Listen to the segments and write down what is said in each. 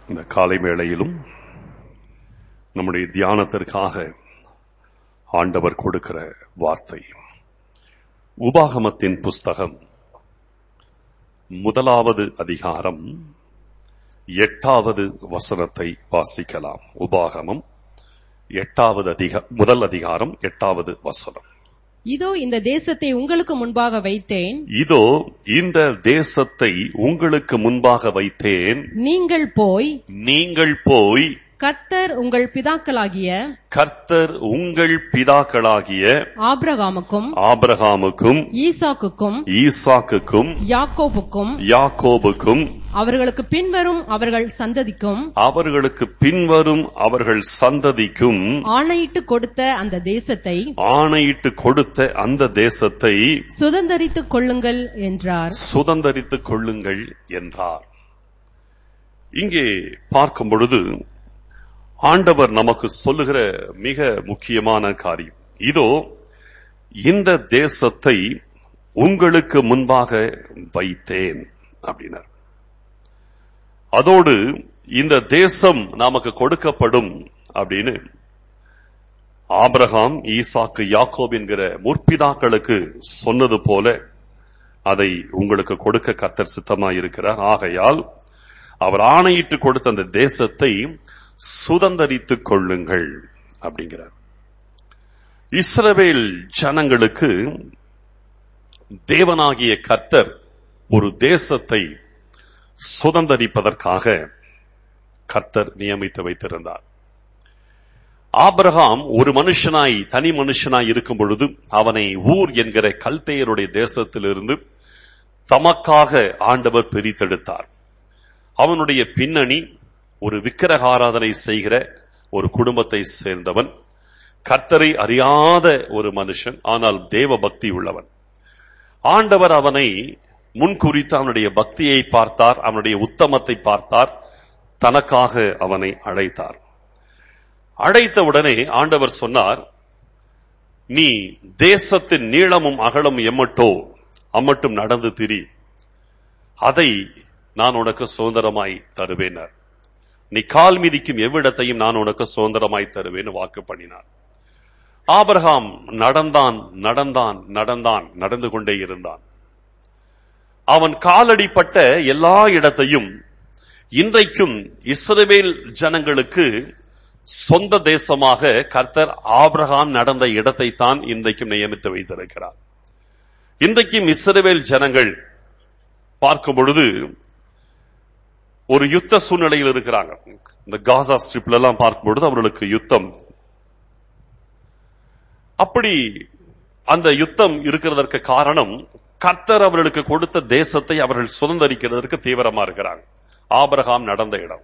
இந்த காலை வேளையிலும் நம்முடைய தியானத்திற்காக ஆண்டவர் கொடுக்கிற வார்த்தை உபாகமத்தின் புஸ்தகம் முதலாவது அதிகாரம் எட்டாவது வசனத்தை வாசிக்கலாம் உபாகமம் எட்டாவது அதிக முதல் அதிகாரம் எட்டாவது வசனம் இதோ இந்த தேசத்தை உங்களுக்கு முன்பாக வைத்தேன் இதோ இந்த தேசத்தை உங்களுக்கு முன்பாக வைத்தேன் நீங்கள் போய் நீங்கள் போய் கர்த்தர் உங்கள் பிதாக்களாகிய கர்த்தர் உங்கள் பிதாக்களாகிய ஆபிரகாமுக்கும் ஆபிரகாமுக்கும் ஈசாக்குக்கும் ஈசாக்குக்கும் யாக்கோபுக்கும் யாக்கோபுக்கும் அவர்களுக்கு பின்வரும் அவர்கள் சந்ததிக்கும் அவர்களுக்கு பின்வரும் அவர்கள் சந்ததிக்கும் ஆணையிட்டு கொடுத்த அந்த தேசத்தை ஆணையிட்டு கொடுத்த அந்த தேசத்தை சுதந்தரித்துக் கொள்ளுங்கள் என்றார் சுதந்தரித்துக் கொள்ளுங்கள் என்றார் இங்கே பார்க்கும் பொழுது ஆண்டவர் நமக்கு சொல்லுகிற மிக முக்கியமான காரியம் இதோ இந்த தேசத்தை உங்களுக்கு முன்பாக வைத்தேன் அப்படின்னார் அதோடு இந்த தேசம் நமக்கு கொடுக்கப்படும் அப்படின்னு ஆபிரகாம் ஈசாக்கு யாக்கோப் என்கிற முற்பிதாக்களுக்கு சொன்னது போல அதை உங்களுக்கு கொடுக்க கர்த்தர் சித்தமாய் இருக்கிறார் ஆகையால் அவர் ஆணையிட்டு கொடுத்த அந்த தேசத்தை சுதந்தரித்துக் கொள்ளுங்கள் அப்படிங்கிறார் இஸ்ரவேல் ஜனங்களுக்கு தேவனாகிய கர்த்தர் ஒரு தேசத்தை சுதந்தரிப்பதற்காக கர்த்தர் நியமித்து வைத்திருந்தார் ஆபிரகாம் ஒரு மனுஷனாய் தனி மனுஷனாய் இருக்கும் பொழுது அவனை ஊர் என்கிற கல்தேயருடைய தேசத்திலிருந்து தமக்காக ஆண்டவர் பிரித்தெடுத்தார் அவனுடைய பின்னணி ஒரு விக்கிரக ஆராதனை செய்கிற ஒரு குடும்பத்தை சேர்ந்தவன் கர்த்தரை அறியாத ஒரு மனுஷன் ஆனால் தேவ பக்தி உள்ளவன் ஆண்டவர் அவனை முன்குறித்து அவனுடைய பக்தியை பார்த்தார் அவனுடைய உத்தமத்தை பார்த்தார் தனக்காக அவனை அழைத்தார் அழைத்த உடனே ஆண்டவர் சொன்னார் நீ தேசத்தின் நீளமும் அகலமும் எம்மட்டோ அம்மட்டும் நடந்து திரி அதை நான் உனக்கு சுதந்திரமாய் தருவேனர் நீ கால் மிதிக்கும் எவ்விடத்தையும் நான் உனக்கு சுதந்திரமாய் தருவேன் வாக்கு பண்ணினார் ஆபரகாம் நடந்தான் நடந்தான் நடந்தான் நடந்து கொண்டே இருந்தான் அவன் காலடிப்பட்ட எல்லா இடத்தையும் இன்றைக்கும் இஸ்ரவேல் ஜனங்களுக்கு சொந்த தேசமாக கர்த்தர் ஆபிரகாம் நடந்த இடத்தை தான் இன்றைக்கும் நியமித்து வைத்திருக்கிறார் இன்றைக்கும் இஸ்ரவேல் ஜனங்கள் பார்க்கும் பொழுது ஒரு யுத்த சூழ்நிலையில் இருக்கிறாங்க இந்த காசா ஸ்ட்ரிப்ல எல்லாம் பார்க்கும் பொழுது அவர்களுக்கு யுத்தம் அப்படி அந்த யுத்தம் இருக்கிறதற்கு காரணம் கர்த்தர் அவர்களுக்கு கொடுத்த தேசத்தை அவர்கள் சுதந்திரிக்கிறதற்கு தீவிரமா இருக்கிறாங்க ஆபரகாம் நடந்த இடம்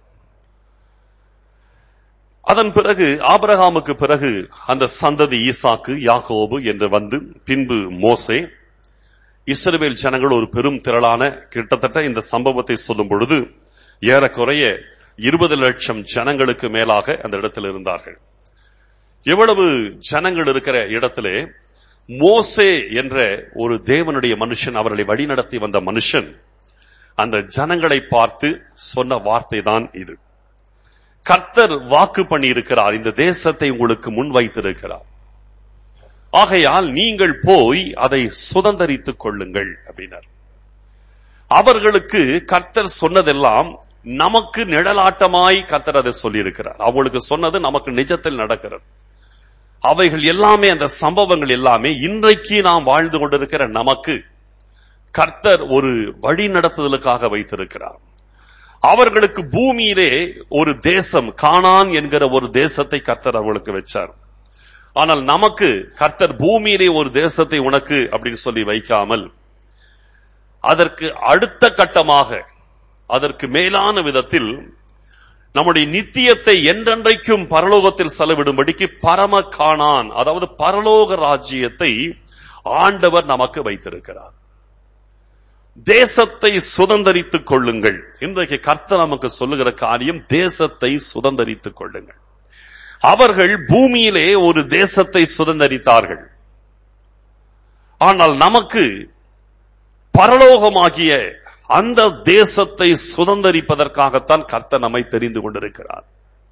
அதன் பிறகு ஆபரகாமுக்கு பிறகு அந்த சந்ததி ஈசாக்கு யாக்கோபு என்று வந்து பின்பு மோசே இஸ்ரவேல் ஜனங்கள் ஒரு பெரும் திரளான கிட்டத்தட்ட இந்த சம்பவத்தை சொல்லும் பொழுது ஏறக்குறைய இருபது லட்சம் ஜனங்களுக்கு மேலாக அந்த இடத்தில் இருந்தார்கள் எவ்வளவு ஜனங்கள் இருக்கிற இடத்திலே மோசே என்ற ஒரு தேவனுடைய மனுஷன் அவர்களை வழிநடத்தி வந்த மனுஷன் அந்த ஜனங்களை பார்த்து சொன்ன வார்த்தை தான் இது கர்த்தர் வாக்கு பண்ணி இருக்கிறார் இந்த தேசத்தை உங்களுக்கு முன் வைத்திருக்கிறார் ஆகையால் நீங்கள் போய் அதை சுதந்தரித்துக் கொள்ளுங்கள் அப்படின்னார் அவர்களுக்கு கர்த்தர் சொன்னதெல்லாம் நமக்கு நிழலாட்டமாய் கர்த்தர் அதை சொல்லியிருக்கிறார் அவங்களுக்கு சொன்னது நமக்கு நிஜத்தில் நடக்கிறது அவைகள் எல்லாமே அந்த சம்பவங்கள் எல்லாமே இன்றைக்கு நாம் வாழ்ந்து கொண்டிருக்கிற நமக்கு கர்த்தர் ஒரு வழி நடத்துதலுக்காக வைத்திருக்கிறார் அவர்களுக்கு பூமியிலே ஒரு தேசம் கானான் என்கிற ஒரு தேசத்தை கர்த்தர் அவர்களுக்கு வச்சார் ஆனால் நமக்கு கர்த்தர் பூமியிலே ஒரு தேசத்தை உனக்கு அப்படின்னு சொல்லி வைக்காமல் அதற்கு அடுத்த கட்டமாக அதற்கு மேலான விதத்தில் நம்முடைய நித்தியத்தை என்றென்றைக்கும் பரலோகத்தில் செலவிடும்படிக்கு பரம காணான் அதாவது பரலோக ராஜ்யத்தை ஆண்டவர் நமக்கு வைத்திருக்கிறார் தேசத்தை சுதந்தரித்துக் கொள்ளுங்கள் இன்றைக்கு கர்த்தர் நமக்கு சொல்லுகிற காரியம் தேசத்தை சுதந்தரித்துக் கொள்ளுங்கள் அவர்கள் பூமியிலே ஒரு தேசத்தை சுதந்தரித்தார்கள் ஆனால் நமக்கு பரலோகமாகிய அந்த தேசத்தை சுதந்தரிப்பதற்காகத்தான் கர்த்தர் நம்மை தெரிந்து கொண்டிருக்கிறார்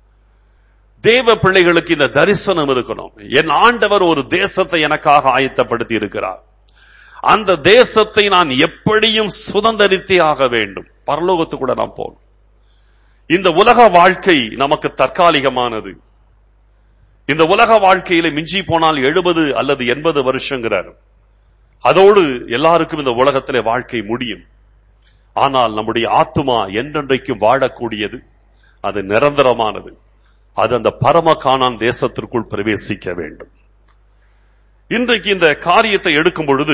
தேவ பிள்ளைகளுக்கு இந்த தரிசனம் இருக்கணும் என் ஆண்டவர் ஒரு தேசத்தை எனக்காக ஆயத்தப்படுத்தி இருக்கிறார் அந்த தேசத்தை நான் எப்படியும் சுதந்தரித்தே ஆக வேண்டும் பரலோகத்துக்கு கூட நாம் போகணும் இந்த உலக வாழ்க்கை நமக்கு தற்காலிகமானது இந்த உலக வாழ்க்கையில மிஞ்சி போனால் எழுபது அல்லது எண்பது வருஷங்கிறார் அதோடு எல்லாருக்கும் இந்த உலகத்திலே வாழ்க்கை முடியும் ஆனால் நம்முடைய ஆத்துமா என்றென்றைக்கும் வாழக்கூடியது அது நிரந்தரமானது அது அந்த பரம காணான் தேசத்திற்குள் பிரவேசிக்க வேண்டும் இன்றைக்கு இந்த காரியத்தை எடுக்கும் பொழுது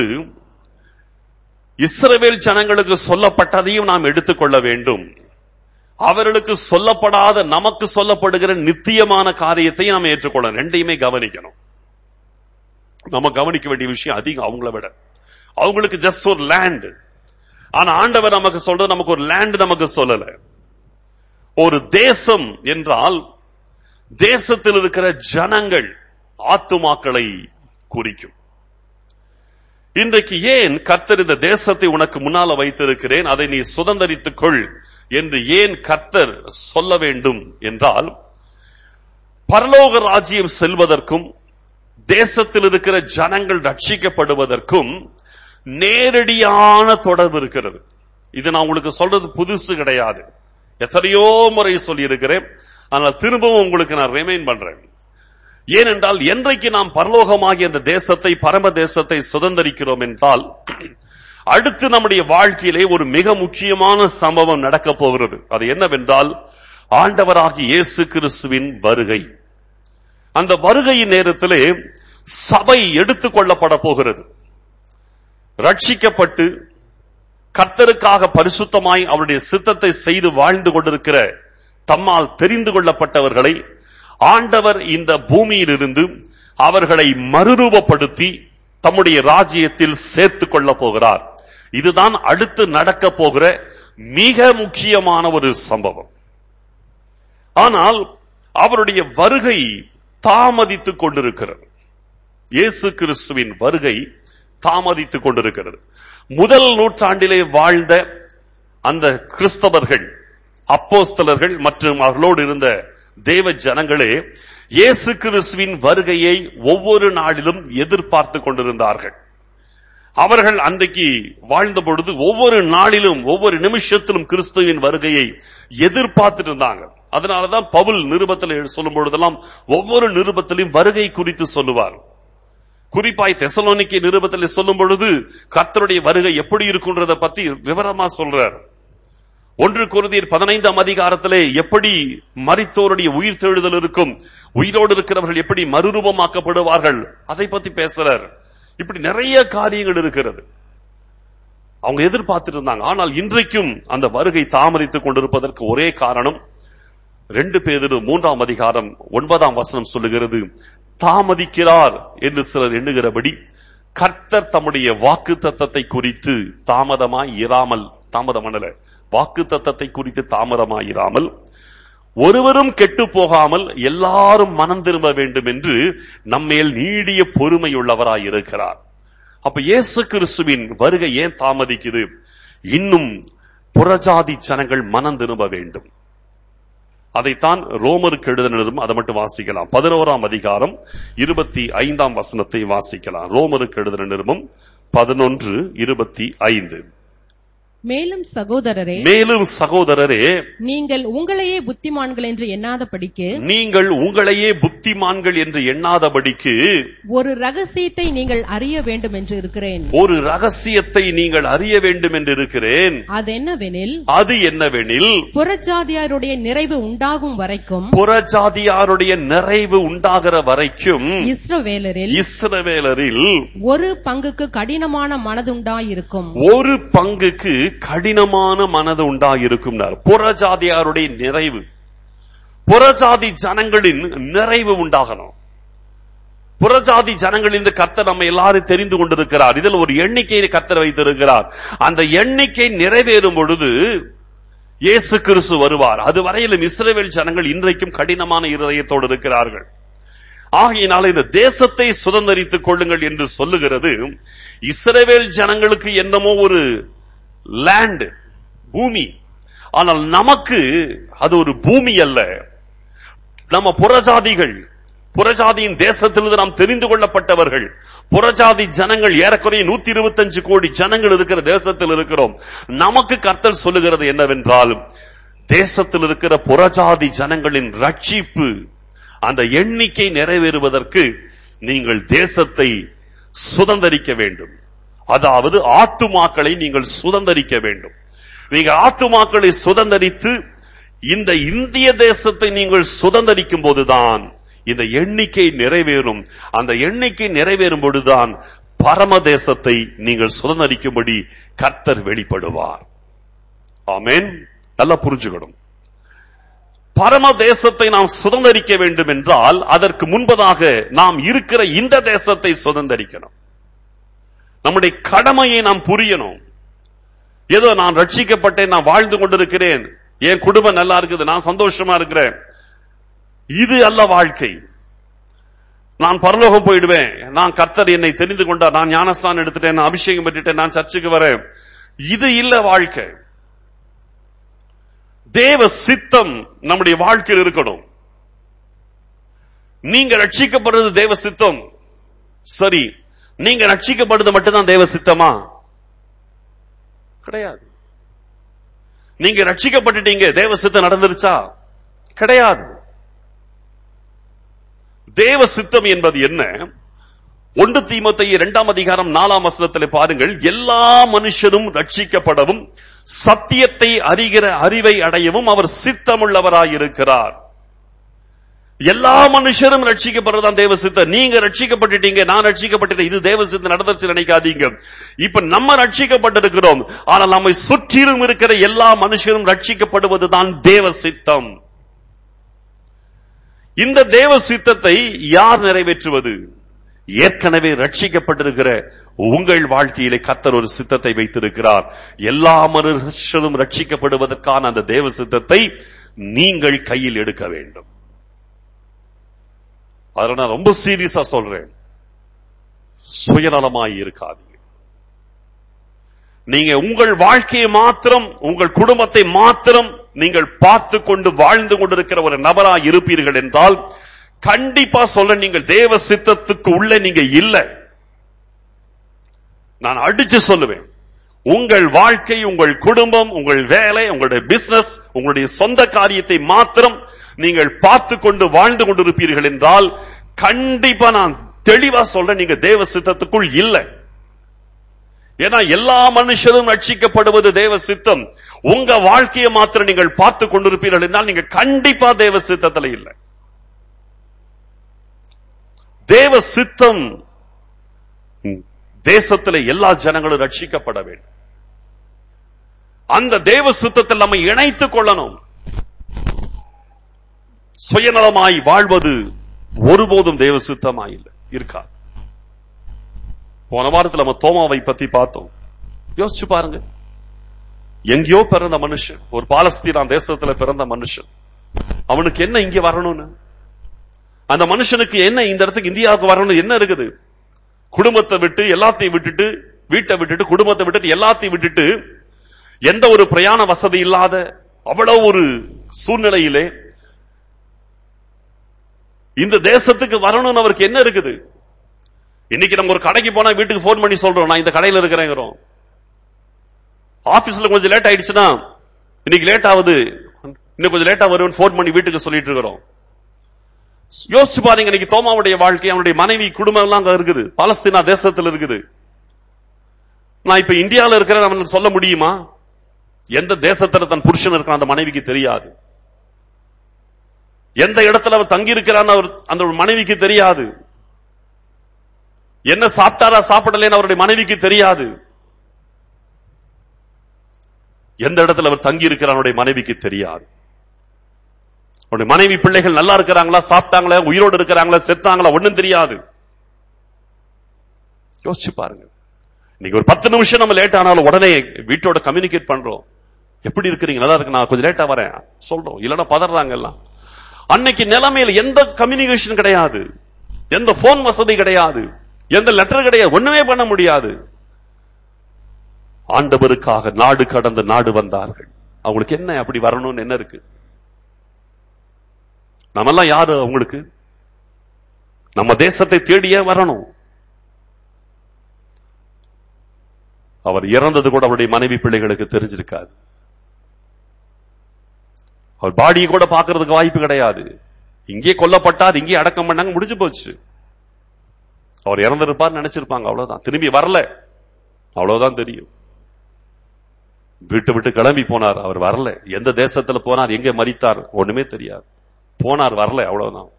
இஸ்ரவேல் ஜனங்களுக்கு சொல்லப்பட்டதையும் நாம் எடுத்துக்கொள்ள வேண்டும் அவர்களுக்கு சொல்லப்படாத நமக்கு சொல்லப்படுகிற நித்தியமான காரியத்தை நாம் ஏற்றுக்கொள்ள ரெண்டையுமே கவனிக்கணும் நம்ம கவனிக்க வேண்டிய விஷயம் அதிகம் அவங்கள விட அவங்களுக்கு ஜஸ்ட் ஒரு லேண்ட் ஆனா ஆண்டவர் நமக்கு சொல்றது நமக்கு ஒரு லேண்ட் நமக்கு சொல்லல ஒரு தேசம் என்றால் தேசத்தில் இருக்கிற ஜனங்கள் ஆத்துமாக்களை குறிக்கும் இன்றைக்கு ஏன் கர்த்தர் இந்த தேசத்தை உனக்கு முன்னால வைத்திருக்கிறேன் அதை நீ சுதந்தரித்துக் கொள் என்று ஏன் கர்த்தர் சொல்ல வேண்டும் என்றால் பரலோக ராஜ்யம் செல்வதற்கும் தேசத்தில் இருக்கிற ஜனங்கள் ரட்சிக்கப்படுவதற்கும் நேரடியான தொடர்பு இருக்கிறது இது நான் உங்களுக்கு சொல்றது புதுசு கிடையாது எத்தனையோ முறை சொல்லியிருக்கிறேன் ஆனால் திரும்பவும் உங்களுக்கு நான் ரிமைன் பண்றேன் ஏனென்றால் என்றைக்கு நாம் பரலோகமாகிய அந்த தேசத்தை பரம தேசத்தை சுதந்திரிக்கிறோம் என்றால் அடுத்து நம்முடைய வாழ்க்கையிலே ஒரு மிக முக்கியமான சம்பவம் நடக்க போகிறது அது என்னவென்றால் ஆண்டவராகி இயேசு கிறிஸ்துவின் வருகை அந்த வருகையின் நேரத்திலே சபை எடுத்துக் கொள்ளப்பட போகிறது ரட்சிக்கப்பட்டு கர்த்தருக்காக பரிசுத்தமாய் அவருடைய சித்தத்தை செய்து வாழ்ந்து கொண்டிருக்கிற தம்மால் தெரிந்து கொள்ளப்பட்டவர்களை ஆண்டவர் இந்த பூமியிலிருந்து அவர்களை மறுரூபப்படுத்தி தம்முடைய ராஜ்யத்தில் சேர்த்துக் கொள்ள போகிறார் இதுதான் அடுத்து நடக்க போகிற மிக முக்கியமான ஒரு சம்பவம் ஆனால் அவருடைய வருகை தாமதித்துக் கொண்டிருக்கிறது இயேசு கிறிஸ்துவின் வருகை தாமதித்துக் கொண்டிருக்கிறது முதல் நூற்றாண்டிலே வாழ்ந்த அந்த கிறிஸ்தவர்கள் அப்போஸ்தலர்கள் மற்றும் அவர்களோடு இருந்த தேவ ஜனங்களே இயேசு கிறிஸ்துவின் வருகையை ஒவ்வொரு நாளிலும் எதிர்பார்த்து கொண்டிருந்தார்கள் அவர்கள் அன்றைக்கு வாழ்ந்த பொழுது ஒவ்வொரு நாளிலும் ஒவ்வொரு நிமிஷத்திலும் கிறிஸ்துவின் வருகையை எதிர்பார்த்துட்டு இருந்தாங்க அதனாலதான் பவுல் நிருபத்தில் சொல்லும் பொழுதெல்லாம் ஒவ்வொரு நிருபத்திலும் வருகை குறித்து சொல்லுவார் குறிப்பாய் தெசலோனிக்கை நிருபத்தில் சொல்லும் பொழுது கர்த்தருடைய வருகை எப்படி இருக்குன்றத பத்தி விவரமா சொல்றார் ஒன்று குருதியர் பதினைந்தாம் அதிகாரத்திலே எப்படி மரித்தோருடைய உயிர் தெழுதல் இருக்கும் உயிரோடு இருக்கிறவர்கள் எப்படி மறுரூபமாக்கப்படுவார்கள் அதை பத்தி பேசுறார் இப்படி நிறைய காரியங்கள் இருக்கிறது அவங்க எதிர்பார்த்துட்டு இருந்தாங்க ஆனால் இன்றைக்கும் அந்த வருகை தாமதித்துக் கொண்டிருப்பதற்கு ஒரே காரணம் ரெண்டு பேரு மூன்றாம் அதிகாரம் ஒன்பதாம் வசனம் சொல்லுகிறது தாமதிக்கிறார் என்று சிலர் எண்ணுகிறபடி கர்த்தர் தம்முடைய வாக்கு தத்தத்தை குறித்து தாமதமாய் இராமல் தாமதமனல வாக்கு தத்தத்தை குறித்து தாமதமாயிராமல் ஒருவரும் கெட்டு போகாமல் எல்லாரும் மனம் திரும்ப வேண்டும் என்று நம்மேல் நீடிய பொறுமையுள்ளவராய் இருக்கிறார் அப்ப இயேசு கிறிஸ்துவின் வருகை ஏன் தாமதிக்குது இன்னும் புறஜாதி ஜனங்கள் மனம் திரும்ப வேண்டும் அதைத்தான் ரோமருக்கு எழுதினரும் அதை மட்டும் வாசிக்கலாம் பதினோராம் அதிகாரம் இருபத்தி ஐந்தாம் வசனத்தை வாசிக்கலாம் ரோமருக்கு எழுதின நிருபம் பதினொன்று இருபத்தி ஐந்து மேலும் சகோதரரே மேலும் சகோதரரே நீங்கள் உங்களையே புத்திமான்கள் என்று எண்ணாதபடிக்கு நீங்கள் உங்களையே புத்திமான்கள் என்று எண்ணாதபடிக்கு ஒரு ரகசியத்தை நீங்கள் அறிய வேண்டும் என்று இருக்கிறேன் ஒரு ரகசியத்தை நீங்கள் அறிய வேண்டும் என்று இருக்கிறேன் அதென்னவெனில் அது என்னவெனில் புறஜாதியாருடைய நிறைவு உண்டாகும் வரைக்கும் புறஜாதியாருடைய நிறைவு உண்டாகிற வரைக்கும் இஸ்ரவேலரில் இஸ்ரவேலரில் ஒரு பங்குக்கு கடினமான மனதுண்டாயிருக்கும் ஒரு பங்குக்கு கடினமான மனது உண்டாயிருக்கும் புறஜாதியாருடைய நிறைவு புறஜாதி ஜனங்களின் நிறைவு உண்டாகணும் புறஜாதி ஜனங்கள் இந்த கர்த்தர் நம்ம எல்லாரும் தெரிந்து கொண்டிருக்கிறார் இதில் ஒரு எண்ணிக்கையை கர்த்தர் வைத்திருக்கிறார் அந்த எண்ணிக்கை நிறைவேறும் பொழுது இயேசு கிறிஸ்து வருவார் அது வரையிலும் இஸ்ரவேல் ஜனங்கள் இன்றைக்கும் கடினமான இருதயத்தோடு இருக்கிறார்கள் ஆகையினால இந்த தேசத்தை சுதந்திரித்துக் கொள்ளுங்கள் என்று சொல்லுகிறது இஸ்ரவேல் ஜனங்களுக்கு என்னமோ ஒரு லேண்ட் பூமி ஆனால் நமக்கு அது ஒரு பூமி அல்ல நம்ம புறஜாதிகள் புறஜாதியின் தேசத்திலிருந்து நாம் தெரிந்து கொள்ளப்பட்டவர்கள் புறஜாதி ஜனங்கள் ஏறக்குறைய நூத்தி இருபத்தஞ்சு கோடி ஜனங்கள் இருக்கிற தேசத்தில் இருக்கிறோம் நமக்கு கர்த்தர் சொல்லுகிறது என்னவென்றால் தேசத்தில் இருக்கிற புறஜாதி ஜனங்களின் ரட்சிப்பு அந்த எண்ணிக்கை நிறைவேறுவதற்கு நீங்கள் தேசத்தை சுதந்தரிக்க வேண்டும் அதாவது ஆத்துமாக்களை நீங்கள் சுதந்தரிக்க வேண்டும் நீங்க ஆத்துமாக்களை சுதந்தரித்து இந்த இந்திய தேசத்தை நீங்கள் சுதந்தரிக்கும் போதுதான் இந்த எண்ணிக்கை நிறைவேறும் அந்த எண்ணிக்கை நிறைவேறும் பொழுதுதான் பரம தேசத்தை நீங்கள் சுதந்தரிக்கும்படி கர்த்தர் வெளிப்படுவார் ஆமென் நல்லா புரிஞ்சுக்கணும் பரம தேசத்தை நாம் சுதந்தரிக்க வேண்டும் என்றால் அதற்கு முன்பதாக நாம் இருக்கிற இந்த தேசத்தை சுதந்தரிக்கணும் நம்முடைய கடமையை நாம் புரியணும் ஏதோ நான் ரட்சிக்கப்பட்டேன் நான் வாழ்ந்து கொண்டிருக்கிறேன் என் குடும்பம் நல்லா இருக்குது நான் சந்தோஷமா இருக்கிறேன் இது அல்ல வாழ்க்கை நான் பரலோகம் போயிடுவேன் நான் கர்த்தர் என்னை தெரிந்து கொண்டார் நான் ஞானஸ்தானம் எடுத்துட்டேன் நான் அபிஷேகம் பெற்றுட்டேன் நான் சர்ச்சுக்கு வரேன் இது இல்ல வாழ்க்கை தேவ சித்தம் நம்முடைய வாழ்க்கையில் இருக்கணும் நீங்க ரட்சிக்கப்படுறது தேவ சித்தம் சரி நீங்க ரட்சிக்கப்படுறது மட்டும்தான் தேவ சித்தமா கிடையாது நீங்க ரட்சிக்கப்பட்டுட்டீங்க தேவ சித்தம் நடந்துருச்சா கிடையாது தேவ சித்தம் என்பது என்ன ஒன்று தீமத்தை இரண்டாம் அதிகாரம் நாலாம் வசனத்தில் பாருங்கள் எல்லா மனுஷரும் ரட்சிக்கப்படவும் சத்தியத்தை அறிகிற அறிவை அடையவும் அவர் சித்தமுள்ளவராயிருக்கிறார் எல்லா மனுஷரும் ரட்சிக்கப்படுறதுதான் தேவ சித்தம் நீங்க ரட்சிக்கப்பட்டுட்டீங்க நான் ரட்சிக்கப்பட்டுட்டேன் இது தேவ சித்தம் நடந்துச்சு நினைக்காதீங்க இப்ப நம்ம ரட்சிக்கப்பட்டிருக்கிறோம் ஆனால் நம்மை சுற்றிலும் இருக்கிற எல்லா மனுஷரும் ரட்சிக்கப்படுவதுதான் தேவ சித்தம் இந்த தேவ சித்தத்தை யார் நிறைவேற்றுவது ஏற்கனவே ரட்சிக்கப்பட்டிருக்கிற உங்கள் வாழ்க்கையிலே கத்தர் ஒரு சித்தத்தை வைத்திருக்கிறார் எல்லா மனுஷரும் ரட்சிக்கப்படுவதற்கான அந்த தேவ சித்தத்தை நீங்கள் கையில் எடுக்க வேண்டும் அதை நான் ரொம்ப சீரியஸா சொல்றேன் சுயநலமாய் இருக்காதீங்க நீங்க உங்கள் வாழ்க்கையை மாத்திரம் உங்கள் குடும்பத்தை மாத்திரம் நீங்கள் பார்த்து கொண்டு வாழ்ந்து கொண்டிருக்கிற ஒரு நபராய் இருப்பீர்கள் என்றால் கண்டிப்பா சொல்ல நீங்கள் தேவ சித்தத்துக்கு உள்ள நீங்க இல்லை நான் அடிச்சு சொல்லுவேன் உங்கள் வாழ்க்கை உங்கள் குடும்பம் உங்கள் வேலை உங்களுடைய பிசினஸ் உங்களுடைய சொந்த காரியத்தை மாத்திரம் நீங்கள் பார்த்து கொண்டு வாழ்ந்து கொண்டிருப்பீர்கள் என்றால் கண்டிப்பா நான் தெளிவா சொல்றேன் நீங்க தேவ சித்தத்துக்குள் இல்லை ஏன்னா எல்லா மனுஷரும் ரட்சிக்கப்படுவது தேவ சித்தம் உங்க வாழ்க்கையை மாத்திரம் நீங்கள் பார்த்து கொண்டிருப்பீர்கள் என்றால் நீங்க கண்டிப்பா தேவ சித்தத்துல இல்லை தேவ சித்தம் தேசத்தில் எல்லா ஜனங்களும் ரட்சிக்கப்பட வேண்டும் அந்த தேவ சித்தத்தில் நம்ம இணைத்துக் கொள்ளணும் சுயநலமாய் வாழ்வது ஒருபோதும் தேவ சித்தமாய் இல்லை இருக்கா போன வாரத்தில் நம்ம தோமாவை பத்தி பார்த்தோம் யோசிச்சு பாருங்க எங்கேயோ பிறந்த மனுஷன் ஒரு பாலஸ்தீனா தேசத்துல பிறந்த மனுஷன் அவனுக்கு என்ன இங்க வரணும்னு அந்த மனுஷனுக்கு என்ன இந்த இடத்துக்கு இந்தியாவுக்கு வரணும் என்ன இருக்குது குடும்பத்தை விட்டு எல்லாத்தையும் விட்டுட்டு வீட்டை விட்டுட்டு குடும்பத்தை விட்டுட்டு எல்லாத்தையும் விட்டுட்டு எந்த ஒரு பிரயாண வசதி இல்லாத அவ்வளவு ஒரு சூழ்நிலையிலே இந்த தேசத்துக்கு வரணும்னு அவருக்கு என்ன இருக்குது இன்னைக்கு நம்ம ஒரு கடைக்கு போனா வீட்டுக்கு போன் பண்ணி சொல்றோம் நான் இந்த கடையில இருக்கிறேங்கிறோம் ஆபீஸ்ல கொஞ்சம் லேட் ஆயிடுச்சுன்னா இன்னைக்கு லேட் ஆகுது இன்னும் கொஞ்சம் லேட்டா வருவேன் போன் பண்ணி வீட்டுக்கு சொல்லிட்டு இருக்கிறோம் யோசிச்சு பாருங்க இன்னைக்கு தோமாவுடைய வாழ்க்கை அவனுடைய மனைவி குடும்பம் எல்லாம் அங்க இருக்குது பாலஸ்தீனா தேசத்தில் இருக்குது நான் இப்ப இந்தியாவில் இருக்கிறேன் அவன் சொல்ல முடியுமா எந்த தேசத்துல தன் புருஷன் இருக்கிறான் அந்த மனைவிக்கு தெரியாது எந்த இடத்துல அவர் தங்கி இருக்கிறான்னு அவர் அந்த மனைவிக்கு தெரியாது என்ன சாப்பிட்டாரா சாப்பிடலன்னு அவருடைய மனைவிக்கு தெரியாது எந்த இடத்துல அவர் தங்கி இருக்கிறார் அவருடைய மனைவிக்கு தெரியாது அவருடைய மனைவி பிள்ளைகள் நல்லா இருக்கிறாங்களா சாப்பிட்டாங்களா உயிரோடு இருக்கிறாங்களா செத்தாங்களா ஒண்ணும் தெரியாது யோசிச்சு பாருங்க இன்னைக்கு ஒரு பத்து நிமிஷம் நம்ம லேட் ஆனாலும் உடனே வீட்டோட கம்யூனிகேட் பண்றோம் எப்படி இருக்கிறீங்க நல்லா இருக்கு நான் கொஞ்சம் லேட்டா வரேன் சொல்றோம் இல்லன்னா பதறாங்க எல்லாம் அன்னைக்கு நிலைமையில எந்த கம்யூனிகேஷன் கிடையாது எந்த போன் வசதி கிடையாது எந்த லெட்டர் கிடையாது ஒண்ணுமே பண்ண முடியாது ஆண்டவருக்காக நாடு கடந்து நாடு வந்தார்கள் அவங்களுக்கு என்ன அப்படி வரணும்னு என்ன இருக்கு நம்மெல்லாம் யாரு அவங்களுக்கு நம்ம தேசத்தை தேடியே வரணும் அவர் இறந்தது கூட அவருடைய மனைவி பிள்ளைகளுக்கு தெரிஞ்சிருக்காது அவர் பாடியை கூட பார்க்கிறதுக்கு வாய்ப்பு கிடையாது இங்கே கொல்லப்பட்டார் இங்கே அடக்கம் பண்ணாங்க முடிஞ்சு போச்சு அவர் இறந்திருப்பார் நினைச்சிருப்பாங்க அவ்வளவுதான் திரும்பி வரல அவ்வளவுதான் தெரியும் வீட்டு விட்டு கிளம்பி போனார் அவர் வரல எந்த தேசத்துல போனார் எங்க மறித்தார் ஒண்ணுமே தெரியாது போனார் வரல அவ்வளவுதான்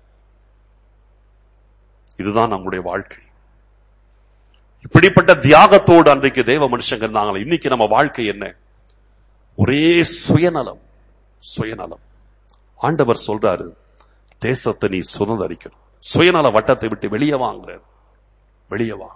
இதுதான் நம்முடைய வாழ்க்கை இப்படிப்பட்ட தியாகத்தோடு அன்றைக்கு தேவ மனுஷங்க இருந்தாங்களே இன்னைக்கு நம்ம வாழ்க்கை என்ன ஒரே சுயநலம் சுயநலம் ஆண்டவர் சொல்றாரு தேசத்தை நீ சுதந்திரிக்கணும் சுயநல வட்டத்தை விட்டு வெளியே வாங்குற வெளியே வா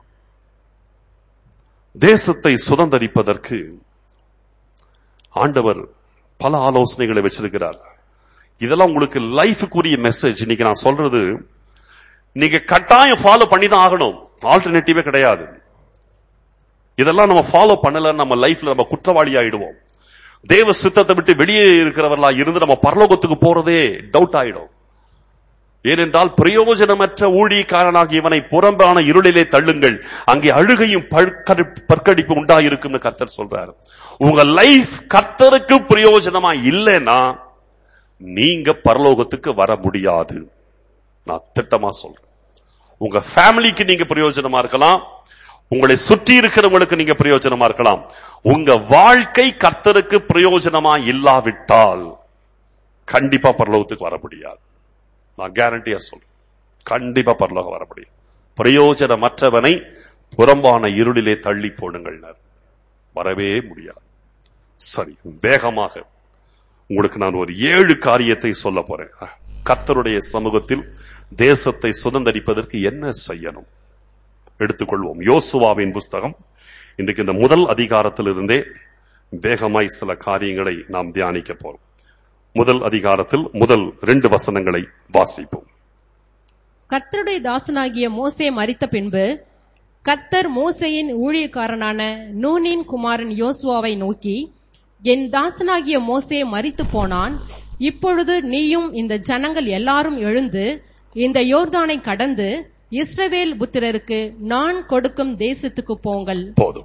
தேசத்தை சுதந்திரிப்பதற்கு ஆண்டவர் பல ஆலோசனைகளை வச்சிருக்கிறார் இதெல்லாம் உங்களுக்கு லைஃபுக்குரிய மெசேஜ் இன்னைக்கு நான் சொல்றது நீங்க கட்டாயம் ஃபாலோ பண்ணி தான் ஆகணும் ஆல்டர்னேட்டிவே கிடையாது இதெல்லாம் நம்ம ஃபாலோ பண்ணல நம்ம லைஃப்ல நம்ம குற்றவாளி ஆயிடுவோம் தேவ சித்தத்தை விட்டு வெளியே இருக்கிறவர்களா இருந்து நம்ம பரலோகத்துக்கு போறதே டவுட் ஆயிடும் ஏனென்றால் பிரயோஜனமற்ற ஊழியக்காரனாக இவனை புறம்பான இருளிலே தள்ளுங்கள் அங்கே அழுகையும் பற்கடி- பற்கடிப்பு உண்டாயிருக்கும்னு கர்த்தர் சொல்றாரு உங்க லைஃப் கர்த்தருக்கு பிரயோஜனமா இல்லைன்னா நீங்க பரலோகத்துக்கு வர முடியாது நான் திட்டமா சொல்றேன் உங்க ஃபேமிலிக்கு நீங்க பிரயோஜனமா இருக்கலாம் உங்களை சுற்றி இருக்கிறவங்களுக்கு நீங்க பிரயோஜனமா இருக்கலாம் உங்க வாழ்க்கை கர்த்தருக்கு பிரயோஜனமா இல்லாவிட்டால் கண்டிப்பா பரலோகத்துக்கு வர முடியாது நான் கேரண்டியா சொல்றேன் கண்டிப்பா பரலோகம் வர முடியும் பிரயோஜனமற்றவனை புறம்பான இருளிலே தள்ளி போடுங்கள்னர் வரவே முடியாது சரி வேகமாக உங்களுக்கு நான் ஒரு ஏழு காரியத்தை சொல்ல போறேன் கர்த்தருடைய சமூகத்தில் தேசத்தை சுதந்தரிப்பதற்கு என்ன செய்யணும் எடுத்துக்கொள்வோம் யோசுவாவின் புஸ்தகம் இன்றைக்கு இந்த முதல் அதிகாரத்திலிருந்தே வேகமாய் சில காரியங்களை நாம் தியானிக்க போறோம் முதல் அதிகாரத்தில் முதல் ரெண்டு வசனங்களை வாசிப்போம் கர்த்தருடைய தாசனாகிய மோசே மரித்த பின்பு கர்த்தர் மோசேயின் ஊழியக்காரனான நூனின் குமாரன் யோசுவாவை நோக்கி என் தாசனாகிய மோசே மரித்து போனான் இப்பொழுது நீயும் இந்த ஜனங்கள் எல்லாரும் எழுந்து இந்த யோர்தானை கடந்து இஸ்ரவேல் புத்திரருக்கு நான் கொடுக்கும் தேசத்துக்கு போங்கள் போதும்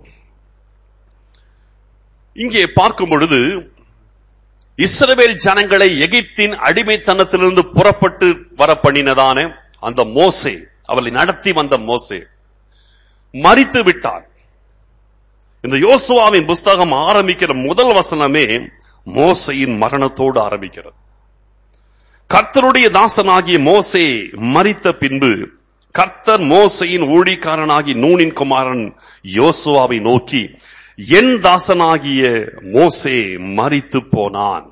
இங்கே பார்க்கும் பொழுது இஸ்ரவேல் ஜனங்களை எகிப்தின் அடிமைத்தனத்திலிருந்து புறப்பட்டு வர பண்ணினதான அந்த மோசே அவளை நடத்தி வந்த மோசே மரித்து விட்டார் இந்த யோசுவாவின் புஸ்தகம் ஆரம்பிக்கிற முதல் வசனமே மோசையின் மரணத்தோடு ஆரம்பிக்கிறது கர்த்தருடைய தாசனாகிய மோசே மரித்த பின்பு கர்த்தர் மோசையின் ஊழிக்காரனாகி நூனின் குமாரன் யோசுவாவை நோக்கி என் தாசனாகிய மோசே மரித்து போனான்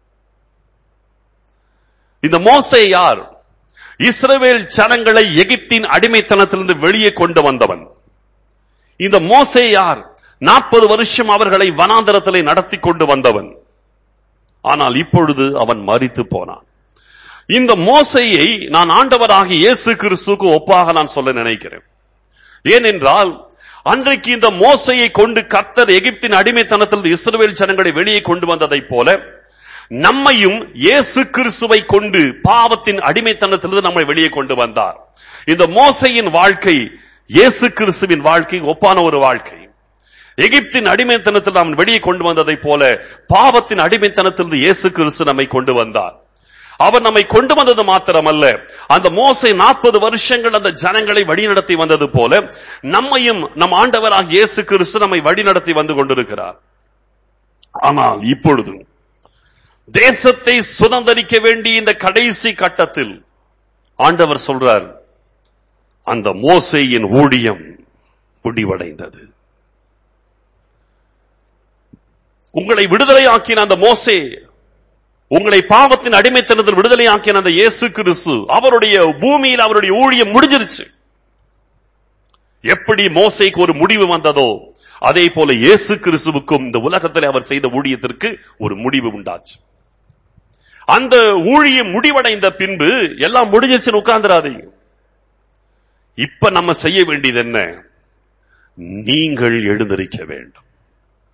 இந்த மோசே யார் இஸ்ரவேல் ஜனங்களை எகிப்தின் அடிமைத்தனத்திலிருந்து வெளியே கொண்டு வந்தவன் இந்த மோசே யார் நாற்பது வருஷம் அவர்களை வனாந்தரத்திலே நடத்தி கொண்டு வந்தவன் ஆனால் இப்பொழுது அவன் மரித்து போனான் இந்த மோசையை நான் ஆண்டவராகிய இயேசு கிறிஸ்துக்கு ஒப்பாக நான் சொல்ல நினைக்கிறேன் ஏனென்றால் அன்றைக்கு இந்த மோசையை கொண்டு கர்த்தர் எகிப்தின் அடிமைத்தனத்திலிருந்து இஸ்ரவேல் ஜனங்களை வெளியே கொண்டு வந்ததைப் போல நம்மையும் இயேசு கிறிஸ்துவை கொண்டு பாவத்தின் அடிமைத்தனத்திலிருந்து நம்மை வெளியே கொண்டு வந்தார் இந்த மோசையின் வாழ்க்கை இயேசு கிறிஸ்துவின் வாழ்க்கை ஒப்பான ஒரு வாழ்க்கை எகிப்தின் அடிமைத்தனத்தில் நாம் வெளியே கொண்டு வந்ததைப் போல பாவத்தின் அடிமைத்தனத்திலிருந்து இயேசு கிறிஸ்து நம்மை கொண்டு வந்தார் அவர் நம்மை கொண்டு வந்தது மாத்திரமல்ல அந்த மோசை நாற்பது வருஷங்கள் அந்த ஜனங்களை வழிநடத்தி வந்தது போல நம்மையும் நம் ஆண்டவராக இயேசு கிறிஸ்து நம்மை வழிநடத்தி வந்து கொண்டிருக்கிறார் ஆனால் இப்பொழுது தேசத்தை சுதந்திரிக்க வேண்டிய இந்த கடைசி கட்டத்தில் ஆண்டவர் சொல்றார் அந்த மோசையின் ஊழியம் முடிவடைந்தது உங்களை விடுதலையாக்கின அந்த மோசே உங்களை பாவத்தின் அடிமைத்தனத்தில் விடுதலையாக்கின அந்த இயேசு கிறிஸ்து அவருடைய பூமியில் அவருடைய ஊழியம் முடிஞ்சிருச்சு எப்படி மோசைக்கு ஒரு முடிவு வந்ததோ அதே போல இயேசு கிறிஸ்துவுக்கும் இந்த உலகத்தில் அவர் செய்த ஊழியத்திற்கு ஒரு முடிவு உண்டாச்சு அந்த ஊழியம் முடிவடைந்த பின்பு எல்லாம் முடிஞ்சிருச்சுன்னு உட்கார்ந்துடாதீங்க இப்ப நம்ம செய்ய வேண்டியது என்ன நீங்கள் எழுந்திருக்க வேண்டும்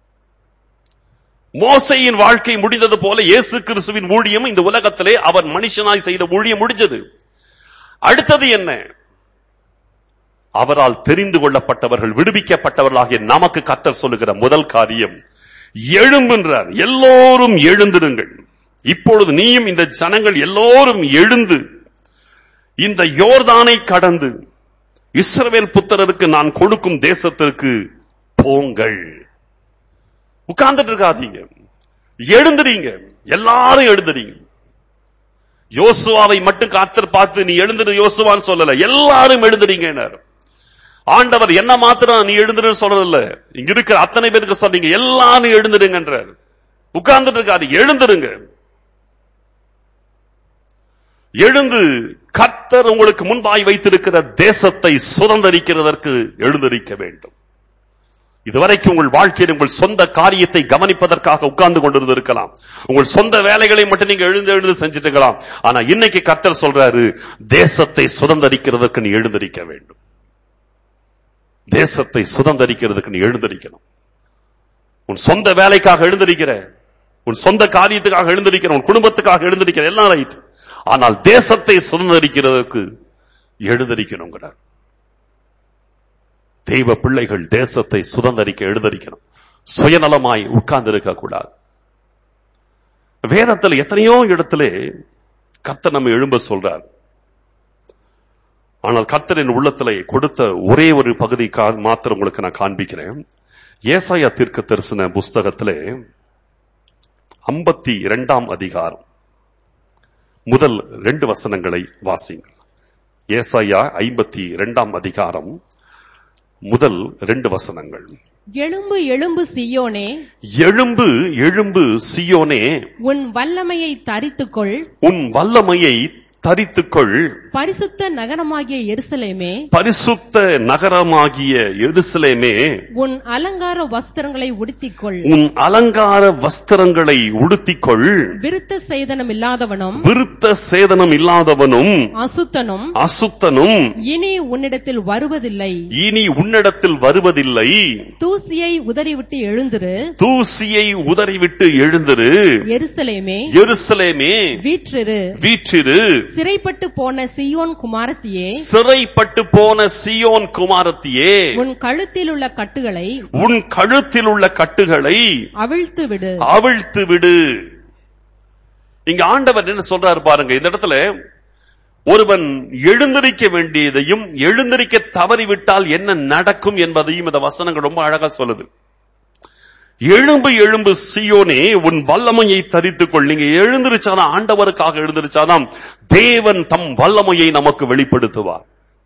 மோசையின் வாழ்க்கை முடிந்தது போல இயேசு கிறிஸ்துவின் ஊழியம் இந்த உலகத்திலே அவர் மனுஷனாய் செய்த ஊழியம் முடிஞ்சது அடுத்தது என்ன அவரால் தெரிந்து கொள்ளப்பட்டவர்கள் விடுவிக்கப்பட்டவர்களாகிய நமக்கு கத்தர் சொல்லுகிற முதல் காரியம் எழும்புன்றார் எல்லோரும் எழுந்திருங்கள் இப்பொழுது நீயும் இந்த ஜனங்கள் எல்லோரும் எழுந்து இந்த யோர்தானை கடந்து இஸ்ரவேல் புத்திரருக்கு நான் கொடுக்கும் தேசத்திற்கு போங்கள் உட்கார்ந்துட்டு இருக்காதீங்க எழுந்துறீங்க எல்லாரும் எழுந்துறீங்க யோசுவாவை மட்டும் காத்தர் பார்த்து நீ எழுந்துரு யோசுவான்னு சொல்லல எல்லாரும் எழுந்துறீங்க ஆண்டவர் என்ன மாத்திரம் நீ எழுந்துருன்னு சொல்றதில்ல இங்க இருக்கிற அத்தனை பேருக்கு சொல்றீங்க எல்லாரும் எழுந்துடுங்கன்றார் உட்கார்ந்துட்டு இருக்காது எழுந்துருங்க எழுந்து கர்த்தர் உங்களுக்கு முன்பாய் வைத்திருக்கிற தேசத்தை சுதந்திரிக்கிறதற்கு எழுந்திருக்க வேண்டும் இதுவரைக்கும் உங்கள் வாழ்க்கையில் உங்கள் சொந்த காரியத்தை கவனிப்பதற்காக உட்கார்ந்து கொண்டிருந்திருக்கலாம் உங்கள் சொந்த வேலைகளை மட்டும் நீங்க எழுந்து எழுந்து செஞ்சுட்டு இருக்கலாம் ஆனா இன்னைக்கு கர்த்தர் சொல்றாரு தேசத்தை சுதந்திரிக்கிறதற்கு நீ எழுந்திருக்க வேண்டும் தேசத்தை சுதந்திரிக்கிறதுக்கு நீ எழுந்திருக்கணும் உன் சொந்த வேலைக்காக எழுந்திருக்கிற உன் சொந்த காரியத்துக்காக எழுந்திருக்கிற உன் குடும்பத்துக்காக எழுந்திருக்கிற எல்லாம் ரைட் ஆனால் தேசத்தை சுதந்திரிக்கிறதற்கு எழுந்திருக்கணுங்கிறார் தெய்வ பிள்ளைகள் தேசத்தை சுதந்திரிக்க எழுந்திருக்கணும் சுயநலமாய் உட்கார்ந்து இருக்க கூடாது வேதத்தில் எத்தனையோ இடத்திலே கர்த்தர் நம்ம எழும்ப சொல்றார் ஆனால் கர்த்தரின் உள்ளத்திலே கொடுத்த ஒரே ஒரு பகுதி கா- மாத்திரம் உங்களுக்கு நான் காண்பிக்கிறேன் ஏசாயா தீர்க்க தரிசன புஸ்தகத்திலே ஐம்பத்தி இரண்டாம் அதிகாரம் முதல் ரெண்டு வசனங்களை வாசிங்கள் ஏசாயா ஐம்பத்தி இரண்டாம் அதிகாரம் முதல் ரெண்டு வசனங்கள் எழும்பு எழும்பு சியோனே எழும்பு எழும்பு சியோனே உன் வல்லமையை தரித்துக்கொள் உன் வல்லமையை தரித்துக்கொள் பரிசுத்த நகரமாகிய எருசலேமே பரிசுத்த நகரமாகிய எருசலேமே உன் அலங்கார வஸ்திரங்களை உடுத்திக்கொள் உன் அலங்கார வஸ்திரங்களை உடுத்திக்கொள் விருத்த சேதனம் இல்லாதவனும் விருத்த சேதனம் இல்லாதவனும் அசுத்தனும் அசுத்தனும் இனி உன்னிடத்தில் வருவதில்லை இனி உன்னிடத்தில் வருவதில்லை தூசியை உதறிவிட்டு எழுந்திரு தூசியை உதறிவிட்டு எழுந்திரு எருசலேமே எருசலேமே வீற்றிரு வீற்றிரு சிறைப்பட்டு போன சியோன் குமாரத்தியே சிறைப்பட்டு போன சியோன் குமாரத்தியே உன் கழுத்தில் உள்ள கட்டுகளை உன் கழுத்தில் உள்ள கட்டுகளை அவிழ்த்து விடு அவிழ்த்து விடு இங்க ஆண்டவர் என்ன சொல்றாரு பாருங்க இந்த இடத்துல ஒருவன் எழுந்திருக்க வேண்டியதையும் எழுந்திருக்க தவறிவிட்டால் என்ன நடக்கும் என்பதையும் இந்த வசனங்கள் ரொம்ப அழகா சொல்லுது எழும்பு எழும்பு சியோனே உன் வல்லமையை தரித்துக் கொள் நீங்க எழுந்திருச்சாதான் ஆண்டவருக்காக எழுந்திருச்சாதான் தேவன் தம் வல்லமையை நமக்கு வெளிப்படுத்துவார்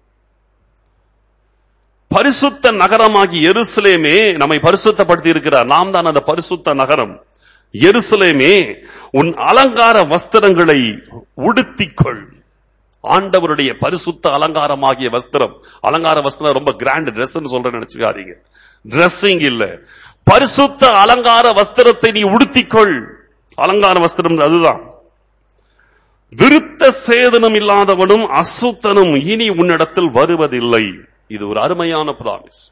பரிசுத்த நகரமாகி எருசலேமே நம்மை பரிசுத்தப்படுத்தி இருக்கிறார் நாம் தான் அந்த பரிசுத்த நகரம் எருசலேமே உன் அலங்கார வஸ்திரங்களை உடுத்திக்கொள் ஆண்டவருடைய பரிசுத்த அலங்காரமாகிய வஸ்திரம் அலங்கார வஸ்திரம் ரொம்ப கிராண்ட் ட்ரெஸ் சொல்றேன்னு நினைச்சுக்காதீங்க ட்ரெஸ்ஸிங் இல்ல பரிசுத்த அலங்கார வஸ்திரத்தை நீ உடுத்திக்கொள் அலங்கார வஸ்திரம் அதுதான் விருத்த சேதனம் இல்லாதவனும் அசுத்தனும் இனி உன்னிடத்தில் வருவதில்லை இது ஒரு அருமையான பிராமிஸ்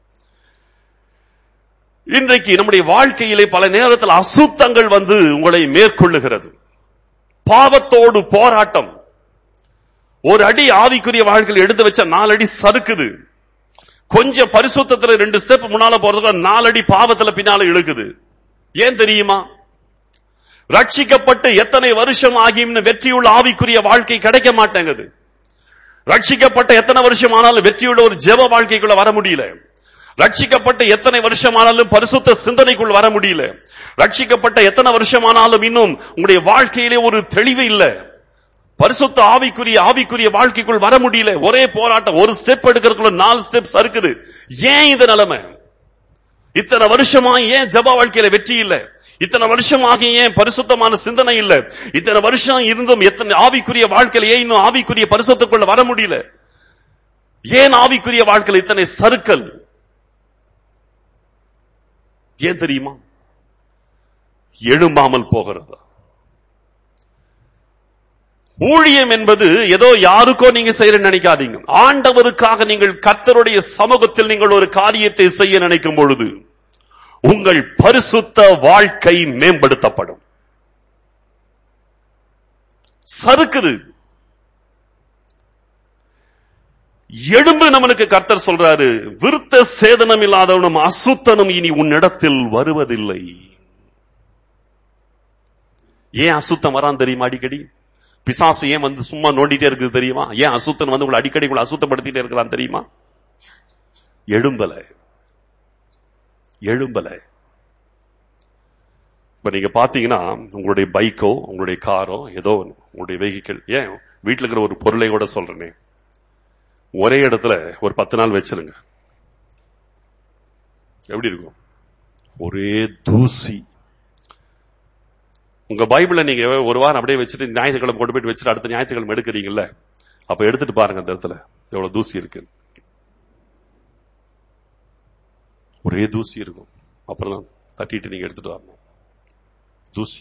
இன்றைக்கு நம்முடைய வாழ்க்கையிலே பல நேரத்தில் அசுத்தங்கள் வந்து உங்களை மேற்கொள்ளுகிறது பாவத்தோடு போராட்டம் ஒரு அடி ஆவிக்குரிய வாழ்க்கையில் எடுத்து வச்ச நாலு அடி சறுக்குது கொஞ்சம் பரிசுத்தத்துல ரெண்டு ஸ்டெப் முன்னால போறதுக்கு நாலு அடி பாவத்துல பின்னால இழுக்குது ஏன் தெரியுமா ரட்சிக்கப்பட்டு எத்தனை வருஷம் ஆகியும் வெற்றியுள்ள ஆவிக்குரிய வாழ்க்கை கிடைக்க மாட்டேங்குது ரட்சிக்கப்பட்ட எத்தனை வருஷம் ஆனாலும் வெற்றியுள்ள ஒரு ஜெப வாழ்க்கைக்குள்ள வர முடியல ரட்சிக்கப்பட்டு எத்தனை வருஷம் ஆனாலும் பரிசுத்த சிந்தனைக்குள் வர முடியல ரட்சிக்கப்பட்ட எத்தனை வருஷம் ஆனாலும் இன்னும் உங்களுடைய வாழ்க்கையிலே ஒரு தெளிவு இல்ல பரிசுத்த ஆவிக்குரிய ஆவிக்குரிய வாழ்க்கைக்குள் வர முடியல ஒரே போராட்டம் ஒரு ஸ்டெப் எடுக்கிறதுக்குள்ள நாலு ஸ்டெப்ஸ் இருக்குது ஏன் இந்த நிலைமை இத்தனை வருஷமா ஏன் ஜப வாழ்க்கையில வெற்றி இல்ல இத்தனை வருஷமாக ஏன் பரிசுத்தமான சிந்தனை இல்ல இத்தனை வருஷம் இருந்தும் எத்தனை ஆவிக்குரிய வாழ்க்கையில ஏன் இன்னும் ஆவிக்குரிய பரிசுத்துக்குள்ள வர முடியல ஏன் ஆவிக்குரிய வாழ்க்கையில் இத்தனை சறுக்கல் ஏன் தெரியுமா எழும்பாமல் போகிறது ஊழியம் என்பது ஏதோ யாருக்கோ நீங்க செய்ய நினைக்காதீங்க ஆண்டவருக்காக நீங்கள் கர்த்தருடைய சமூகத்தில் நீங்கள் ஒரு காரியத்தை செய்ய நினைக்கும் பொழுது உங்கள் பரிசுத்த வாழ்க்கை மேம்படுத்தப்படும் சறுக்குது எலும்பு நம்மளுக்கு கர்த்தர் சொல்றாரு விருத்த சேதனம் இல்லாதவனும் அசுத்தனும் இனி உன்னிடத்தில் வருவதில்லை ஏன் அசுத்தம் வரான் தெரியுமா அடிக்கடி பிசாசு ஏன் வந்து சும்மா நோண்டிட்டே இருக்குது தெரியுமா ஏன் அசுத்தன் வந்து உங்களை அடிக்கடி உங்களை அசுத்தப்படுத்திட்டே இருக்கிறான் தெரியுமா எழும்பல எழும்பல இப்ப நீங்க பாத்தீங்கன்னா உங்களுடைய பைக்கோ உங்களுடைய காரோ ஏதோ ஒண்ணு, உங்களுடைய வெஹிக்கிள் ஏன் வீட்டுல இருக்கிற ஒரு பொருளை கூட சொல்றேனே ஒரே இடத்துல ஒரு பத்து நாள் வச்சிருங்க எப்படி இருக்கும் ஒரே தூசி உங்க பைபிள நீங்க ஒரு வாரம் அப்படியே வச்சுட்டு ஞாயிற்றுக்கிழமை கொண்டு போயிட்டு வச்சுட்டு அடுத்த ஞாயிற்றுக்கிழமை எடுக்கிறீங்கல்ல அப்ப எடுத்துட்டு பாருங்க அந்த இடத்துல எவ்வளவு தூசி இருக்கு ஒரே தூசி இருக்கும் அப்புறம் தான் தட்டிட்டு நீங்க எடுத்துட்டு வரணும் தூசி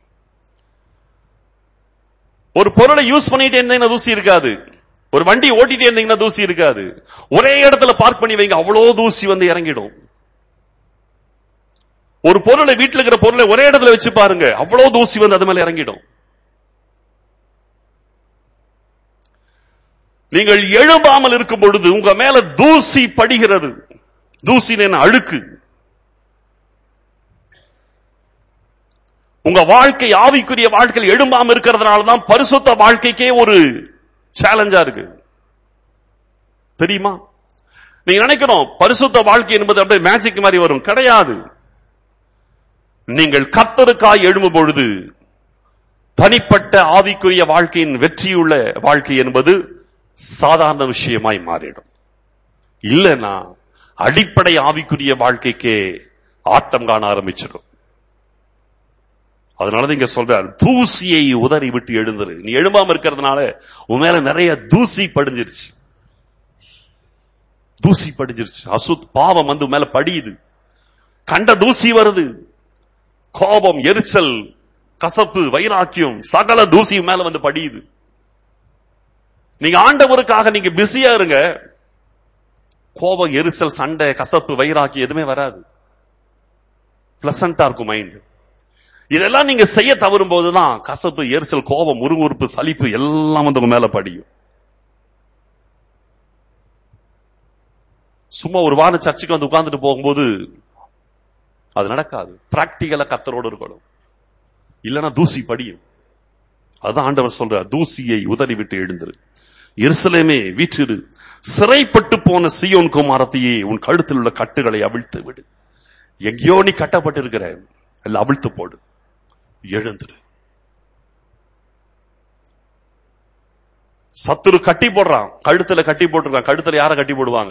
ஒரு பொருளை யூஸ் பண்ணிட்டே இருந்தீங்கன்னா தூசி இருக்காது ஒரு வண்டி ஓட்டிட்டே இருந்தீங்கன்னா தூசி இருக்காது ஒரே இடத்துல பார்க் பண்ணி வைங்க அவ்வளோ தூசி வந்து இறங்கிடும் ஒரு பொருளை வீட்டுல இருக்கிற பொருளை ஒரே இடத்துல வச்சு பாருங்க அவ்வளவு தூசி வந்து அது மேல இறங்கிடும் நீங்கள் எழும்பாமல் இருக்கும் பொழுது உங்க மேல தூசி படுகிறது தூசி என்ன அழுக்கு உங்க வாழ்க்கை ஆவிக்குரிய வாழ்க்கையில் எழும்பாம இருக்கிறதுனால தான் பரிசுத்த வாழ்க்கைக்கே ஒரு சேலஞ்சா இருக்கு தெரியுமா நீங்க நினைக்கணும் பரிசுத்த வாழ்க்கை என்பது அப்படியே மேஜிக் மாதிரி வரும் கிடையாது நீங்கள் கத்தருக்காய் எழும்பும் பொழுது தனிப்பட்ட ஆவிக்குரிய வாழ்க்கையின் வெற்றியுள்ள வாழ்க்கை என்பது சாதாரண விஷயமாய் மாறிடும் இல்லைன்னா அடிப்படை ஆவிக்குரிய வாழ்க்கைக்கே ஆட்டம் காண ஆரம்பிச்சிடும் அதனால இங்க சொல்றார் தூசியை உதறி விட்டு எழுந்துரு நீ எழும்பாம இருக்கிறதுனால உன் மேல நிறைய தூசி படிஞ்சிருச்சு தூசி படிஞ்சிருச்சு அசுத் பாவம் வந்து உன் மேல படியுது கண்ட தூசி வருது கோபம் எரிச்சல் கசப்பு வைராக்கியம் சகல தூசி மேல வந்து படியுது நீங்க ஆண்டவருக்காக நீங்க பிஸியா இருங்க கோபம் எரிச்சல் சண்டை கசப்பு வைராக்கியம் எதுவுமே வராது பிளசண்டா இருக்கும் மைண்ட் இதெல்லாம் நீங்க செய்ய தவறும் போதுதான் கசப்பு எரிச்சல் கோபம் முறுமுறுப்பு சலிப்பு எல்லாம் வந்து உங்க மேல படியும் சும்மா ஒரு வாரம் சர்ச்சுக்கு வந்து உட்கார்ந்துட்டு போகும்போது அது நடக்காது பிராக்டிகலா கத்தரோடு இருக்கணும் இல்லைன்னா தூசி படியும் அதான் ஆண்டவர் சொல்றார் தூசியை உதறி விட்டு எழுந்திரு எருசலேமே வீற்றிரு சிறைப்பட்டு போன சியோன் குமாரத்தையே உன் கழுத்தில் உள்ள கட்டுகளை அவிழ்த்து விடு எங்கேயோ நீ கட்டப்பட்டு இருக்கிற எல்லாம் அவிழ்த்து போடு எழுந்துரு சத்துரு கட்டி போடுறான் கழுத்துல கட்டி போட்டிருக்கான் கழுத்துல யார கட்டி போடுவாங்க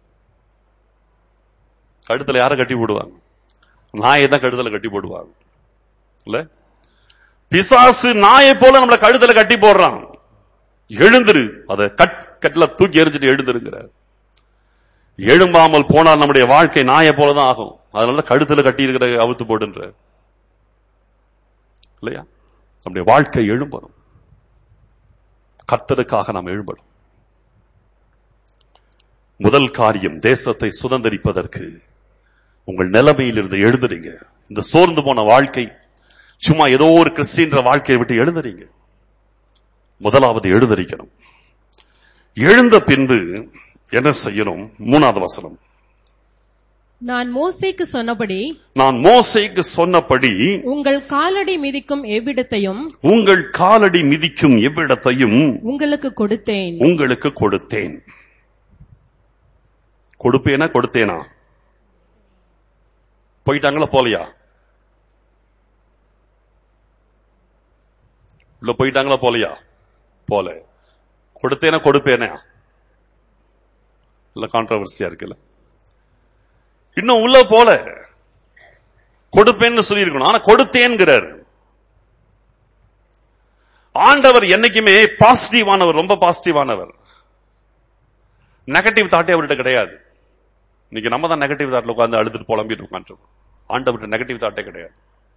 கழுத்துல யார கட்டி போடுவாங்க நாயை தான் கழுத்துல கட்டி போடுவாங்க இல்ல பிசாசு நாயை போல நம்மள கழுத்துல கட்டி போடுறான் எழுந்துரு அதை கட் கட்டில தூக்கி எரிஞ்சிட்டு எழுந்துருங்கிறார் எழும்பாமல் போனால் நம்முடைய வாழ்க்கை நாயை போலதான் ஆகும் அதனால கழுத்துல கட்டி இருக்கிற அவுத்து போடுன்ற இல்லையா நம்முடைய வாழ்க்கை எழும்பணும் கர்த்தருக்காக நாம் எழும்பணும் முதல் காரியம் தேசத்தை சுதந்திரிப்பதற்கு உங்கள் நிலைமையிலிருந்து எழுந்துறீங்க இந்த சோர்ந்து போன வாழ்க்கை சும்மா ஏதோ ஒரு கிறிஸ்டின்ற வாழ்க்கையை விட்டு எழுந்துறீங்க முதலாவது எழுந்தரிக்கணும் எழுந்த பின்பு என்ன செய்யணும் மூணாவது வசனம் நான் மோசேக்கு சொன்னபடி நான் மோசேக்கு சொன்னபடி உங்கள் காலடி மிதிக்கும் எவ்விடத்தையும் உங்கள் காலடி மிதிக்கும் எவ்விடத்தையும் உங்களுக்கு கொடுத்தேன் உங்களுக்கு கொடுத்தேன் கொடுப்பேனா கொடுத்தேனா போயிட்டாங்களா போலையா உள்ள போயிட்டாங்களா போலையா போல கொடுத்தேனா கொடுப்பேனா இல்ல கான்ட்ரவர்சியா இருக்குல்ல இன்னும் உள்ள போல கொடுப்பேன்னு சொல்லியிருக்கணும் ஆனா கொடுத்தேன்கிறார் ஆண்டவர் என்னைக்குமே பாசிட்டிவானவர் ரொம்ப பாசிட்டிவானவர் நெகட்டிவ் தாட்டே அவர்கிட்ட கிடையாது இன்னைக்கு நம்ம தான் நெகட்டிவ் தாட்ல உட்கார்ந்து அழுதுட்டு புலம்பிட்டு உட்காந்துருக்கோம் ஆண்டவர்கிட்ட நெகட்டிவ் தாட்டே கிடையாது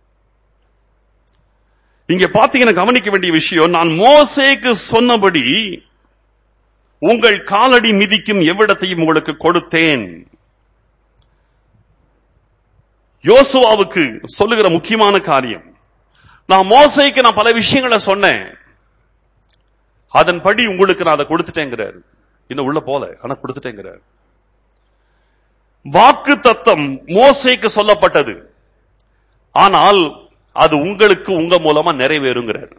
இங்க பாத்தீங்கன்னா கவனிக்க வேண்டிய விஷயம் நான் மோசேக்கு சொன்னபடி உங்கள் காலடி மிதிக்கும் எவ்விடத்தையும் உங்களுக்கு கொடுத்தேன் யோசுவாவுக்கு சொல்லுகிற முக்கியமான காரியம் நான் மோசைக்கு நான் பல விஷயங்களை சொன்னேன் அதன்படி உங்களுக்கு நான் அதை கொடுத்துட்டேங்கிறார் இன்னும் உள்ள போல ஆனா கொடுத்துட்டேங்கிறார் வாக்கு தத்தம் மோசைக்கு சொல்லப்பட்டது ஆனால் அது உங்களுக்கு உங்க மூலமா நிறைவேறுங்கிறார்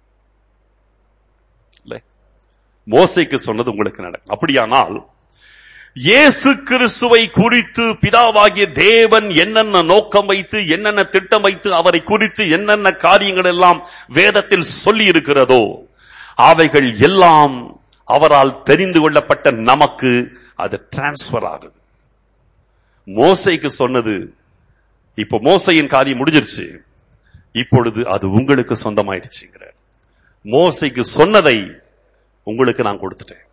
இல்ல மோசைக்கு சொன்னது உங்களுக்கு நடக்கும் அப்படியானால் இயேசு கிறிஸ்துவை குறித்து பிதாவாகிய தேவன் என்னென்ன நோக்கம் வைத்து என்னென்ன திட்டம் வைத்து அவரை குறித்து என்னென்ன காரியங்கள் எல்லாம் வேதத்தில் சொல்லி இருக்கிறதோ அவைகள் எல்லாம் அவரால் தெரிந்து கொள்ளப்பட்ட நமக்கு அது டிரான்ஸ்பர் ஆகுது மோசைக்கு சொன்னது இப்ப மோசையின் காரியம் முடிஞ்சிருச்சு இப்பொழுது அது உங்களுக்கு சொந்தமாயிடுச்சுங்கிறார் மோசைக்கு சொன்னதை உங்களுக்கு நான் கொடுத்துட்டேன்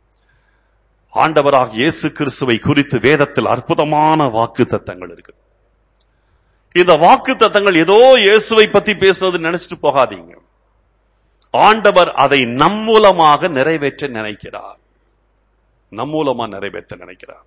ஆண்டவராக இயேசு கிறிஸ்துவை குறித்து வேதத்தில் அற்புதமான வாக்கு தத்தங்கள் இருக்கு இந்த வாக்கு தத்தங்கள் ஏதோ இயேசுவை பத்தி பேசுறது நினைச்சிட்டு போகாதீங்க ஆண்டவர் அதை நம் மூலமாக நிறைவேற்ற நினைக்கிறார் நம் மூலமா நிறைவேற்ற நினைக்கிறார்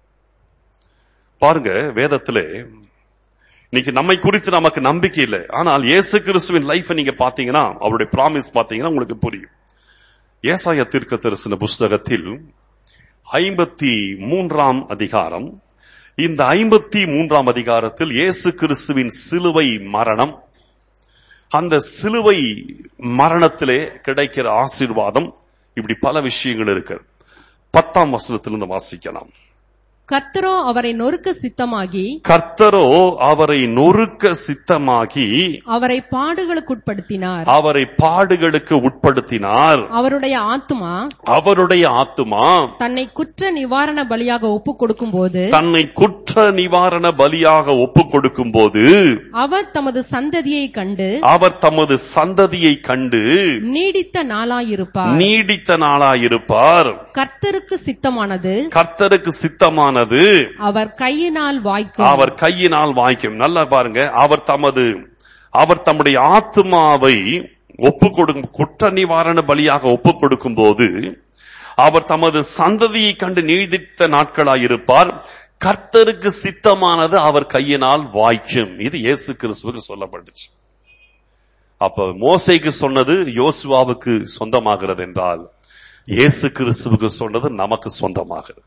பாருங்க வேதத்திலே இன்னைக்கு நம்மை குறித்து நமக்கு நம்பிக்கை இல்லை ஆனால் இயேசு கிறிஸ்துவின் லைஃப் நீங்க பாத்தீங்கன்னா அவருடைய ப்ராமிஸ் பாத்தீங்கன்னா உங்களுக்கு புரியும் ஏசாய தீர்க்க தரிசன புஸ்தகத்தில் ஐம்பத்தி மூன்றாம் அதிகாரம் இந்த ஐம்பத்தி மூன்றாம் அதிகாரத்தில் இயேசு கிறிஸ்துவின் சிலுவை மரணம் அந்த சிலுவை மரணத்திலே கிடைக்கிற ஆசீர்வாதம் இப்படி பல விஷயங்கள் இருக்கு பத்தாம் வசனத்திலிருந்து வாசிக்கலாம் கர்த்தரோ அவரை நொறுக்க சித்தமாகி கர்த்தரோ அவரை நொறுக்க சித்தமாகி அவரை பாடுகளுக்குட்படுத்தினார் அவரை பாடுகளுக்கு உட்படுத்தினார் அவருடைய ஆத்துமா அவருடைய ஆத்துமா தன்னை குற்ற நிவாரண பலியாக ஒப்பு கொடுக்கும் போது தன்னை குற்ற நிவாரண பலியாக ஒப்பு கொடுக்கும் போது அவர் தமது சந்ததியை கண்டு அவர் தமது சந்ததியை கண்டு நீடித்த நாளாயிருப்பார் நீடித்த நாளாயிருப்பார் கர்த்தருக்கு சித்தமானது கர்த்தருக்கு சித்தமானது அவர் கையினால் வாய்க்கும் அவர் கையினால் வாய்க்கும் நல்லா பாருங்க அவர் தமது அவர் தம்முடைய ஆத்மாவை ஒப்பு கொடுக்கும் குற்ற நிவாரண பலியாக ஒப்பு கொடுக்கும் போது அவர் தமது சந்ததியை கண்டு நீடித்த நாட்களாயிருப்பார் கர்த்தருக்கு சித்தமானது அவர் கையினால் வாய்க்கும் இது இயேசு கிறிஸ்துவுக்கு சொல்லப்பட்டுச்சு அப்ப மோசைக்கு சொன்னது யோசுவாவுக்கு சொந்தமாகிறது என்றால் இயேசு கிறிஸ்துவுக்கு சொன்னது நமக்கு சொந்தமாகிறது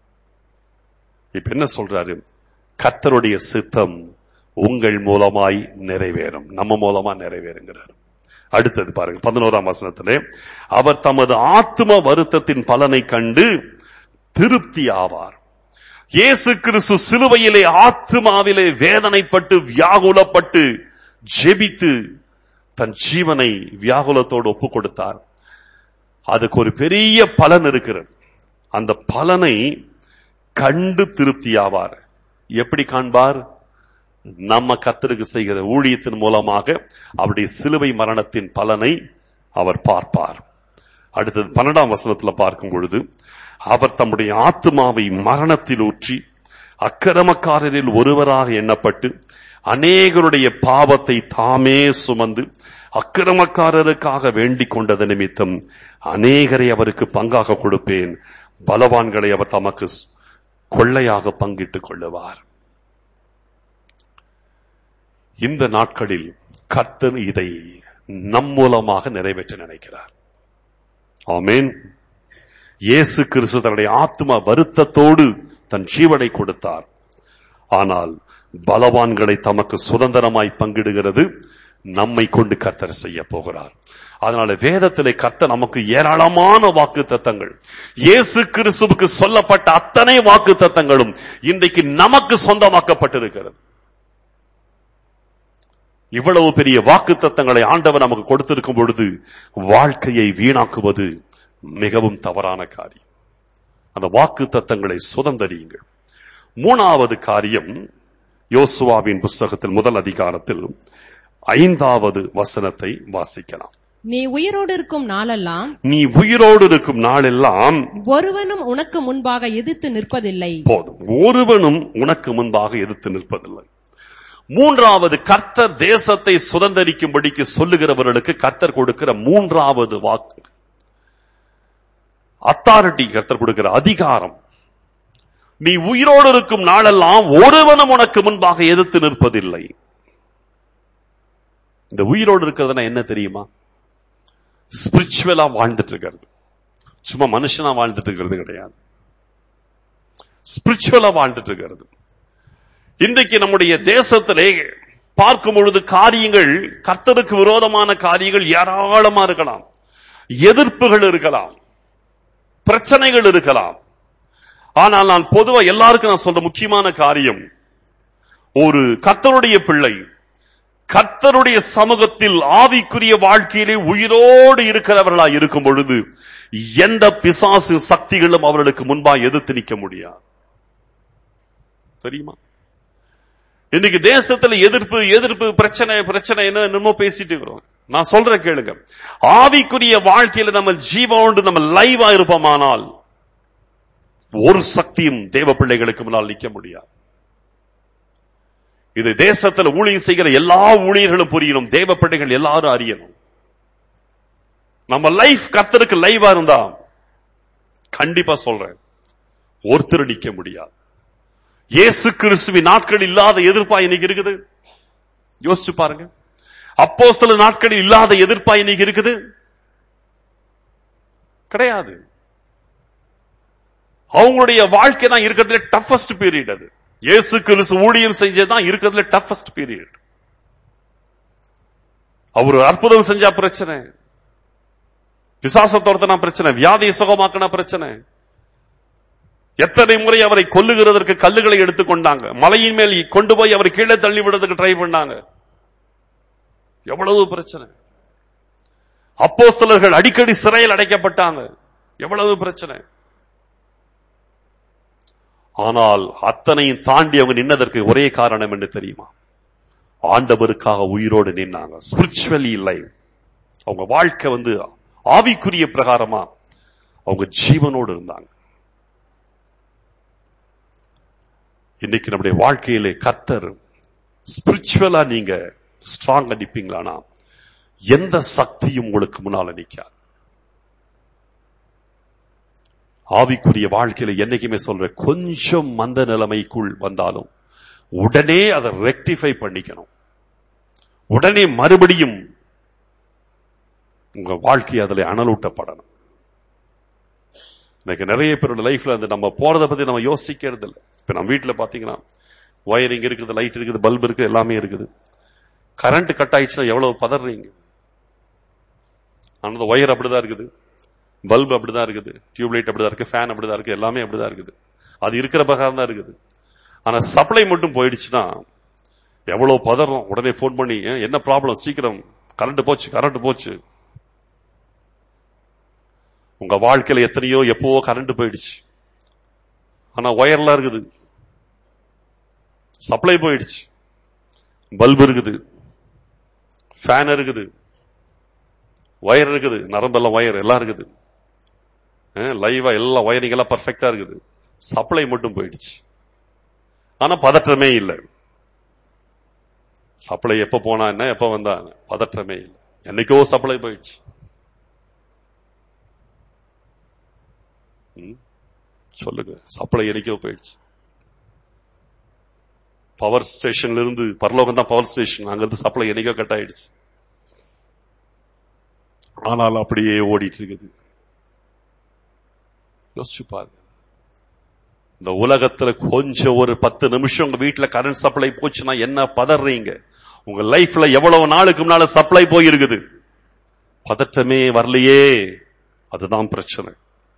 இப்ப என்ன சொல்றாரு கர்த்தருடைய சித்தம் உங்கள் மூலமாய் நிறைவேறும் நம்ம மூலமா நிறைவேறுங்கிறார் அடுத்தது பாருங்க பதினோராம் வசனத்திலே அவர் தமது ஆத்ம வருத்தத்தின் பலனை கண்டு திருப்தி ஆவார் இயேசு கிறிஸ்து சிலுவையிலே ஆத்மாவிலே வேதனைப்பட்டு வியாகுலப்பட்டு ஜெபித்து தன் ஜீவனை வியாகுலத்தோடு ஒப்பு கொடுத்தார் அதுக்கு ஒரு பெரிய பலன் இருக்கிறது அந்த பலனை கண்டு திருப்தியாவார் எப்படி காண்பார் நம்ம கத்தருக்கு செய்கிற ஊழியத்தின் மூலமாக அவருடைய சிலுவை மரணத்தின் பலனை அவர் பார்ப்பார் அடுத்தது பன்னெண்டாம் வசனத்துல பார்க்கும் பொழுது அவர் தம்முடைய ஆத்மாவை மரணத்தில் ஊற்றி அக்கிரமக்காரரில் ஒருவராக எண்ணப்பட்டு அநேகருடைய பாவத்தை தாமே சுமந்து அக்கிரமக்காரருக்காக வேண்டிக் கொண்டது நிமித்தம் அநேகரை அவருக்கு பங்காக கொடுப்பேன் பலவான்களை அவர் தமக்கு கொள்ளையாக பங்கிட்டுக் கொள்ளுவார் இந்த நாட்களில் கர்த்தர் இதை நம் மூலமாக நிறைவேற்ற நினைக்கிறார் ஆமேன் இயேசு கிறிஸ்து தன்னுடைய ஆத்ம வருத்தத்தோடு தன் ஜீவனை கொடுத்தார் ஆனால் பலவான்களை தமக்கு சுதந்திரமாய் பங்கிடுகிறது நம்மை கொண்டு கர்த்தர் செய்ய போகிறார் அதனால வேதத்திலே கர்த்தர் நமக்கு ஏராளமான வாக்கு தத்தங்கள் இயேசு கிறிஸ்துவுக்கு சொல்லப்பட்ட அத்தனை வாக்கு தத்தங்களும் இன்றைக்கு நமக்கு சொந்தமாக்கப்பட்டிருக்கிறது இவ்வளவு பெரிய வாக்கு தத்தங்களை ஆண்டவர் நமக்கு கொடுத்திருக்கும் பொழுது வாழ்க்கையை வீணாக்குவது மிகவும் தவறான காரியம் அந்த வாக்கு தத்தங்களை சுதந்தரியுங்கள் மூணாவது காரியம் யோசுவாவின் புஸ்தகத்தில் முதல் அதிகாரத்தில் ஐந்தாவது வசனத்தை வாசிக்கலாம் நீ உயிரோடு இருக்கும் நாளெல்லாம் நீ உயிரோடு இருக்கும் நாளெல்லாம் ஒருவனும் உனக்கு முன்பாக எதிர்த்து நிற்பதில்லை போதும் ஒருவனும் உனக்கு முன்பாக எதிர்த்து நிற்பதில்லை மூன்றாவது கர்த்தர் தேசத்தை சுதந்திரிக்கும்படிக்கு சொல்லுகிறவர்களுக்கு கர்த்தர் கொடுக்கிற மூன்றாவது வாக்கு அத்தாரிட்டி கர்த்தர் கொடுக்கிற அதிகாரம் நீ உயிரோடு இருக்கும் நாளெல்லாம் ஒருவனும் உனக்கு முன்பாக எதிர்த்து நிற்பதில்லை இந்த உயிரோடு இருக்கிறதுனா என்ன தெரியுமா ஸ்பிரிச்சுவலா வாழ்ந்துட்டு இருக்கிறது சும்மா மனுஷனா வாழ்ந்துட்டு இருக்கிறது கிடையாது ஸ்பிரிச்சுவலா வாழ்ந்துட்டு இருக்கிறது இன்றைக்கு நம்முடைய தேசத்திலே பார்க்கும் பொழுது காரியங்கள் கர்த்தருக்கு விரோதமான காரியங்கள் ஏராளமா இருக்கலாம் எதிர்ப்புகள் இருக்கலாம் பிரச்சனைகள் இருக்கலாம் ஆனால் நான் பொதுவா எல்லாருக்கும் நான் சொல்ற முக்கியமான காரியம் ஒரு கர்த்தருடைய பிள்ளை கர்த்தருடைய சமூகத்தில் ஆவிக்குரிய வாழ்க்கையிலே உயிரோடு இருக்கிறவர்களா இருக்கும் பொழுது எந்த பிசாசு சக்திகளும் அவர்களுக்கு முன்பா எதிர்த்து நிற்க முடியாது தெரியுமா இன்னைக்கு தேசத்துல எதிர்ப்பு எதிர்ப்பு பிரச்சனை பிரச்சனை என்ன என்னமோ பேசிட்டு இருக்கிறோம் நான் சொல்றேன் கேளுங்க ஆவிக்குரிய வாழ்க்கையில நம்ம ஜீவோண்டு நம்ம லைவா இருப்போமானால் ஒரு சக்தியும் தேவ பிள்ளைகளுக்கு முன்னால் நிற்க முடியாது இது தேசத்துல ஊழியம் செய்கிற எல்லா ஊழியர்களும் புரியணும் தேவ பிள்ளைகள் எல்லாரும் அறியணும் நம்ம லைஃப் கர்த்தருக்கு லைவா இருந்தா கண்டிப்பா சொல்றேன் ஒருத்தர் நிக்க முடியாது இயேசு கிறிஸ்துவின் நாட்கள் இல்லாத எதிர்ப்பா இன்னைக்கு இருக்குது யோசிச்சு பாருங்க அப்போ சில நாட்களில் இல்லாத எதிர்ப்பா இன்னைக்கு இருக்குது கிடையாது அவங்களுடைய வாழ்க்கை தான் இருக்கிறதுல டஃபஸ்ட் பீரியட் அது இயேசு கிறிஸ்து ஊழியம் செஞ்சதான் இருக்கிறதுல டஃபஸ்ட் பீரியட் அவர் அற்புதம் செஞ்சா பிரச்சனை பிசாச துரத்தினா பிரச்சனை வியாதியை சுகமாக்கினா பிரச்சனை எத்தனை முறை அவரை கொல்லுகிறதற்கு கல்லுகளை எடுத்துக்கொண்டாங்க மலையின் மேல் கொண்டு போய் அவரை கீழே தள்ளி விடுறதுக்கு ட்ரை பண்ணாங்க எவ்வளவு பிரச்சனை அப்போ சிலர்கள் அடிக்கடி சிறையில் அடைக்கப்பட்டாங்க எவ்வளவு பிரச்சனை ஆனால் அத்தனையும் தாண்டி அவங்க நின்னதற்கு ஒரே காரணம் என்ன தெரியுமா ஆண்டவருக்காக உயிரோடு நின்னாங்க ஸ்பிரிச்சுவலி இல்லை அவங்க வாழ்க்கை வந்து ஆவிக்குரிய பிரகாரமா அவங்க ஜீவனோடு இருந்தாங்க இன்னைக்கு நம்முடைய வாழ்க்கையிலே கர்த்தர் ஸ்பிரிச்சுவலா நீங்க ஸ்ட்ராங்கா நிப்பீங்களானா எந்த சக்தியும் உங்களுக்கு முன்னால நிக்காது ஆவிக்குரிய வாழ்க்கையில என்னைக்குமே சொல்ற கொஞ்சம் மந்த நிலைமைக்குள் வந்தாலும் உடனே அதை ரெக்டிஃபை பண்ணிக்கணும் உடனே மறுபடியும் உங்க வாழ்க்கை அதுல அனலூட்டப்படணும் இன்னைக்கு நிறைய பேரோட லைஃப்ல அந்த நம்ம போறதை பத்தி நம்ம யோசிக்கிறது இல்லை இப்ப நம்ம வீட்டுல பாத்தீங்கன்னா ஒயரிங் இருக்குது லைட் இருக்குது பல்ப் இருக்குது எல்லாமே இருக்குது கரண்ட் கட் ஆயிடுச்சுன்னா எவ்வளவு பதறீங்க அந்த ஒயர் அப்படிதான் இருக்குது பல்ப் அப்படிதான் இருக்குது டியூப் லைட் அப்படிதான் இருக்கு ஃபேன் அப்படிதான் இருக்கு எல்லாமே அப்படிதான் இருக்குது அது இருக்கிற பிரகாரம் தான் இருக்குது ஆனா சப்ளை மட்டும் போயிடுச்சுன்னா எவ்வளவு பதறோம் உடனே ஃபோன் பண்ணி "ஏன், என்ன ப்ராப்ளம் சீக்கிரம் கரண்ட் போச்சு கரண்ட் போச்சு உங்க வாழ்க்கையில எத்தனையோ எப்பவோ கரண்ட் போயிடுச்சு ஆனா ஒயர்லாம் இருக்குது சப்ளை போயிடுச்சு பல்ப் இருக்குது ஃபேன் இருக்குது ஒயர் இருக்குது நரம்பெல்லாம் ஒயர் எல்லாம் இருக்குது லைவா எல்லாம் ஒயரிங் எல்லாம் பர்ஃபெக்டா இருக்குது சப்ளை மட்டும் போயிடுச்சு ஆனா பதற்றமே இல்லை சப்ளை எப்ப போனா என்ன எப்ப வந்தா என்ன? பதற்றமே இல்லை என்னைக்கோ சப்ளை போயிடுச்சு ம்? சொல்லுங்க சப்ளை என்னைக்கோ போயிடுச்சு பவர் ஸ்டேஷன்ல இருந்து பரலோகம் தான் பவர் ஸ்டேஷன் அங்க இருந்து சப்ளை என்னைக்கோ கட் ஆயிடுச்சு ஆனால் அப்படியே ஓடிட்டு இருக்குது யோசிச்சு பாருங்க இந்த உலகத்துல கொஞ்சம் ஒரு பத்து நிமிஷம் உங்க வீட்டுல கரண்ட் சப்ளை போச்சுன்னா என்ன பதறீங்க உங்க லைஃப்ல எவ்வளவு நாளுக்கு முன்னால சப்ளை போயிருக்குது பதற்றமே வரலையே அதுதான் பிரச்சனை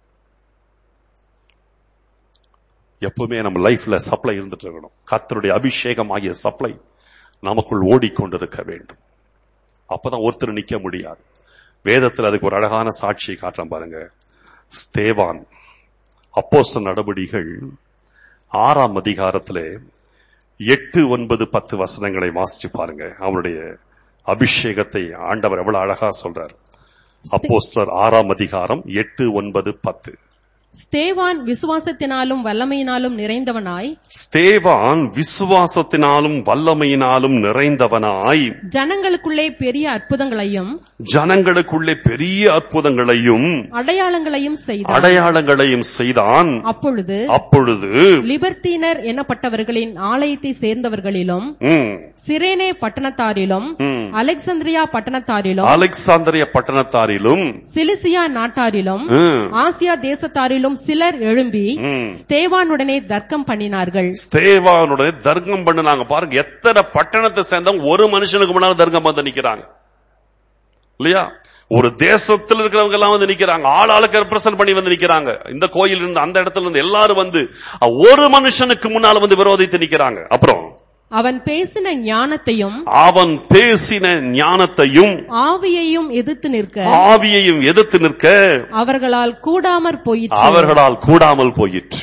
எப்பவுமே நம்ம லைஃப்ல சப்ளை இருந்துட்டு இருக்கணும் கர்த்தருடைய அபிஷேகம் ஆகிய சப்ளை நமக்குள் ஓடிக்கொண்டிருக்க வேண்டும் அப்பதான் ஒருத்தர் நிக்க முடியாது வேதத்தில் அதுக்கு ஒரு அழகான சாட்சியை காட்டுறேன் பாருங்க ஸ்தேவான் அப்போஸ்த நடவடிகள் ஆறாம் அதிகாரத்திலே எட்டு ஒன்பது பத்து வசனங்களை வாசிச்சு பாருங்க அவருடைய அபிஷேகத்தை ஆண்டவர் எவ்வளவு அழகா சொல்றார் அப்போஸ்தலர் ஆறாம் அதிகாரம் எட்டு ஒன்பது பத்து ஸ்தேவான் விசுவாசத்தினாலும் வல்லமையினாலும் நிறைந்தவனாய் ஸ்தேவான் விசுவாசத்தினாலும் வல்லமையினாலும் நிறைந்தவனாய் ஜனங்களுக்குள்ளே பெரிய அற்புதங்களையும் ஜனங்களுக்குள்ளே பெரிய அற்புதங்களையும் அடையாளங்களையும் செய்தார் அடையாளங்களையும் செய்தான் அப்பொழுது அப்பொழுது லிபர்த்தீனர் எனப்பட்டவர்களின் ஆலயத்தை சேர்ந்தவர்களிலும் ம், சிரேனே பட்டணத்தாரிலும் ம். அலெக்சந்திரியா பட்டணத்தாரிலும் அலெக்சாந்திரிய பட்டணத்தாரிலும் சிலிசியா நாட்டாரிலும் ம், ஆசியா தேசத்தாரிலும் சிலர் எழும்பி ம். ஸ்தேவானுடனே தர்க்கம் பண்ணினார்கள் ஸ்தேவானுடைய தர்க்கம் பண்ணுனாங்க பாருங்க எத்தனை பட்டணத்தை சேர்ந்தவங்க ஒரு மனுஷனுக்கு முன்னால தர்க்கம் வந்து நிக்கிறாங்க இல்லையா ஒரு தேசத்தில் இருக்கிறவங்க எல்லாம் வந்து நிக்கிறாங்க ஆள் ஆளுக்கு ரெப்ரசன்ட் பண்ணி வந்து நிக்கிறாங்க இந்த கோயில் இருந்து அந்த இடத்துல இருந்து எல்லாரும் வந்து அஹ், ஒரு மனுஷனுக்கு முன்னால வந்து விரோதித்து நிக்கிறாங்க அப்புறம் அவன் பேசின ஞானத்தையும் அவன் பேசின ஞானத்தையும் ஆவியையும் எதிர்த்து நிற்க ஆவியையும் எதிர்த்து நிற்க அவர்களால் கூடாமற் போயிற்று அவர்களால் கூடாமல் போயிற்று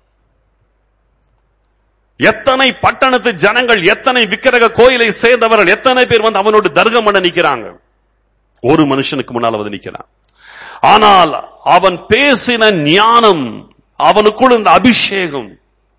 எத்தனை பட்டணத்து ஜனங்கள் எத்தனை விக்கிரக கோயிலை சேர்ந்தவர்கள் எத்தனை பேர் வந்து அவனோடு தர்க்கம் பண்ண நிக்கிறாங்க ஒரு மனுஷனுக்கு முன்னால் வந்து நிக்கிறான் ஆனால் அவன் பேசின ஞானம் அவனுக்குள் இந்த அபிஷேகம்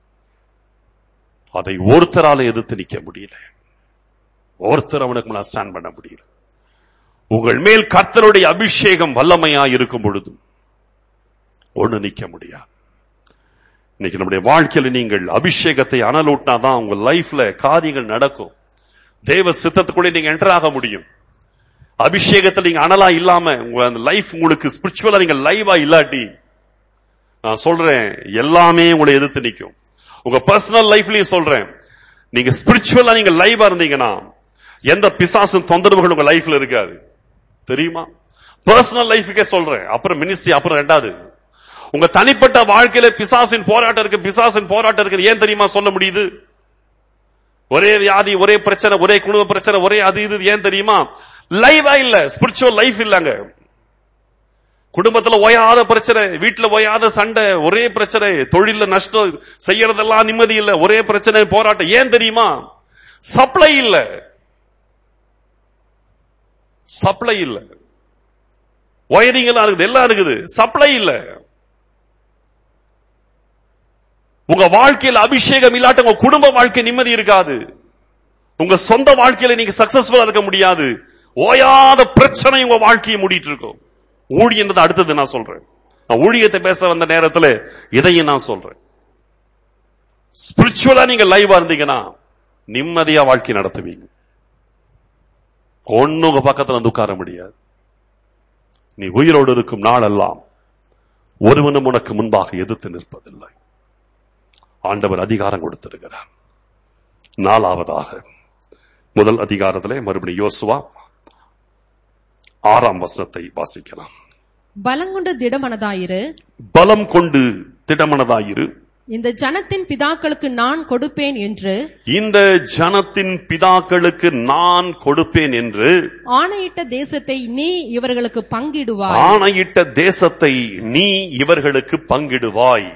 அதை ஒருத்தரால எதிர்த்து நிக்க முடியல ஒருத்தர் அவனுக்கு முன்னால் ஸ்டாண்ட் பண்ண முடியல உங்கள் மேல் கர்த்தருடைய அபிஷேகம் வல்லமையா இருக்கும் பொழுது ஒண்ணு நிக்க முடியாது இன்னைக்கு நம்முடைய வாழ்க்கையில நீங்கள் அபிஷேகத்தை அனலூட்டினாதான் உங்க லைஃப்ல காரியங்கள் நடக்கும் தேவ சித்தத்துக்குள்ளே நீங்க என்டர் ஆக முடியும் அபிஷேகத்தில் நீங்க அனலா இல்லாம உங்க அந்த லைஃப் உங்களுக்கு ஸ்பிரிச்சுவலா நீங்க லைவா இல்லாட்டி நான் சொல்றேன் எல்லாமே உங்களை எதிர்த்து நிக்கும் உங்க பர்சனல் லைஃப்லயும் சொல்றேன் நீங்க ஸ்பிரிச்சுவலா நீங்க லைவா இருந்தீங்கன்னா எந்த பிசாசும் தொந்தரவுகள் உங்க லைஃப்ல இருக்காது தெரியுமா பர்சனல் லைஃபுக்கே சொல்றேன் அப்புறம் மினிஸ்ட்ரி அப்புறம் ரெண்டாவது உங்க தனிப்பட்ட வாழ்க்கையில பிசாசின் போராட்டம் இருக்கு பிசாசின் போராட்டம் இருக்கு ஏன் தெரியுமா சொல்ல முடியுது ஒரே வியாதி ஒரே பிரச்சனை ஒரே குடும்ப பிரச்சனை ஒரே அது இது ஏன் தெரியுமா லைவா இல்ல ஸ்பிரிச்சுவல் லைஃப் இல்லங்க குடும்பத்துல ஓயாத பிரச்சனை வீட்டுல ஓயாத சண்டை ஒரே பிரச்சனை தொழில நஷ்டம் செய்யறதெல்லாம் நிம்மதி இல்ல ஒரே பிரச்சனை போராட்டம் ஏன் தெரியுமா சப்ளை இல்ல சப்ளை இல்ல ஒயரிங் எல்லாம் இருக்குது எல்லாம் இருக்குது சப்ளை இல்ல உங்க வாழ்க்கையில் அபிஷேகம் இல்லாட்ட உங்க குடும்ப வாழ்க்கை நிம்மதி இருக்காது உங்க சொந்த வாழ்க்கையில நீங்க சக்சஸ்ஃபுல்லா இருக்க முடியாது ஓயாத பிரச்சனை உங்க வாழ்க்கையை மூடிட்டு இருக்கும் ஊழியன்றது அடுத்தது நான் சொல்றேன் நான் ஊழியத்தை பேச வந்த நேரத்துல இதையும் நான் சொல்றேன் ஸ்பிரிச்சுவலா நீங்க லைவா இருந்தீங்கன்னா நிம்மதியா வாழ்க்கை நடத்துவீங்க ஒண்ணு உங்க பக்கத்துல வந்து உட்கார முடியாது நீ உயிரோடு இருக்கும் நாளெல்லாம் ஒருவனும் உனக்கு முன்பாக எதிர்த்து நிற்பதில்லை ஆண்டவர் அதிகாரம் கொடுத்திருக்கிறார் நாலாவதாக முதல் அதிகாரத்திலே மறுபடியும் யோசுவா ஆறாம் வசனத்தை வாசிக்கலாம் பலங்கொண்டு திடமனதாயிரு பலம் கொண்டு திடமனதாயிரு இந்த ஜனத்தின் பிதாக்களுக்கு நான் கொடுப்பேன் என்று இந்த ஜனத்தின் பிதாக்களுக்கு நான் கொடுப்பேன் என்று ஆணையிட்ட தேசத்தை நீ இவர்களுக்கு பங்கிடுவாய் ஆணையிட்ட தேசத்தை நீ இவர்களுக்கு பங்கிடுவாய்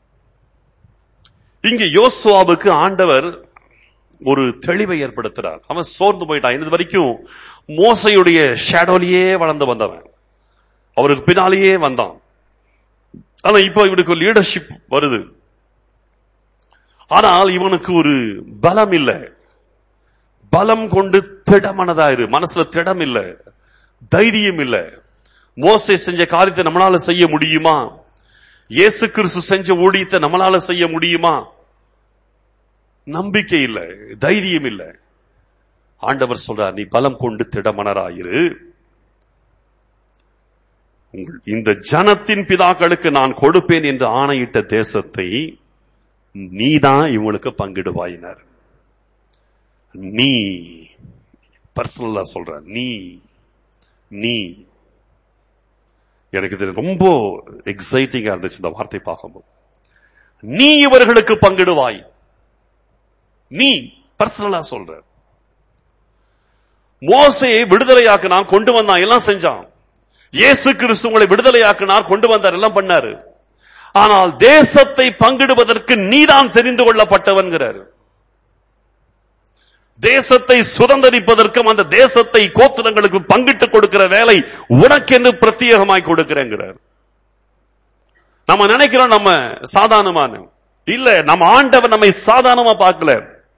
இங்க யோசுவாவுக்கு ஆண்டவர் ஒரு தெளிவை ஏற்படுத்துறார் அவன் சோர்ந்து போயிட்டான் இது வரைக்கும் மோசையுடைய ஷேடோலியே வளர்ந்து வந்தவன் அவருக்கு பின்னாலேயே வந்தான் ஆனா இப்போ இவனுக்கு லீடர்ஷிப் வருது ஆனால் இவனுக்கு ஒரு பலம் இல்லை பலம் கொண்டு திடமனதாயிரு மனசுல திடம் இல்ல தைரியம் இல்ல மோசை செஞ்ச காரியத்தை நம்மளால செய்ய முடியுமா இயேசு கிறிஸ்து செஞ்ச ஊழியத்தை நம்மளால செய்ய முடியுமா நம்பிக்கை இல்ல தைரியம் இல்ல ஆண்டவர் சொல்றார் நீ பலம் கொண்டு திடமனராயிரு உங்கள் இந்த ஜனத்தின் பிதாக்களுக்கு நான் கொடுப்பேன் என்று ஆணையிட்ட தேசத்தை நீதான் இவங்களுக்கு பங்கிடுவாயினர் நீ பர்சனலா சொல்ற நீ நீ எனக்கு இது ரொம்ப எக்ஸைட்டிங்கா இருந்துச்சு இந்த வார்த்தை பார்க்கும்போது நீ இவர்களுக்கு பங்கிடுவாய் நீ பர்சனலா சொல்ற மோசையை விடுதலையாக்கினான் கொண்டு வந்தான் எல்லாம் செஞ்சான் இயேசு கிறிஸ்து உங்களை விடுதலையாக்கினார் கொண்டு வந்தார் எல்லாம் பண்ணாரு ஆனால் தேசத்தை பங்கிடுவதற்கு நீதான் தெரிந்து கொள்ளப்பட்டவன்கிறார் தேசத்தை சுதந்திரிப்பதற்கும் அந்த தேசத்தை கோத்திரங்களுக்கு பங்கிட்டு கொடுக்கிற வேலை உனக்கென்று பிரத்யேகமாய் கொடுக்கிறேங்கிறார் நம்ம நினைக்கிறோம் நம்ம சாதாரணமான இல்ல நம்ம ஆண்டவர் நம்மை சாதாரணமா பார்க்கல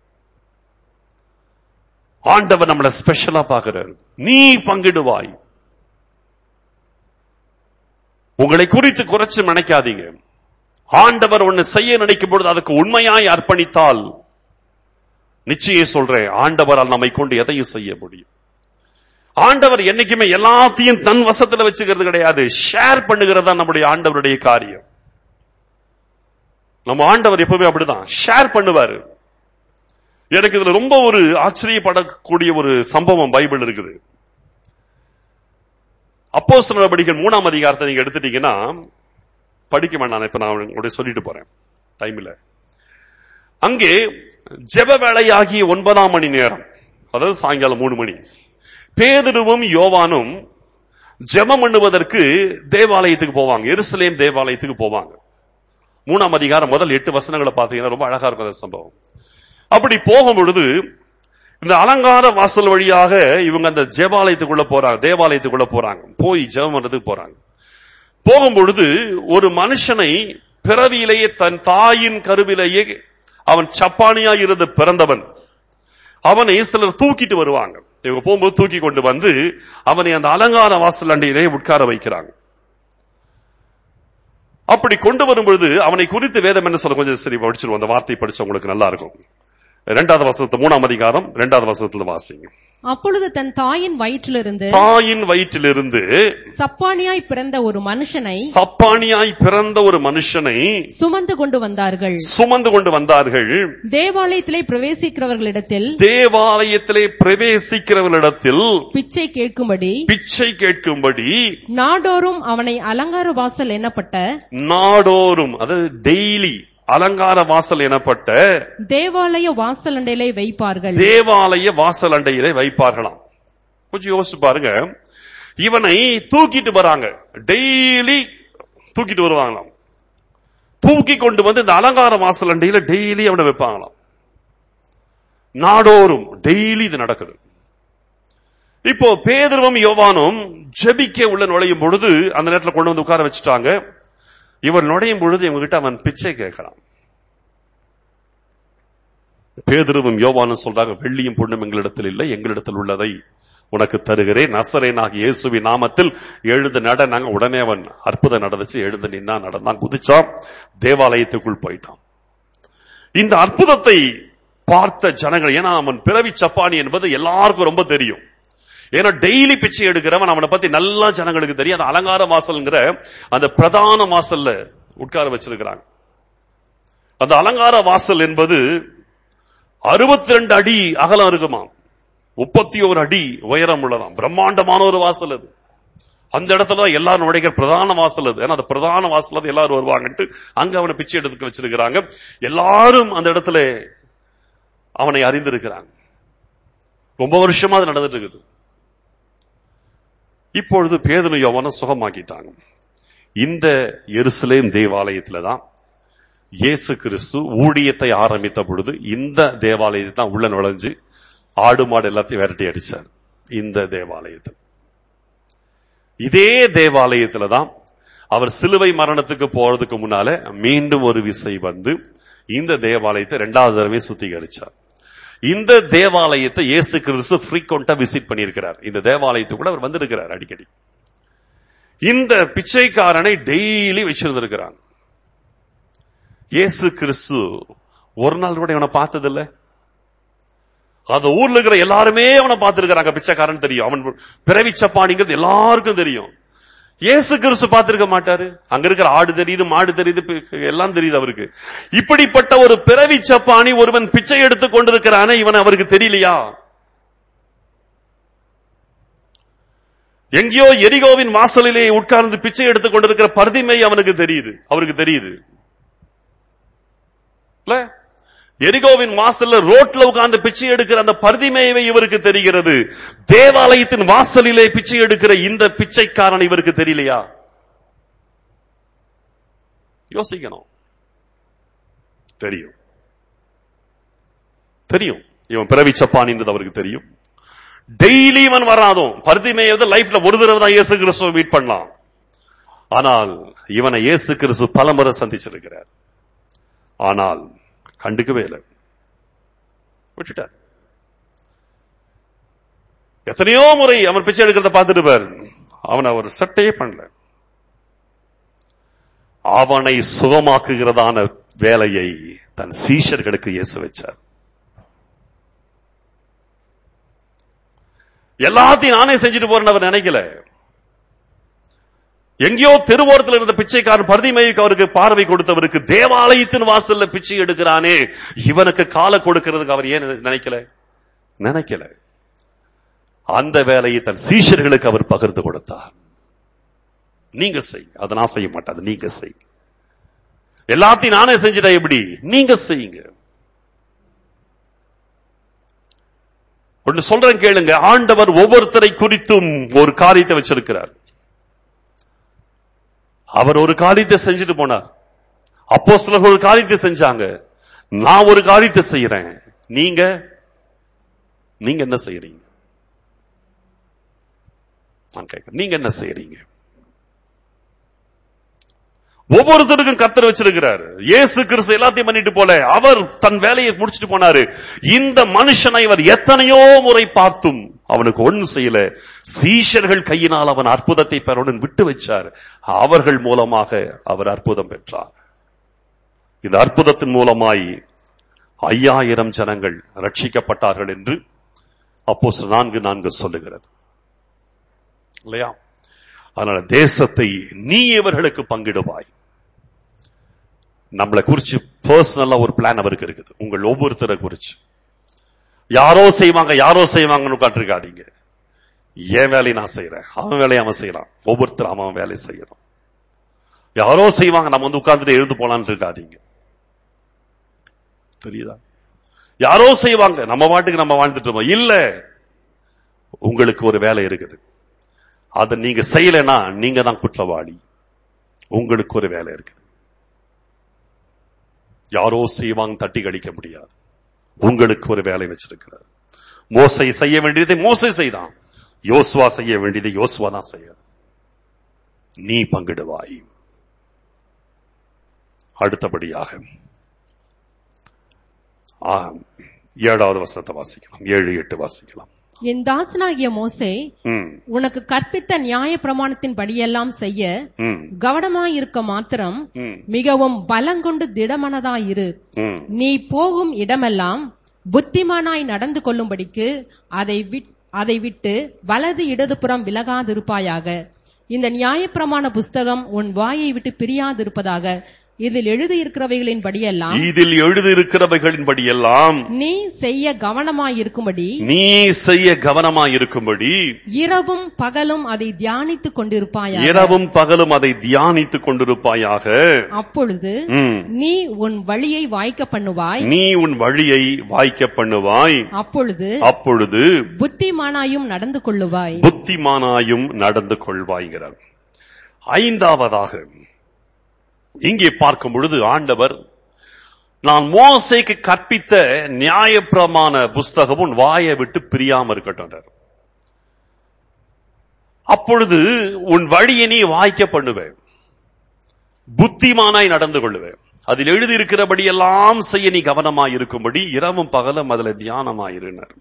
ஆண்டவர் நம்மள ஸ்பெஷலா பார்க்கிறார் நீ பங்கிடுவாய் உங்களை குறித்து குறைச்சு நினைக்காதீங்க ஆண்டவர் ஒன்னு செய்ய நினைக்கும் பொழுது அதுக்கு உண்மையாய் அர்ப்பணித்தால் நிச்சயம் சொல்றேன் ஆண்டவரால் நம்மை கொண்டு எதையும் செய்ய முடியும் ஆண்டவர் என்னைக்குமே எல்லாத்தையும் தன் வசத்துல வச்சுக்கிறது கிடையாது ஷேர் பண்ணுகிறது தான் நம்முடைய ஆண்டவருடைய காரியம் நம்ம ஆண்டவர் எப்பவுமே அப்படிதான் ஷேர் பண்ணுவாரு எனக்கு இதுல ரொம்ப ஒரு ஆச்சரியப்படக்கூடிய ஒரு சம்பவம் பைபிள் இருக்குது அப்போ நடவடிக்கை மூணாம் அதிகாரத்தை நீங்க எடுத்துட்டீங்கன்னா படிக்க வேண்டாம் இப்ப நான் உங்களுடைய சொல்லிட்டு போறேன் டைம் இல்ல அங்கே ஜெப வேளையாகிய ஒன்பதாம் மணி நேரம் அதாவது சாயங்காலம் மூணு மணி பேதுருவும் யோவானும் ஜெபம் பண்ணுவதற்கு தேவாலயத்துக்கு போவாங்க எருசலேம் தேவாலயத்துக்கு போவாங்க மூணாம் அதிகாரம் முதல் எட்டு வசனங்களை பார்த்தீங்கன்னா ரொம்ப அழகா இருக்கும் அந்த சம்பவம் அப்படி போகும் பொழுது இந்த அலங்கார வாசல் வழியாக இவங்க அந்த ஜெபாலயத்துக்குள்ள போறாங்க தேவாலயத்துக்குள்ள போறாங்க போய் ஜெபம் பண்றதுக்கு போறாங்க போகும் பொழுது ஒரு மனுஷனை பிறவியிலேயே தன் தாயின் கருவிலேயே அவன் சப்பானியா இருந்து பிறந்தவன் அவனை சிலர் தூக்கிட்டு வருவாங்க இவங்க போகும்போது தூக்கி கொண்டு வந்து அவனை அந்த அலங்கார வாசல் அண்டையிலே உட்கார வைக்கிறாங்க அப்படி கொண்டு வரும் பொழுது அவனை குறித்து வேதம் என்ன சொல்ல கொஞ்சம் சரி படிச்சிருவோம் அந்த வார்த்தை படிச்சா உங்களுக்கு நல்லா இருக்கும் இரண்டாவது வசனத்து மூணாம் அதிகாரம் இரண்டாவது வசனத்துல வாசிங்க அப்பொழுது தன் தாயின் வயிற்றிலிருந்து தாயின் வயிற்றிலிருந்து சப்பானியாய் பிறந்த ஒரு மனுஷனை சப்பானியாய் பிறந்த ஒரு மனுஷனை சுமந்து கொண்டு வந்தார்கள் சுமந்து கொண்டு வந்தார்கள் தேவாலயத்திலே பிரவேசிக்கிறவர்களிடத்தில் தேவாலயத்திலே பிரவேசிக்கிறவர்களிடத்தில் பிச்சை கேட்கும்படி பிச்சை கேட்கும்படி நாடோறும் அவனை அலங்கார வாசல் எண்ணப்பட்ட நாடோறும் அதாவது டெய்லி அலங்கார வாசல் எனப்பட்ட தேவாலய வாசல் அண்டையிலே வைப்பார்கள் தேவாலய வாசல் அண்டையிலே வைப்பார்களாம் கொஞ்சம் யோசிச்சு பாருங்க இவனை தூக்கிட்டு வராங்க டெய்லி தூக்கிட்டு வருவாங்களாம் தூக்கி கொண்டு வந்து இந்த அலங்கார வாசல் அண்டையில டெய்லி அவனை வைப்பாங்களாம் நாடோறும் டெய்லி இது நடக்குது இப்போ பேதுருவும் யோவானும் ஜெபிக்க உள்ள நுழையும் பொழுது அந்த நேரத்தில் கொண்டு வந்து உட்கார வச்சுட்டாங்க இவர் நுழையும் பொழுது இவங்க கிட்ட அவன் பிச்சை கேட்கிறான் பேதுருவும் யோவானும் சொல்றாங்க வெள்ளியும் பொண்ணும் எங்களிடத்தில் இல்லை எங்களிடத்தில் உள்ளதை உனக்கு தருகிறேன் நசரேனாக இயேசுவி நாமத்தில் எழுந்து நட நாங்க உடனே அவன் அற்புதம் நடந்துச்சு எழுந்து நின்னா நடந்தான் குதிச்சான் தேவாலயத்துக்குள் போயிட்டான் இந்த அற்புதத்தை பார்த்த ஜனங்கள் ஏன்னா அவன் பிறவி சப்பானி என்பது எல்லாருக்கும் ரொம்ப தெரியும் ஏன்னா டெய்லி பிச்சை எடுக்கிறவன் அவனை பத்தி நல்லா ஜனங்களுக்கு தெரியும் அந்த அலங்கார வாசல்ங்கிற அந்த பிரதான வாசல்ல உட்கார வச்சிருக்கிறாங்க அந்த அலங்கார வாசல் என்பது அறுபத்தி ரெண்டு அடி அகலம் இருக்குமா முப்பத்தி ஒரு அடி உயரம் உள்ளதாம் பிரம்மாண்டமான ஒரு வாசல் அது அந்த இடத்துல தான் எல்லாரும் நுழைக்கிற பிரதான வாசல் அது ஏன்னா அந்த பிரதான வாசல் அது எல்லாரும் வருவாங்கன்ட்டு அங்க அவனை பிச்சை எடுத்துக்க வச்சிருக்கிறாங்க எல்லாரும் அந்த இடத்துல அவனை அறிந்திருக்கிறாங்க ரொம்ப வருஷமா அது நடந்துட்டு இருக்குது இப்பொழுது பேதனு யோவான சுகமாக்கிட்டாங்க இந்த எருசலேம் தேவாலயத்துல தான் இயேசு கிறிஸ்து ஊழியத்தை ஆரம்பித்த பொழுது இந்த தேவாலயத்தை தான் உள்ள நுழைஞ்சு ஆடு மாடு எல்லாத்தையும் விரட்டி அடிச்சார் இந்த தேவாலயத்தில் இதே தேவாலயத்துல தான் அவர் சிலுவை மரணத்துக்கு போறதுக்கு முன்னால மீண்டும் ஒரு விசை வந்து இந்த தேவாலயத்தை இரண்டாவது தடவை சுத்திகரிச்சார் இந்த தேவாலயத்தை இயேசு கிறிஸ்து ஃப்ரீக்வெண்டா விசிட் பண்ணியிருக்கிறார் இந்த தேவாலயத்துக்கு கூட அவர் வந்திருக்கிறார் அடிக்கடி இந்த பிச்சைக்காரனை டெய்லி வச்சிருந்திருக்கிறான் இயேசு கிறிஸ்து ஒரு நாள் கூட இவனை பார்த்ததில்ல அந்த ஊர்ல இருக்கிற எல்லாருமே அவனை பார்த்திருக்கிறாங்க பிச்சைக்காரன் தெரியும் அவன் பிறவி சப்பானிங்கிறது எல்லாருக்கும் தெரியும் இயேசு கிறிஸ்து பார்த்திருக்க மாட்டாரு அங்க இருக்கிற ஆடு தெரியுது மாடு தெரியுது பி- எல்லாம் தெரியுது அவருக்கு இப்படிப்பட்ட ஒரு பிறவி சப்பானி ஒருவன் பிச்சை எடுத்துக் கொண்டிருக்கிறானே இவன் அவருக்கு தெரியலையா எங்கேயோ எரிகோவின் வாசலிலே உட்கார்ந்து பிச்சை எடுத்துக் கொண்டிருக்கிற பர்திமை அவனுக்கு தெரியுது அவருக்கு தெரியுது இல்ல எரிகோவின் வாசல்ல ரோட்ல உட்கார்ந்து பிச்சை எடுக்கிற அந்த பர்திமேவை இவருக்கு தெரிகிறது தேவாலயத்தின் வாசலிலே பிச்சை எடுக்கிற இந்த பிச்சைக்காரன் இவருக்கு தெரியலையா யோசிக்கணும் தெரியும் தெரியும் இவன் பிறவி சப்பானின்றது அவருக்கு தெரியும் டெய்லி இவன் வராதும் பருத்திமேயது லைஃப்ல ஒரு தடவை தான் இயேசு கிறிஸ்துவ மீட் பண்ணலாம் ஆனால் இவனை இயேசு கிறிஸ்து பலமுறை சந்திச்சிருக்கிறார் ஆனால் கண்டுக்கவே இல்லை விட்டுட்டார் எத்தனையோ முறை அவன் பிச்சை எடுக்கிறத பார்த்துட்டு பாரு அவன் அவர் சட்டையே பண்ணல அவனை சுகமாக்குகிறதான வேலையை தன் சீஷர்களுக்கு இயேசு வச்சார் எல்லாத்தையும் நானே செஞ்சுட்டு போறேன்னு அவர் நினைக்கல எங்கேயோ தெருவோரத்தில் இருந்த பிச்சைக்காரன் பரதிமைக்கு அவருக்கு பார்வை கொடுத்தவருக்கு தேவாலயத்தின் வாசல்ல பிச்சை எடுக்கிறானே இவனுக்கு காலை கொடுக்கிறதுக்கு அவர் ஏன் நினைக்கல நினைக்கல அந்த வேலையை தன் சீஷர்களுக்கு அவர் பகிர்ந்து கொடுத்தார் நீங்க செய் அதை நான் செய்ய மாட்டேன் அது நீங்க செய் எல்லாத்தையும் நானே செஞ்சுட்டேன் எப்படி நீங்க செய்யுங்க ஒன்று சொல்றேன் கேளுங்க ஆண்டவர் ஒவ்வொருத்தரை குறித்தும் ஒரு காரியத்தை வச்சிருக்கிறார் அவர் ஒரு காரியத்தை செஞ்சுட்டு போனார் அப்போ சிலர் ஒரு காரியத்தை செஞ்சாங்க நான் ஒரு காரியத்தை செய்யறேன் நீங்க நீங்க என்ன செய்யறீங்க நான் கேட்கிறேன் நீங்க என்ன செய்யறீங்க ஒவ்வொருத்தருக்கும் கத்தர் வச்சிருக்கிறாரு இயேசு கிறிஸ்து எல்லாத்தையும் பண்ணிட்டு போல அவர் தன் வேலையை முடிச்சிட்டு போனாரு இந்த மனுஷனை அவர் எத்தனையோ முறை பார்த்தும் அவனுக்கு ஒண்ணும் செய்யல சீஷர்கள் கையினால் அவன் அற்புதத்தை பெறவுடன் விட்டு வச்சார் அவர்கள் மூலமாக அவர் அற்புதம் பெற்றார் இந்த அற்புதத்தின் மூலமாய் ஐயாயிரம் ஜனங்கள் ரட்சிக்கப்பட்டார்கள் என்று அப்போ நான்கு நான்கு சொல்லுகிறது இல்லையா அதனால தேசத்தை நீ இவர்களுக்கு பங்கிடுவாய் நம்மளை குறிச்சு பர்சனலா ஒரு பிளான் அவருக்கு இருக்குது உங்கள் ஒவ்வொருத்தரை குறிச்சு யாரோ செய்வாங்க யாரோ செய்வாங்கன்னு உட்காந்துருக்காதீங்க என் வேலையை நான் செய்யறேன் அவன் வேலையை அவன் செய்யறான் ஒவ்வொருத்தர் அவன் அவன் வேலையை செய்யறான் யாரோ செய்வாங்க நம்ம வந்து உட்கார்ந்துட்டு எழுந்து போலான்னு இருக்காதீங்க தெரியுதா யாரோ செய்வாங்க நம்ம பாட்டுக்கு நம்ம வாழ்ந்துட்டு இருப்போம் இல்ல உங்களுக்கு ஒரு வேலை இருக்குது அதை நீங்க செய்யலைன்னா நீங்க தான் குற்றவாளி உங்களுக்கு ஒரு வேலை இருக்குது யாரோ செய்வாங்க தட்டி கழிக்க முடியாது உங்களுக்கு ஒரு வேலை வச்சிருக்கிறார் மோசை செய்ய வேண்டியதை மோசை செய்தான் யோசுவா செய்ய வேண்டியதை யோசுவா தான் செய்ய நீ பங்கிடுவாய் அடுத்தபடியாக ஆ, ஏழாவது வசனத்தை வாசிக்கலாம் ஏழு எட்டு வாசிக்கலாம் என் தாசனாகிய மோசே ம், உனக்கு கற்பித்த நியாய பிரமாணத்தின் படியெல்லாம் செய்ய ம், கவனமாயிருக்க மாத்திரம் ம், மிகவும் பலங்கொண்டு திடமனதாயிரு ம். நீ போகும் இடமெல்லாம் புத்திமானாய் நடந்து கொள்ளும்படிக்கு அதை விட்- அதை விட்டு வலது இடதுபுறம் விலகாதிருப்பாயாக இந்த நியாயப்பிரமாண புஸ்தகம் உன் வாயை விட்டு பிரியாதிருப்பதாக இதில் எழுதியிருக்கிறவைகளின் படியெல்லாம் இதில் எழுதியிருக்கிறவைகளின்படி எல்லாம் நீ செய்ய கவனமாயிருக்கும்படி நீ செய்ய கவனமாயிருக்கும்படி இரவும் பகலும் அதை தியானித்துக் கொண்டிருப்பாயாக இரவும் பகலும் அதை தியானித்துக் கொண்டிருப்பாயாக அப்பொழுது ம். நீ உன் வழியை வாய்க்க பண்ணுவாய் நீ உன் வழியை வாய்க்க பண்ணுவாய் அப்பொழுது அப்பொழுது புத்திமானாயும் நடந்து கொள்ளுவாய் புத்திமானாயும் நடந்து கொள்வாய்கிறார் ஐந்தாவதாக இங்கே பார்க்கும் பொழுது ஆண்டவர் நான் மோசைக்கு கற்பித்த நியாயப்பிரமாண புஸ்தகம் உன் வாயை விட்டு பிரியாம இருக்கட்டும் அப்பொழுது உன் வழியை நீ வாய்க்க பண்ணுவேன் புத்திமானாய் நடந்து கொள்ளுவேன் அதில் எழுதியிருக்கிறபடி எல்லாம் செய்ய நீ கவனமாய் இருக்கும்படி இரவும் பகலும் அதுல தியானமாயிருனர்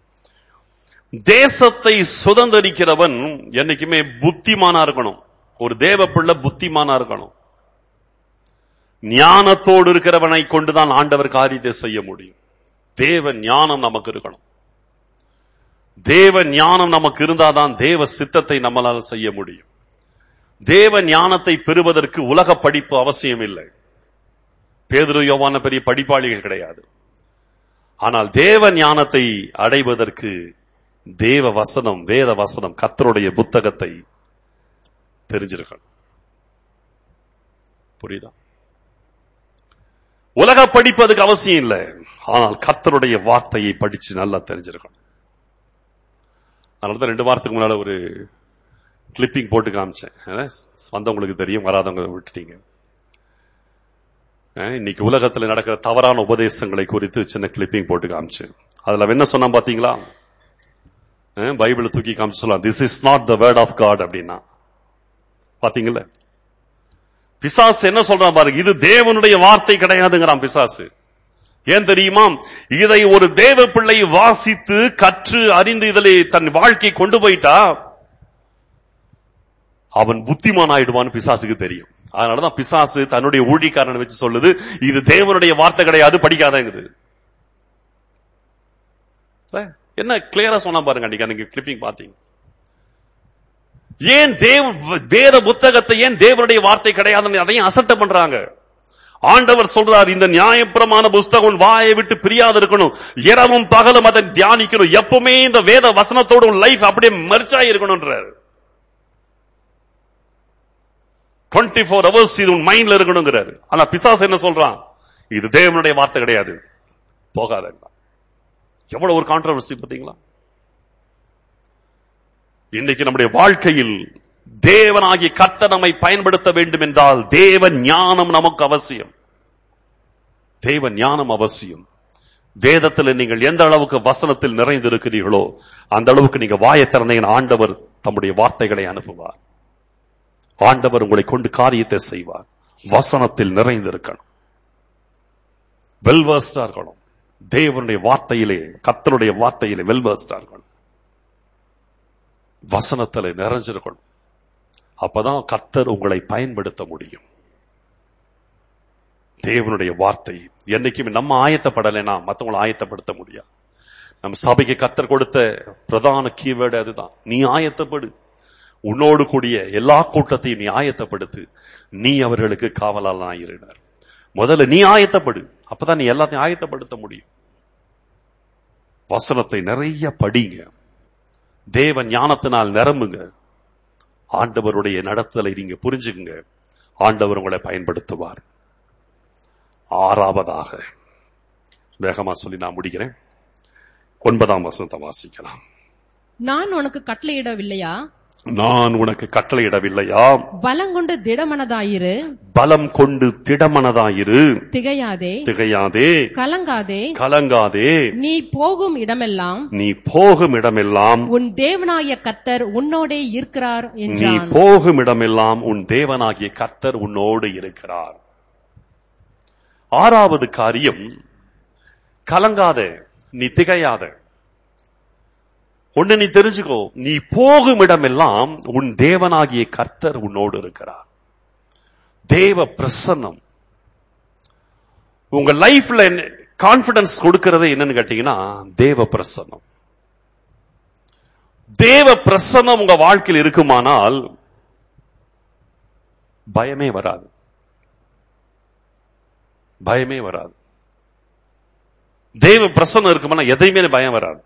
தேசத்தை சுதந்திரிக்கிறவன் என்னைக்குமே புத்திமானா இருக்கணும் ஒரு தேவ பிள்ளை புத்திமானா இருக்கணும் ஞானத்தோடு இருக்கிறவனை கொண்டுதான் ஆண்டவர் காரியத்தை செய்ய முடியும் தேவ ஞானம் நமக்கு இருக்கணும் தேவ ஞானம் நமக்கு இருந்தாதான் தேவ சித்தத்தை நம்மளால செய்ய முடியும் தேவ ஞானத்தை பெறுவதற்கு உலக படிப்பு அவசியம் இல்லை பேதுரு யோவான பெரிய படிப்பாளிகள் கிடையாது ஆனால் தேவ ஞானத்தை அடைவதற்கு தேவ வசனம் வேத வசனம் கர்த்தருடைய புத்தகத்தை தெரிஞ்சிருக்கணும் புரியுதா உலக படிப்பதுக்கு அவசியம் இல்லை ஆனால் கர்த்தருடைய வார்த்தையை படிச்சு நல்லா தெரிஞ்சிருக்கணும் அதனாலதான் ரெண்டு வாரத்துக்கு முன்னால ஒரு கிளிப்பிங் போட்டு காமிச்சேன் ஏன்னா, வந்தவங்களுக்கு தெரியும் வராதவங்க விட்டுட்டீங்க அஹ், இன்னைக்கு உலகத்துல நடக்கிற தவறான உபதேசங்களை குறித்து சின்ன கிளிப்பிங் போட்டு காமிச்சேன் அதுல அவன் என்ன சொன்னா பாத்தீங்களா அஹ், பைபிளை தூக்கி காமிச்சு சொல்லலாம் this is not the word of God அப்படின்னா பாத்தீங்களா பிசாசு என்ன சொல்றான் பாருங்க இது தேவனுடைய வார்த்தை கிடையாதுங்கிறான் பிசாசு ஏன் தெரியுமா இதை ஒரு தேவ பிள்ளை வாசித்து கற்று அறிந்து இதிலே தன் வாழ்க்கை கொண்டு போயிட்டா அவன் புத்திமான் ஆயிடுவான்னு பிசாசுக்கு தெரியும் அதனாலதான் பிசாசு தன்னுடைய ஊழிக்காரனை வச்சு சொல்லுது இது தேவனுடைய வார்த்தை கிடையாது படிக்காதங்குது இல்ல? என்ன கிளியரா சொன்னா பாருங்க அன்னைக்கு அன்னைக்கு கிளிப்பிங் பாத்தீங்க ஏன் தேவ வேத புத்தகத்தை ஏன் தேவனுடைய வார்த்தை கிடையாதுன்னு அதையும் அசட்ட பண்றாங்க ஆண்டவர் சொல்றார் இந்த நியாயப்பிரமாண புஸ்தகம் உன் வாயை விட்டு பிரியாது இருக்கணும் இரவும் பகலும் அதை தியானிக்கணும் எப்பவுமே இந்த வேத வசனத்தோட உன் லைஃப் அப்படியே மர்ச்சாய் இருக்கணும்ன்றாரு டுவெண்ட்டி ஃபோர் ஹவர்ஸ் இது உன் மைண்ட்ல இருக்கணுங்கிறாரு ஆனா பிசாசு என்ன சொல்றான் இது தேவனுடைய வார்த்தை கிடையாது போகாத எவ்வளவு ஒரு கான்ட்ரவர்சி பாத்தீங்களா இன்னைக்கு நம்முடைய வாழ்க்கையில் தேவனாகிய கர்த்தர் நம்மை பயன்படுத்த வேண்டும் என்றால் தேவ ஞானம் நமக்கு அவசியம் தேவ ஞானம் அவசியம் வேதத்தில் நீங்கள் எந்த அளவுக்கு வசனத்தில் நிறைந்திருக்கிறீர்களோ அந்த அளவுக்கு நீங்க வாயை திறந்தீங்கன்னா ஆண்டவர் தம்முடைய வார்த்தைகளை அனுப்புவார் ஆண்டவர் உங்களை கொண்டு காரியத்தை செய்வார் வசனத்தில் நிறைந்திருக்கணும் வெல்வர்ஸ்டா இருக்கணும் தேவனுடைய வார்த்தையிலே கர்த்தருடைய வார்த்தையிலே வெல்வர்ஸ்டா இருக்கணும் வசனத்துல நிறைஞ்சிருக்கணும் அப்பதான் கர்த்தர் உங்களை பயன்படுத்த முடியும் தேவனுடைய வார்த்தை என்னைக்குமே நம்ம ஆயத்தப்படலைன்னா மத்தவங்களை ஆயத்தப்படுத்த முடியாது நம்ம சபைக்கு கர்த்தர் கொடுத்த பிரதான கீவேர்டு அதுதான் நீ ஆயத்தப்படு உன்னோடு கூடிய எல்லா கூட்டத்தையும் நீ ஆயத்தப்படுத்து நீ அவர்களுக்கு காவலாளனாய் இருந்தார் முதல்ல நீ ஆயத்தப்படு அப்பதான் நீ எல்லாத்தையும் ஆயத்தப்படுத்த முடியும் வசனத்தை நிறைய படிங்க தேவ ஞானத்தினால் நிரம்புங்க ஆண்டவருடைய நடத்தலை நீங்க புரிஞ்சுக்குங்க ஆண்டவர் உங்களை பயன்படுத்துவார் ஆறாவதாக வேகமா சொல்லி நான் முடிக்கிறேன் ஒன்பதாம் வசனத்தை வாசிக்கலாம் நான் உனக்கு கட்டளையிடவில்லையா நான் உனக்கு கட்டளையிடவில்லையா பலங்கொண்டு திடமனதாயிரு பலம் கொண்டு திடமனதாயிரு திகையாதே திகையாதே கலங்காதே கலங்காதே நீ போகும் இடமெல்லாம் நீ போகும் இடமெல்லாம் உன் தேவனாய கத்தர் உன்னோடே இருக்கிறார் நீ என்றான் போகும் இடமெல்லாம் உன் தேவனாகிய கர்த்தர் உன்னோடு இருக்கிறார் ஆறாவது காரியம் கலங்காத நீ திகையாத ஒண்ணு நீ தெரிஞ்சுக்கோ நீ போகும் இடமெல்லாம் உன் தேவனாகிய கர்த்தர் உன்னோடு இருக்கிறார் தேவ பிரசன்னம் உங்க லைஃப்ல கான்பிடன்ஸ் கொடுக்கிறது என்னன்னு கேட்டீங்கன்னா தேவ பிரசன்னம் தேவ பிரசன்னம் உங்க வாழ்க்கையில் இருக்குமானால் பயமே வராது பயமே வராது தேவ பிரசன்னம் இருக்குமானா எதையுமே பயம் வராது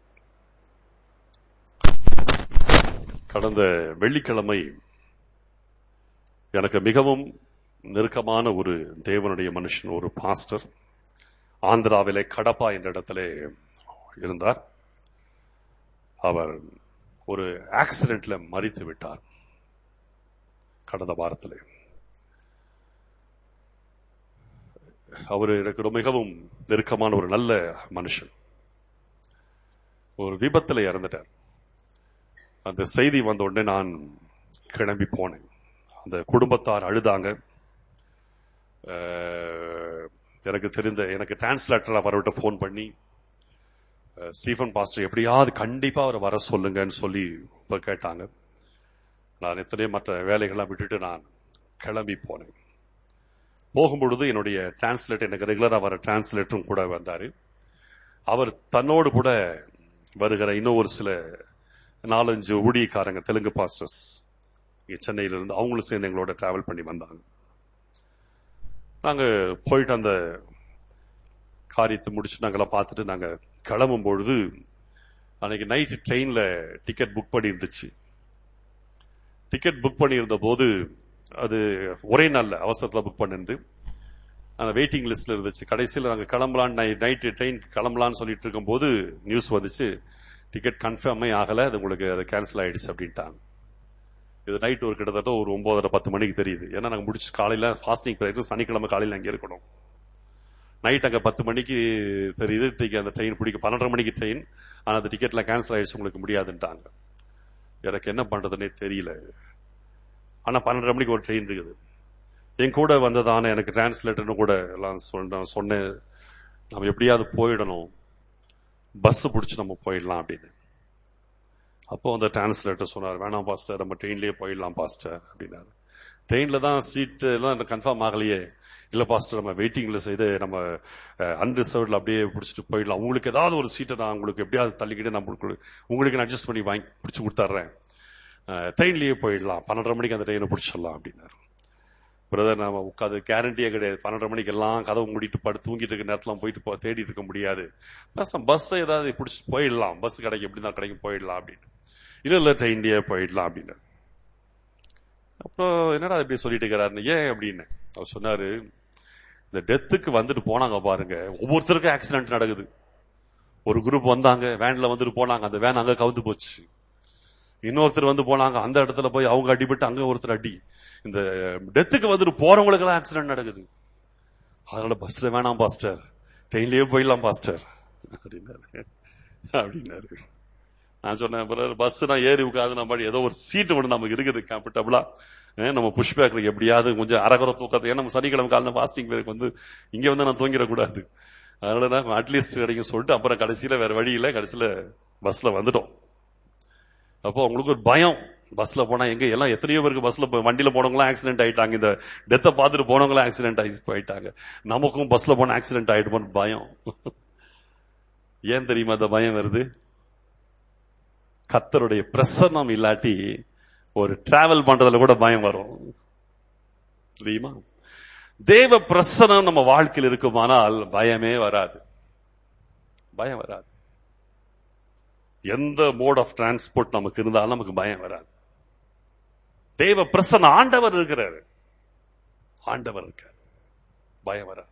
கடந்த வெள்ளிக்கிழமை எனக்கு மிகவும் நெருக்கமான ஒரு தேவனுடைய மனுஷன் ஒரு பாஸ்டர் ஆந்திராவிலே கடப்பா என்ற இடத்திலே இருந்தார் அவர் ஒரு ஆக்சிடென்ட்ல மறித்து விட்டார் கடந்த வாரத்திலே அவர் எனக்கு ரொம்ப மிகவும் நெருக்கமான ஒரு நல்ல மனுஷன் ஒரு விபத்துல இறந்துட்டார் அந்த செய்தி வந்த உடனே நான் கிளம்பி போனேன் அந்த குடும்பத்தார் அழுதாங்க அஹ், எனக்கு தெரிந்த எனக்கு டிரான்ஸ்லேட்டர் அவர்கிட்ட ஃபோன் பண்ணி அஹ், ஸ்டீஃபன் பாஸ்டர் எப்படியாவது கண்டிப்பா அவரை வர சொல்லுங்கன்னு சொல்லி இப்ப கேட்டாங்க நான் எத்தனையோ மற்ற வேலைகள்லாம் விட்டுட்டு நான் கிளம்பி போனேன் போகும்பொழுது என்னுடைய டிரான்ஸ்லேட்டர் எனக்கு ரெகுலரா வர டிரான்ஸ்லேட்டரும் கூட வந்தாரு அவர் தன்னோடு கூட வருகிற இன்னும் ஒரு சில நாலஞ்சு ஊழியக்காரங்க தெலுங்கு பாஸ்டர்ஸ் இங்க சென்னையில இருந்து அவங்களும் சேர்ந்து எங்களோட டிராவல் பண்ணி வந்தாங்க நாங்க போயிட்டு அந்த காரியத்தை முடிச்சு நாங்கெல்லாம் பார்த்துட்டு நாங்க கிளம்பும் பொழுது அன்னைக்கு நைட்டு ட்ரெயின்ல டிக்கெட் புக் பண்ணி இருந்துச்சு டிக்கெட் புக் பண்ணியிருந்த போது அது ஒரே நாள்ல அவசரத்துல புக் பண்ணிருந்து அந்த வெயிட்டிங் லிஸ்ட்ல இருந்துச்சு கடைசியில் நாங்க கிளம்பலான்னு நைட்டு ட்ரெயின் கிளம்பலான்னு சொல்லிட்டு இருக்கும்போது நியூஸ் வந்துச்சு டிக்கெட் கன்ஃபார்மே ஆகல அது உங்களுக்கு அது கேன்சல் ஆயிடுச்சு அப்படின்ட்டாங்க இது நைட் ஒரு கிட்டத்தட்ட ஒரு ஒன்பதரை பத்து மணிக்கு தெரியுது ஏன்னா நாங்க முடிச்சு காலையில ஃபாஸ்டிங் பிரேயர் சனிக்கிழமை காலையில அங்கே இருக்கணும் நைட் அங்க பத்து மணிக்கு தெரியுது டிக்கெட் அந்த ட்ரெயின் பிடிக்க பன்னெண்டரை மணிக்கு ட்ரெயின் ஆனா அந்த டிக்கெட்ல கேன்சல் ஆயிடுச்சு உங்களுக்கு முடியாதுன்ட்டாங்க எனக்கு என்ன பண்றதுன்னே தெரியல ஆனா பன்னெண்டரை மணிக்கு ஒரு ட்ரெயின் இருக்குது என் கூட வந்ததான எனக்கு டிரான்ஸ்லேட்டர்னு கூட எல்லாம் சொன்ன சொன்னேன் நம்ம எப்படியாவது போயிடணும் பஸ் பிடிச்சி நம்ம போயிடலாம் அப்படின்னு அப்போ அந்த டிரான்ஸ்லேட்டர் சொன்னார் வேணாம் பாஸ்டர் நம்ம ட்ரெயின்லயே போயிடலாம் பாஸ்டர் அப்படின்னாரு ட்ரெயின்ல தான் சீட் எல்லாம் கன்ஃபார்ம் ஆகலையே இல்ல பாஸ்டர் நம்ம வெயிட்டிங்ல செய்து நம்ம அன்ரிசர்வ்ல அப்படியே பிடிச்சிட்டு போயிடலாம் உங்களுக்கு ஏதாவது ஒரு சீட்டை நான் உங்களுக்கு எப்படியாவது தள்ளிக்கிட்டு நான் உங்களுக்கு உங்களுக்கு நான் அட்ஜஸ்ட் பண்ணி வாங்கி பிடிச்சி கொடுத்துட்றேன் ட்ரெயின்லயே போயிடலாம் பன்னெண்டரை மணிக்கு அந்த ட்ரெயினை பிடிச்சிடலாம் அப்படின்னாரு பிரதர் நம்ம உட்காந்து கேரண்டியே கிடையாது பன்னெண்டரை மணிக்கு எல்லாம் கதவு மூடிட்டு படுத்து தூங்கிட்டு இருக்க நேரத்துல போயிட்டு போ- தேடிட்டு இருக்க முடியாது பஸ் ஏதாவது பிடிச்சிட்டு போயிடலாம் பஸ் கிடைக்கும் எப்படி தான் கிடைக்கும் போயிடலாம் அப்படின்னு இல்ல இல்ல ட்ரெயின்லயே போயிடலாம் அப்படின்னு அப்புறம் என்னடா இப்படி சொல்லிட்டு இருக்கிறாருன்னு ஏன் அப்படின்னு அவர் சொன்னாரு இந்த டெத்துக்கு வந்துட்டு போனாங்க பாருங்க ஒவ்வொருத்தருக்கும் ஆக்சிடென்ட் நடக்குது ஒரு குரூப் வந்தாங்க வேன்ல வந்துட்டு போனாங்க அந்த வேன் அங்க கவுந்து போச்சு இன்னொருத்தர் வந்து போனாங்க அந்த இடத்துல போய் அவங்க அடிபட்டு அங்க ஒருத்தர் அடி இந்த டெத்துக்கு வந்துட்டு போறவங்களுக்கு எல்லாம் ஆக்சிடென்ட் நடக்குது அதனால பஸ்ல வேணாம் பாஸ்டர் ட்ரெயின்லயே போயிடலாம் பாஸ்டர் அப்படின்னாரு அப்படின்னாரு நான் சொன்னேன் பிரதர் பஸ் நான் ஏறி உட்காந்து நம்ம ஏதோ ஒரு சீட்டு ஒன்று நமக்கு இருக்குது கம்ஃபர்டபுளா நம்ம புஷ் பேக்ல எப்படியாவது கொஞ்சம் அரகுற தூக்கத்தை ஏன்னா நம்ம சனிக்கிழமை காலைல ஃபாஸ்டிங் வந்து இங்க வந்து நான் தூங்கிடக்கூடாது அதனால நான் அட்லீஸ்ட் கிடைக்கும் சொல்லிட்டு அப்புறம் கடைசியில வேற வழி இல்ல கடைசியில பஸ்ல வந்துட்டோம் அப்போ அவங்களுக்கு ஒரு பயம் பஸ்ல போனா எங்க எல்லாம் எத்தனையோ பேருக்கு பஸ்ல போ- வண்டியில போனவங்களாம் ஆக்சிடென்ட் ஆயிட்டாங்க இந்த டெத்தை பார்த்துட்டு போனவங்களாம் ஆக்சிடென்ட் ஆகி போயிட்டாங்க நமக்கும் பஸ்ல போன ஆக்சிடென்ட் ஆயிடுமோன்னு பயம் ஏன் தெரியுமா அந்த பயம் வருது கத்தருடைய பிரசன்னம் இல்லாட்டி ஒரு டிராவல் பண்றதுல கூட பயம் வரும் தெரியுமா தேவ பிரசனம் நம்ம வாழ்க்கையில் இருக்குமானால் பயமே வராது பயம் வராது எந்த மோட் ஆஃப் டிரான்ஸ்போர்ட் நமக்கு இருந்தாலும் நமக்கு பயம் வராது தேவ பிரசன்ன ஆண்டவர் இருக்கிறாரு ஆண்டவர் இருக்கார் பயம் வராது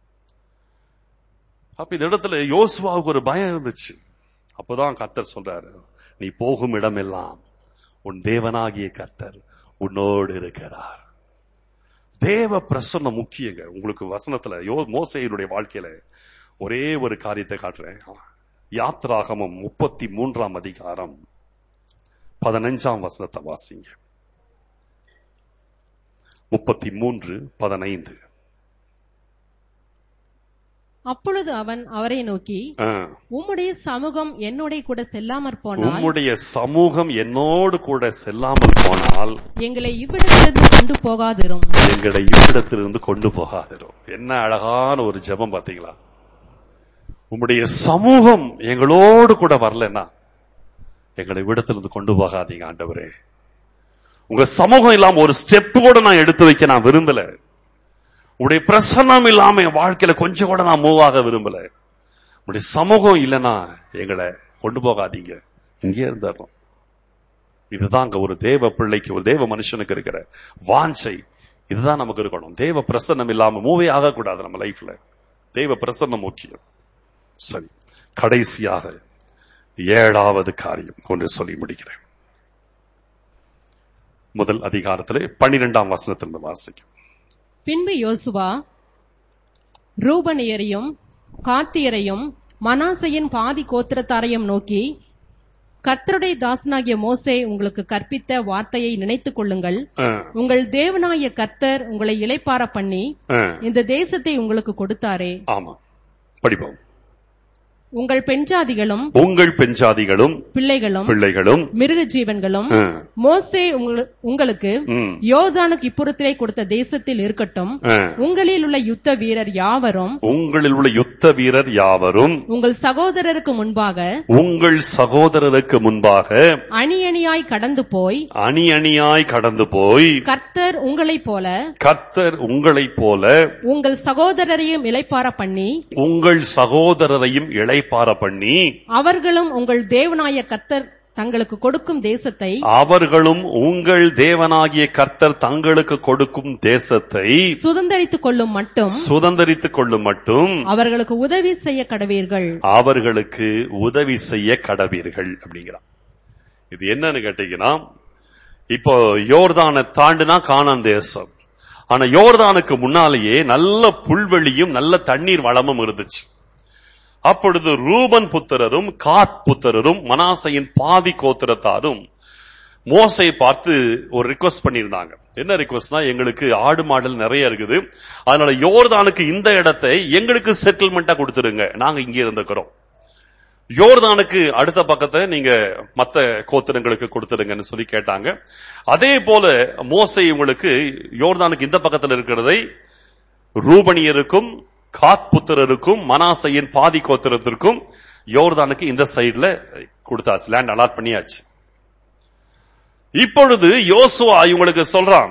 அப்ப இந்த இடத்துல யோசுவாவுக்கு ஒரு பயம் இருந்துச்சு அப்பதான் கர்த்தர் சொல்றாரு நீ போகும் இடமெல்லாம் உன் தேவனாகிய கர்த்தர் உன்னோடு இருக்கிறார் தேவ பிரசன்னம் முக்கியங்க உங்களுக்கு வசனத்துல யோ மோசையினுடைய வாழ்க்கையில ஒரே ஒரு காரியத்தை காட்டுறேன் யாத்ராகமம் முப்பத்தி மூன்றாம் அதிகாரம் பதினஞ்சாம் வசனத்தை வாசிங்க முப்பத்தி மூன்று பதினைந்து அப்பொழுது அவன் அவரை நோக்கி ஆ. உம்முடைய சமூகம் என்னோட கூட செல்லாமற் போனால் உம்முடைய சமூகம் என்னோடு கூட செல்லாமல் போனால் எங்களை இவ்விடத்திலிருந்து கொண்டு போகாதிரும் எங்களை இவ்விடத்திலிருந்து கொண்டு போகாதிரும் என்ன அழகான ஒரு ஜெபம் பாத்தீங்களா உம்முடைய சமூகம் எங்களோடு கூட வரலன்னா எங்களை இவ்விடத்திலிருந்து கொண்டு போகாதீங்க ஆண்டவரே உங்க சமூகம் இல்லாம ஒரு ஸ்டெப் கூட நான் எடுத்து வைக்க நான் விரும்பல உடைய பிரசன்னம் இல்லாம என் வாழ்க்கையில கொஞ்சம் கூட நான் மூவ் ஆக விரும்பல உடைய சமூகம் இல்லைன்னா எங்களை கொண்டு போகாதீங்க இங்கே இருந்துடணும் இதுதான் அங்க ஒரு தேவ பிள்ளைக்கு ஒரு தேவ மனுஷனுக்கு இருக்கிற வாஞ்சை இதுதான் நமக்கு இருக்கணும் தேவ பிரசன்னம் இல்லாம மூவே ஆகக்கூடாது நம்ம லைஃப்ல தேவ பிரசன்னம் முக்கியம் சரி கடைசியாக ஏழாவது காரியம் ஒன்று சொல்லி முடிக்கிறேன் முதல் அதிகாரத்திலே பன்னிரெண்டாம் வசனத்திலிருந்து வாசிக்கும் பின்பு யோசுவா ரூபனியரையும் காத்தியரையும் மனாசையின் பாதி கோத்திரத்தாரையும் நோக்கி கர்த்தருடைய தாசனாகிய மோசே உங்களுக்கு கற்பித்த வார்த்தையை நினைத்துக் கொள்ளுங்கள் ஆ, உங்கள் தேவனாகிய கர்த்தர் உங்களை இளைப்பார பண்ணி ஆ, இந்த தேசத்தை உங்களுக்கு கொடுத்தாரே ஆமா படிப்போம் உங்கள் பெண்ஜாதிகளும் உங்கள் பெஞ்சாதிகளும் பிள்ளைகளும் பிள்ளைகளும் மிருக ஜீவன்களும் ஆ, மோசே உங்களு- உங்களுக்கு ம், யோர்தானுக்கு இப்புறத்திலே கொடுத்த தேசத்தில் இருக்கட்டும் ஆ. உங்களில் உள்ள யுத்த வீரர் யாவரும் உங்களில் உள்ள யுத்த வீரர் யாவரும் உங்கள் சகோதரருக்கு முன்பாக உங்கள் சகோதரருக்கு முன்பாக அணி அணியாய் கடந்து போய் அணி அணியாய் கடந்து போய் கர்த்தர் உங்களைப் போல கர்த்தர் உங்களைப் போல உங்கள் சகோதரரையும் இளைப்பார பண்ணி உங்கள் சகோதரரையும் இளைப்பார பண்ணி அவர்களும் உங்கள் தேவனாய கர்த்தர் தங்களுக்கு கொடுக்கும் தேசத்தை அவர்களும் உங்கள் தேவனாகிய கர்த்தர் தங்களுக்கு கொடுக்கும் தேசத்தை சுதந்தரித்துக் கொள்ளும் மட்டும் சுதந்தரித்துக் கொள்ளும் மட்டும் அவர்களுக்கு உதவி செய்ய கடவீர்கள் அவர்களுக்கு உதவி செய்ய கடவீர்கள் அப்படிங்கிறான் இது என்னன்னு கேட்டீங்கன்னா இப்போ யோர்தானை தாண்டினா கானான் தேசம் ஆனா யோர்தானுக்கு முன்னாலேயே நல்ல புல்வெளியும் நல்ல தண்ணீர் வளமும் இருந்துச்சு அப்பொழுது ரூபன் புத்திரரும் காத் புத்திரரும் மனாசையின் பாதி கோத்திரத்தாரும் மோசை பார்த்து ஒரு ரிக்வஸ்ட் பண்ணியிருந்தாங்க என்ன ரிக்வஸ்ட்னா எங்களுக்கு ஆடு மாடல் நிறைய இருக்குது அதனால யோர்தானுக்கு இந்த இடத்தை எங்களுக்கு செட்டில்மெண்டா கொடுத்துருங்க நாங்க இங்க இருந்துக்கிறோம் யோர்தானுக்கு அடுத்த பக்கத்தை நீங்க மத்த கோத்திரங்களுக்கு கொடுத்துருங்கன்னு சொல்லி கேட்டாங்க அதே போல மோசை உங்களுக்கு யோர்தானுக்கு இந்த பக்கத்துல இருக்கிறதை ரூபணியருக்கும் காத் புத்திரருக்கும் மனாசையின் பாதி கோத்திரத்திற்கும் யோர்தானுக்கு இந்த சைடுல கொடுத்தாச்சு லேண்ட் அலாட் பண்ணியாச்சு இப்பொழுது யோசுவா இவங்களுக்கு சொல்றான்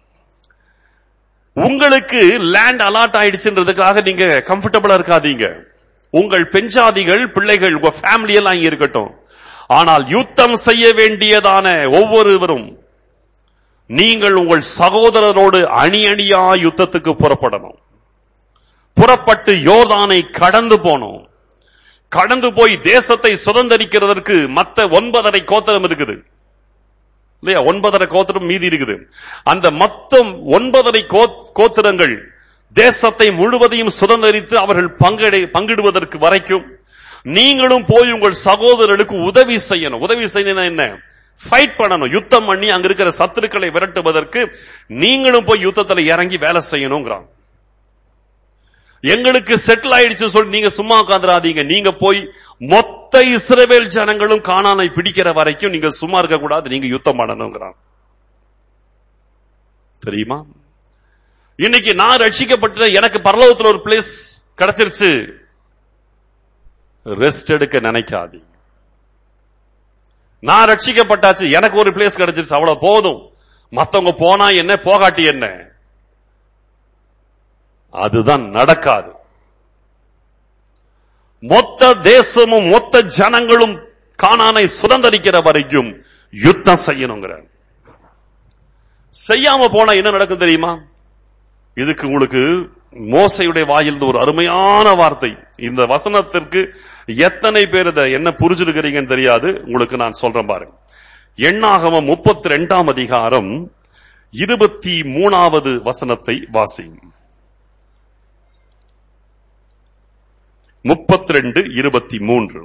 உங்களுக்கு லேண்ட் அலாட் ஆயிடுச்சுன்றதுக்காக நீங்க கம்ஃபர்டபுளா இருக்காதீங்க உங்கள் பெஞ்சாதிகள் பிள்ளைகள் உங்க ஃபேமிலி எல்லாம் இங்க இருக்கட்டும் ஆனால் யுத்தம் செய்ய வேண்டியதான ஒவ்வொருவரும் நீங்கள் உங்கள் சகோதரரோடு அணி அணியா யுத்தத்துக்கு புறப்படணும் புறப்பட்டு யோர்தானை கடந்து போனோம் கடந்து போய் தேசத்தை சுதந்திரிக்கிறதற்கு மத்த ஒன்பதரை கோத்திரம் இருக்குது இல்லையா ஒன்பதரை கோத்திரம் மீதி இருக்குது அந்த மொத்தம் ஒன்பதரை கோ- கோத்திரங்கள் தேசத்தை முழுவதையும் சுதந்திரித்து அவர்கள் பங்கடை பங்கிடுவதற்கு வரைக்கும் நீங்களும் போய் உங்கள் சகோதரர்களுக்கு உதவி செய்யணும் உதவி செய்யணும் என்ன ஃபைட் பண்ணணும் யுத்தம் பண்ணி அங்க இருக்கிற சத்துருக்களை விரட்டுவதற்கு நீங்களும் போய் யுத்தத்துல இறங்கி வேலை செய்யணுங்கிறான் எங்களுக்கு செட்டில் ஆயிடுச்சு சொல்லி நீங்க சும்மா உட்காந்துராதீங்க நீங்க போய் மொத்த இஸ்ரவேல் ஜனங்களும் காணானை பிடிக்கிற வரைக்கும் நீங்க சும்மா இருக்க கூடாது நீங்க யுத்தம் பண்ணணுங்கிறான் தெரியுமா இன்னைக்கு நான் ரட்சிக்கப்பட்ட எனக்கு பரலோகத்துல ஒரு பிளேஸ் கிடைச்சிருச்சு ரெஸ்ட் எடுக்க நினைக்காது நான் ரட்சிக்கப்பட்டாச்சு எனக்கு ஒரு பிளேஸ் கிடைச்சிருச்சு அவ்வளவு போதும் மத்தவங்க போனா என்ன போகாட்டி என்ன அதுதான் நடக்காது மொத்த தேசமும் மொத்த ஜனங்களும் காணானை சுதந்திரிக்கிற வரைக்கும் யுத்தம் செய்யணுங்கிற செய்யாம போனா என்ன நடக்கும் தெரியுமா இதுக்கு உங்களுக்கு மோசையுடைய வாயிலிருந்து ஒரு அருமையான வார்த்தை இந்த வசனத்திற்கு எத்தனை பேர் இதை என்ன புரிஞ்சிருக்கிறீங்கன்னு தெரியாது உங்களுக்கு நான் சொல்றேன் பாருங்க எண்ணாகமம் முப்பத்தி ரெண்டாம் அதிகாரம் இருபத்தி மூணாவது வசனத்தை வாசி முப்பத்தி ரெண்டு இருபத்தி மூன்று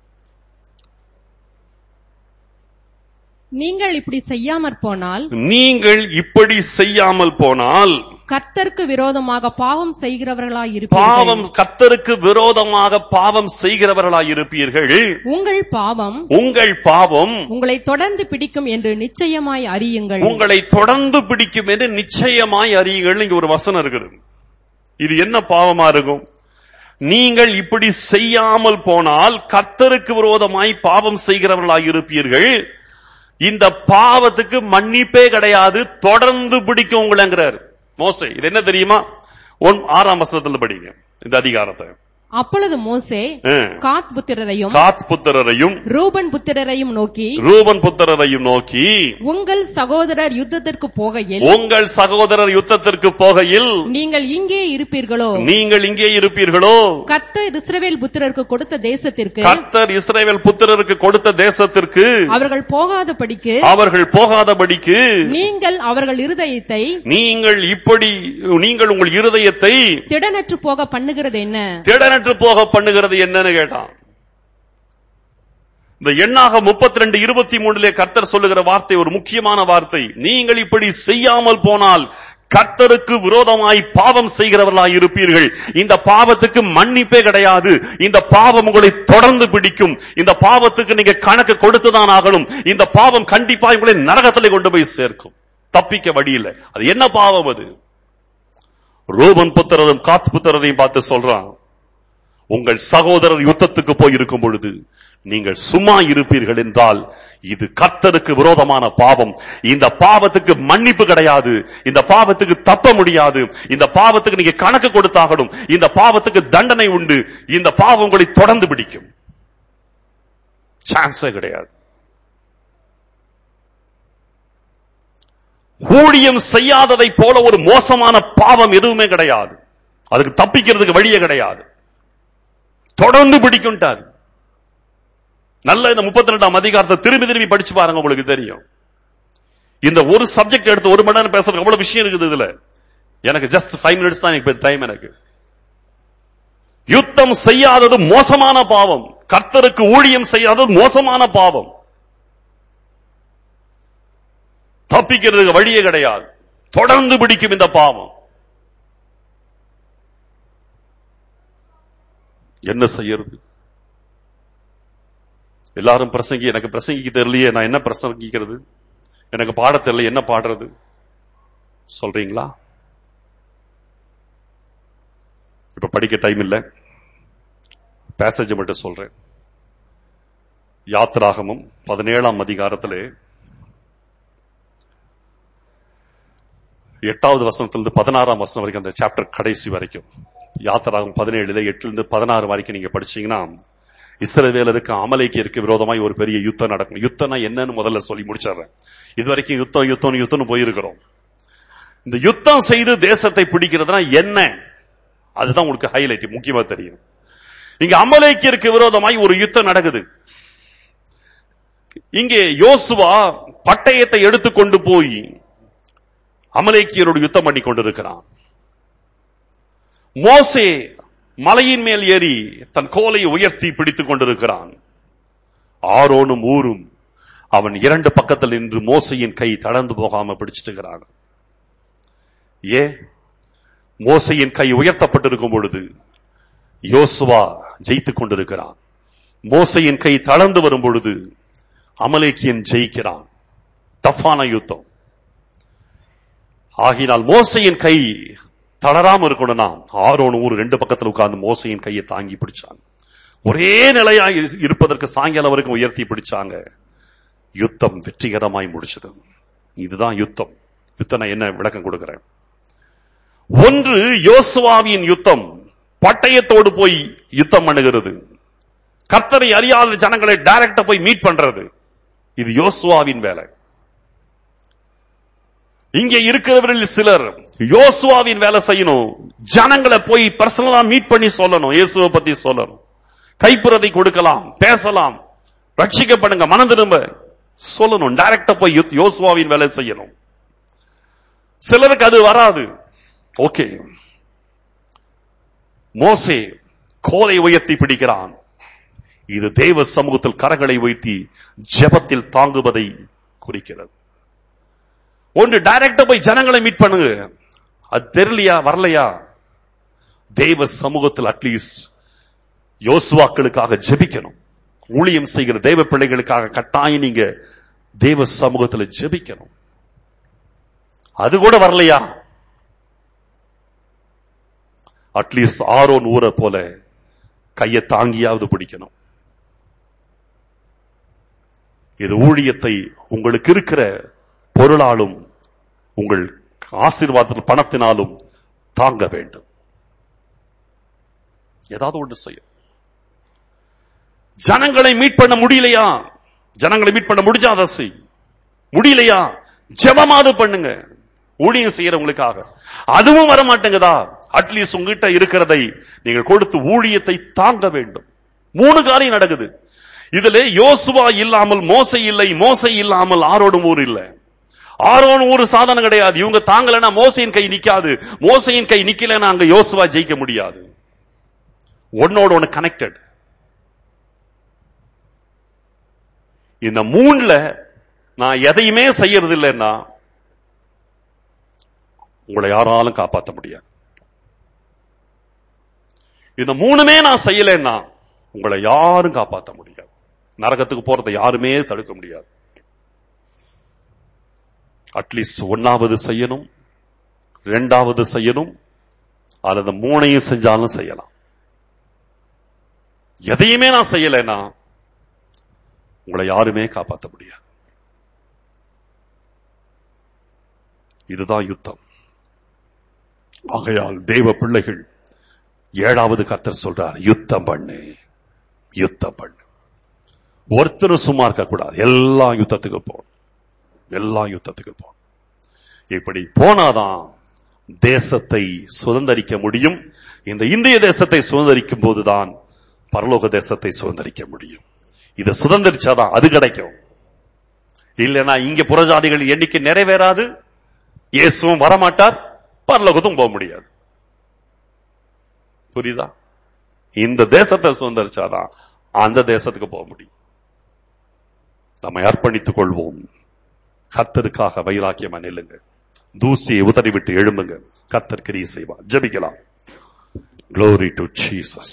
நீங்கள் இப்படி செய்யாமற் போனால் நீங்கள் இப்படி செய்யாமல் போனால் கர்த்தருக்கு விரோதமாக பாவம் செய்கிறவர்களாய் இருப்பீர்கள் பாவம் கர்த்தருக்கு விரோதமாக பாவம் செய்கிறவர்களாய் இருப்பீர்கள் உங்கள் பாவம் உங்கள் பாவம் உங்களை தொடர்ந்து பிடிக்கும் என்று நிச்சயமாய் அறியுங்கள் உங்களை தொடர்ந்து பிடிக்கும் என்று நிச்சயமாய் அறியுங்கள் இங்க ஒரு வசனம் இருக்குது இது என்ன பாவமா இருக்கும் நீங்கள் இப்படி செய்யாமல் போனால் கர்த்தருக்கு விரோதமாய் பாவம் செய்கிறவர்களாய் இருப்பீர்கள் இந்த பாவத்துக்கு மன்னிப்பே கிடையாது தொடர்ந்து பிடிக்கும் உங்களங்கிறார் மோசே இது என்ன தெரியுமா ஒன் ஆறாம் வசனத்துல படிங்க இந்த அதிகாரத்தை அப்பொழுது மோசே ஆ. காத் புத்திரரையும் காத் புத்திரரையும் ரூபன் புத்திரரையும் நோக்கி ரூபன் புத்திரரையும் நோக்கி உங்கள் சகோதரர் யுத்தத்திற்கு போகையில் உங்கள் சகோதரர் யுத்தத்திற்கு போகையில் நீங்கள் இங்கே இருப்பீர்களோ நீங்கள் இங்கே இருப்பீர்களோ கர்த்தர் இஸ்ரவேல் புத்திரருக்கு கொடுத்த தேசத்திற்கு கர்த்தர் இஸ்ரவேல் புத்திரருக்கு கொடுத்த தேசத்திற்கு அவர்கள் போகாதபடிக்கு அவர்கள் போகாதபடிக்கு நீங்கள் அவர்கள் இருதயத்தை நீங்கள் இப்படி நீங்கள் உங்கள் இருதயத்தை திடனற்று போக பண்ணுகிறது என்ன திடனற்று போக பண்ணுகிறது என்னன்னு கேட்டான் இந்த எண்ணாக முப்பத்தி ரெண்டு இருபத்தி மூணுல கர்த்தர் சொல்லுகிற வார்த்தை ஒரு முக்கியமான வார்த்தை நீங்கள் இப்படி செய்யாமல் போனால் கர்த்தருக்கு விரோதமாய் பாவம் செய்கிறவர்களாய் இருப்பீர்கள் இந்த பாவத்துக்கு மன்னிப்பே கிடையாது இந்த பாவம் உங்களை தொடர்ந்து பிடிக்கும் இந்த பாவத்துக்கு நீங்க கணக்கு கொடுத்துதான் ஆகணும் இந்த பாவம் கண்டிப்பா உங்களை நரகத்திலே கொண்டு போய் சேர்க்கும் தப்பிக்க வழி இல்லை அது என்ன பாவம் அது ரோபன் புத்திரரும் காத் புத்திரரையும் பார்த்து சொல்றான் உங்கள் சகோதரர் யுத்தத்துக்கு போய் இருக்கும் பொழுது நீங்கள் சும்மா இருப்பீர்கள் என்றால் இது கர்த்தருக்கு விரோதமான பாவம் இந்த பாவத்துக்கு மன்னிப்பு கிடையாது இந்த பாவத்துக்கு தப்ப முடியாது இந்த பாவத்துக்கு நீங்க கணக்கு கொடுத்தாகணும் இந்த பாவத்துக்கு தண்டனை உண்டு இந்த பாவம் உங்களை தொடர்ந்து பிடிக்கும் சான்ஸே கிடையாது ஊழியம் செய்யாததை போல ஒரு மோசமான பாவம் எதுவுமே கிடையாது அதுக்கு தப்பிக்கிறதுக்கு வழியே கிடையாது தொடர்ந்து பிடிக்கும்ட்டார் நல்ல இந்த முப்பத்தி ரெண்டாம் அதிகாரத்தை திரும்பி திரும்பி படிச்சு பாருங்க உங்களுக்கு தெரியும் இந்த ஒரு சப்ஜெக்ட் எடுத்து ஒரு மணி நேரம் பேசுறதுக்கு அவ்வளவு விஷயம் இருக்குது இதுல எனக்கு ஜஸ்ட் ஃபைவ் மினிட்ஸ் தான் எனக்கு டைம் எனக்கு யுத்தம் செய்யாதது மோசமான பாவம் கர்த்தருக்கு ஊழியம் செய்யாதது மோசமான பாவம் தப்பிக்கிறதுக்கு வழியே கிடையாது தொடர்ந்து பிடிக்கும் இந்த பாவம் என்ன செய்யறது எல்லாரும் பிரசங்கி எனக்கு பிரசங்கிக்க தெரியலையே நான் என்ன பிரசங்கிக்கிறது எனக்கு பாட தெரியல என்ன பாடுறது சொல்றீங்களா இப்ப படிக்க டைம் இல்ல பேசேஜ் மட்டும் சொல்றேன் யாத்ராகமம் பதினேழாம் அதிகாரத்திலே எட்டாவது வசனத்திலிருந்து பதினாறாம் வசனம் வரைக்கும் அந்த சாப்டர் கடைசி வரைக்கும் யாத்திராகம் பதினேழுல எட்டுல பதினாறு வரைக்கும் நீங்க படிச்சீங்கன்னா இஸ்ரவேலருக்கு அமலைக்கிற்கு விரோதமாய் ஒரு பெரிய யுத்தம் நடக்கும் யுத்தம்னா என்னன்னு முதல்ல சொல்லி முடிச்சிடுறேன் இது வரைக்கும் யுத்தம் யுத்தம் யுத்தம்னு போயிருக்கிறோம் இந்த யுத்தம் செய்து தேசத்தை பிடிக்கிறதுனா என்ன அதுதான் உங்களுக்கு ஹைலைட் முக்கியமா தெரியும் இங்க அமலேக்கிற்கு விரோதமாய் ஒரு யுத்தம் நடக்குது இங்கே யோசுவா பட்டயத்தை எடுத்துக்கொண்டு போய் அமலேக்கியரோடு யுத்தம் பண்ணி கொண்டிருக்கிறான் மோசே மலையின் மேல் ஏறி தன் கோலை உயர்த்தி பிடித்துக் கொண்டிருக்கிறான் ஆரோனும் ஊரும் அவன் இரண்டு பக்கத்தில் நின்று மோசையின் கை தளர்ந்து போகாம பிடிச்சிட்டுக்கிறான் ஏ மோசையின் கை உயர்த்தப்பட்டிருக்கும் பொழுது யோசுவா ஜெயித்துக் கொண்டிருக்கிறான் மோசையின் கை தளர்ந்து வரும் பொழுது அமலேக்கியன் ஜெயிக்கிறான் டஃபான யுத்தம் ஆகினால் மோசையின் கை தளராம இருக்கணும்னா ஆரோன் ஊர் ரெண்டு பக்கத்தில் உட்கார்ந்து மோசையின் கையை தாங்கி பிடிச்சாங்க ஒரே நிலையா இரு- இருப்பதற்கு சாயங்காலம் வரைக்கும் உயர்த்தி பிடிச்சாங்க யுத்தம் வெற்றிகரமாய் முடிச்சது இதுதான் யுத்தம் யுத்தம் நான் என்ன விளக்கம் கொடுக்கிறேன் ஒன்று யோசுவாவின் யுத்தம் பட்டயத்தோடு போய் யுத்தம் பண்ணுகிறது கர்த்தரை அறியாத ஜனங்களை டைரக்டா போய் மீட் பண்றது இது யோசுவாவின் வேலை இங்கே இருக்கிறவர்கள் சிலர் யோசுவாவின் வேலை செய்யணும் ஜனங்களை போய் பர்சனலா மீட் பண்ணி சொல்லணும் இயேசுவை பத்தி சொல்லணும் கைப்புறதை கொடுக்கலாம் பேசலாம் ரட்சிக்கப்படுங்க மனம் திரும்ப சொல்லணும் டைரக்டா போய் யோ- யோசுவாவின் வேலை செய்யணும் சிலருக்கு அது வராது ஓகே மோசே கோலை உயர்த்தி பிடிக்கிறான் இது தேவ சமூகத்தில் கரங்களை வைத்தி ஜெபத்தில் தாங்குவதை குறிக்கிறது ஒன்று டைரக்டா போய் ஜனங்களை மீட் பண்ணுங்க அது தெரியலையா வரலையா தேவ சமூகத்தில் அட்லீஸ்ட் யோசுவாக்களுக்காக ஜெபிக்கணும் ஊழியம் செய்கிற தேவ பிள்ளைகளுக்காக கட்டாயம் நீங்க தேவ சமூகத்தில் ஜெபிக்கணும் அது கூட வரலையா அட்லீஸ்ட் ஆரோன் ஊரை போல கையை தாங்கியாவது பிடிக்கணும் இது ஊழியத்தை உங்களுக்கு இருக்கிற பொருளாலும் உங்கள் ஆசீர்வாத பணத்தினாலும் தாங்க வேண்டும் ஏதாவது ஒன்று செய்யும் ஜனங்களை மீட் பண்ண முடியலையா ஜனங்களை மீட் பண்ண முடிஞ்சா அதை செய் முடியலையா ஜெபமாவது பண்ணுங்க ஊழியம் செய்யறவங்களுக்காக அதுவும் வர மாட்டேங்குதா அட்லீஸ்ட் உங்ககிட்ட இருக்கிறதை நீங்கள் கொடுத்து ஊழியத்தை தாங்க வேண்டும் மூணு காரியம் நடக்குது இதுல யோசுவா இல்லாமல் மோசை இல்லை மோசை இல்லாமல் ஆரோடும் ஊர் இல்லை ஆரோன் ஊர் சாதனம் கிடையாது இவங்க தாங்கலைன்னா மோசையின் கை நிக்காது மோசையின் கை நிக்கலைன்னா அங்க யோசுவா ஜெயிக்க முடியாது ஒன்னோட ஒன்னு கனெக்டட் இந்த மூணுல நான் எதையுமே செய்யறது இல்லைன்னா உங்களை யாராலும் காப்பாற்ற முடியாது இந்த மூணுமே நான் செய்யலைன்னா உங்களை யாரும் காப்பாற்ற முடியாது நரகத்துக்கு போறதை யாருமே தடுக்க முடியாது அட்லீஸ்ட் ஒன்னாவது செய்யணும் ரெண்டாவது செய்யணும் அல்லது மூணையும் செஞ்சாலும் செய்யலாம் எதையுமே நான் செய்யலைன்னா உங்களை யாருமே காப்பாற்ற முடியாது இதுதான் யுத்தம் ஆகையால் தேவ பிள்ளைகள் ஏழாவது கர்த்தர் சொல்றார் யுத்தம் பண்ணு யுத்தம் பண்ணு ஒருத்தரும் சும்மா இருக்க கூடாது எல்லாம் யுத்தத்துக்கு போகணும் எல்லாம் யுத்தத்துக்கு போகணும் இப்படி போனாதான் தேசத்தை சுதந்தரிக்க முடியும் இந்த இந்திய தேசத்தை சுதந்தரிக்கும் போதுதான் பரலோக தேசத்தை சுதந்தரிக்க முடியும் இதை சுதந்திரிச்சாதான் அது கிடைக்கும் இல்லைன்னா இங்க புறஜாதிகள் எண்ணிக்கை நிறைவேறாது இயேசுவும் வரமாட்டார் பரலோகத்தும் போக முடியாது புரியுதா இந்த தேசத்தை சுதந்திரிச்சாதான் அந்த தேசத்துக்கு போக முடியும் நம்மை அர்ப்பணித்துக் கொள்வோம் கத்தருக்காக வைராக்கியமா நில்லுங்க தூசியை உதறிவிட்டு எழும்புங்க கத்தர் கிரியை செய்வார் ஜெபிக்கலாம் Glory to Jesus.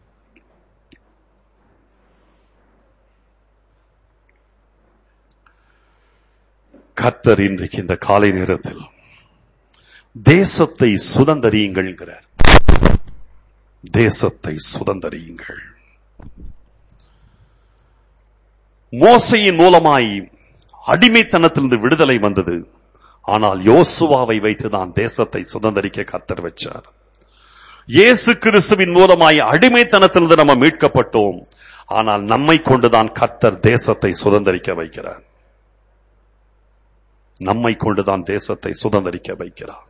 கர்த்தர் இன்றைக்கு இந்த காலை நேரத்தில் தேசத்தை சுதந்தரியுங்கள்ங்கிறார் தேசத்தை சுதந்தரியுங்கள் மோசையின் மூலமாய் அடிமைத்தனத்திலிருந்து விடுதலை வந்தது ஆனால் யோசுவாவை வைத்துதான் தேசத்தை சுதந்தரிக்க கர்த்தர் வச்சார் இயேசு கிறிஸ்துவின் மூலமாய் அடிமைத்தனத்திலிருந்து நம்ம மீட்கப்பட்டோம் ஆனால் நம்மை கொண்டுதான் கர்த்தர் தேசத்தை சுதந்தரிக்க வைக்கிறார் நம்மை கொண்டுதான் தேசத்தை சுதந்தரிக்க வைக்கிறார்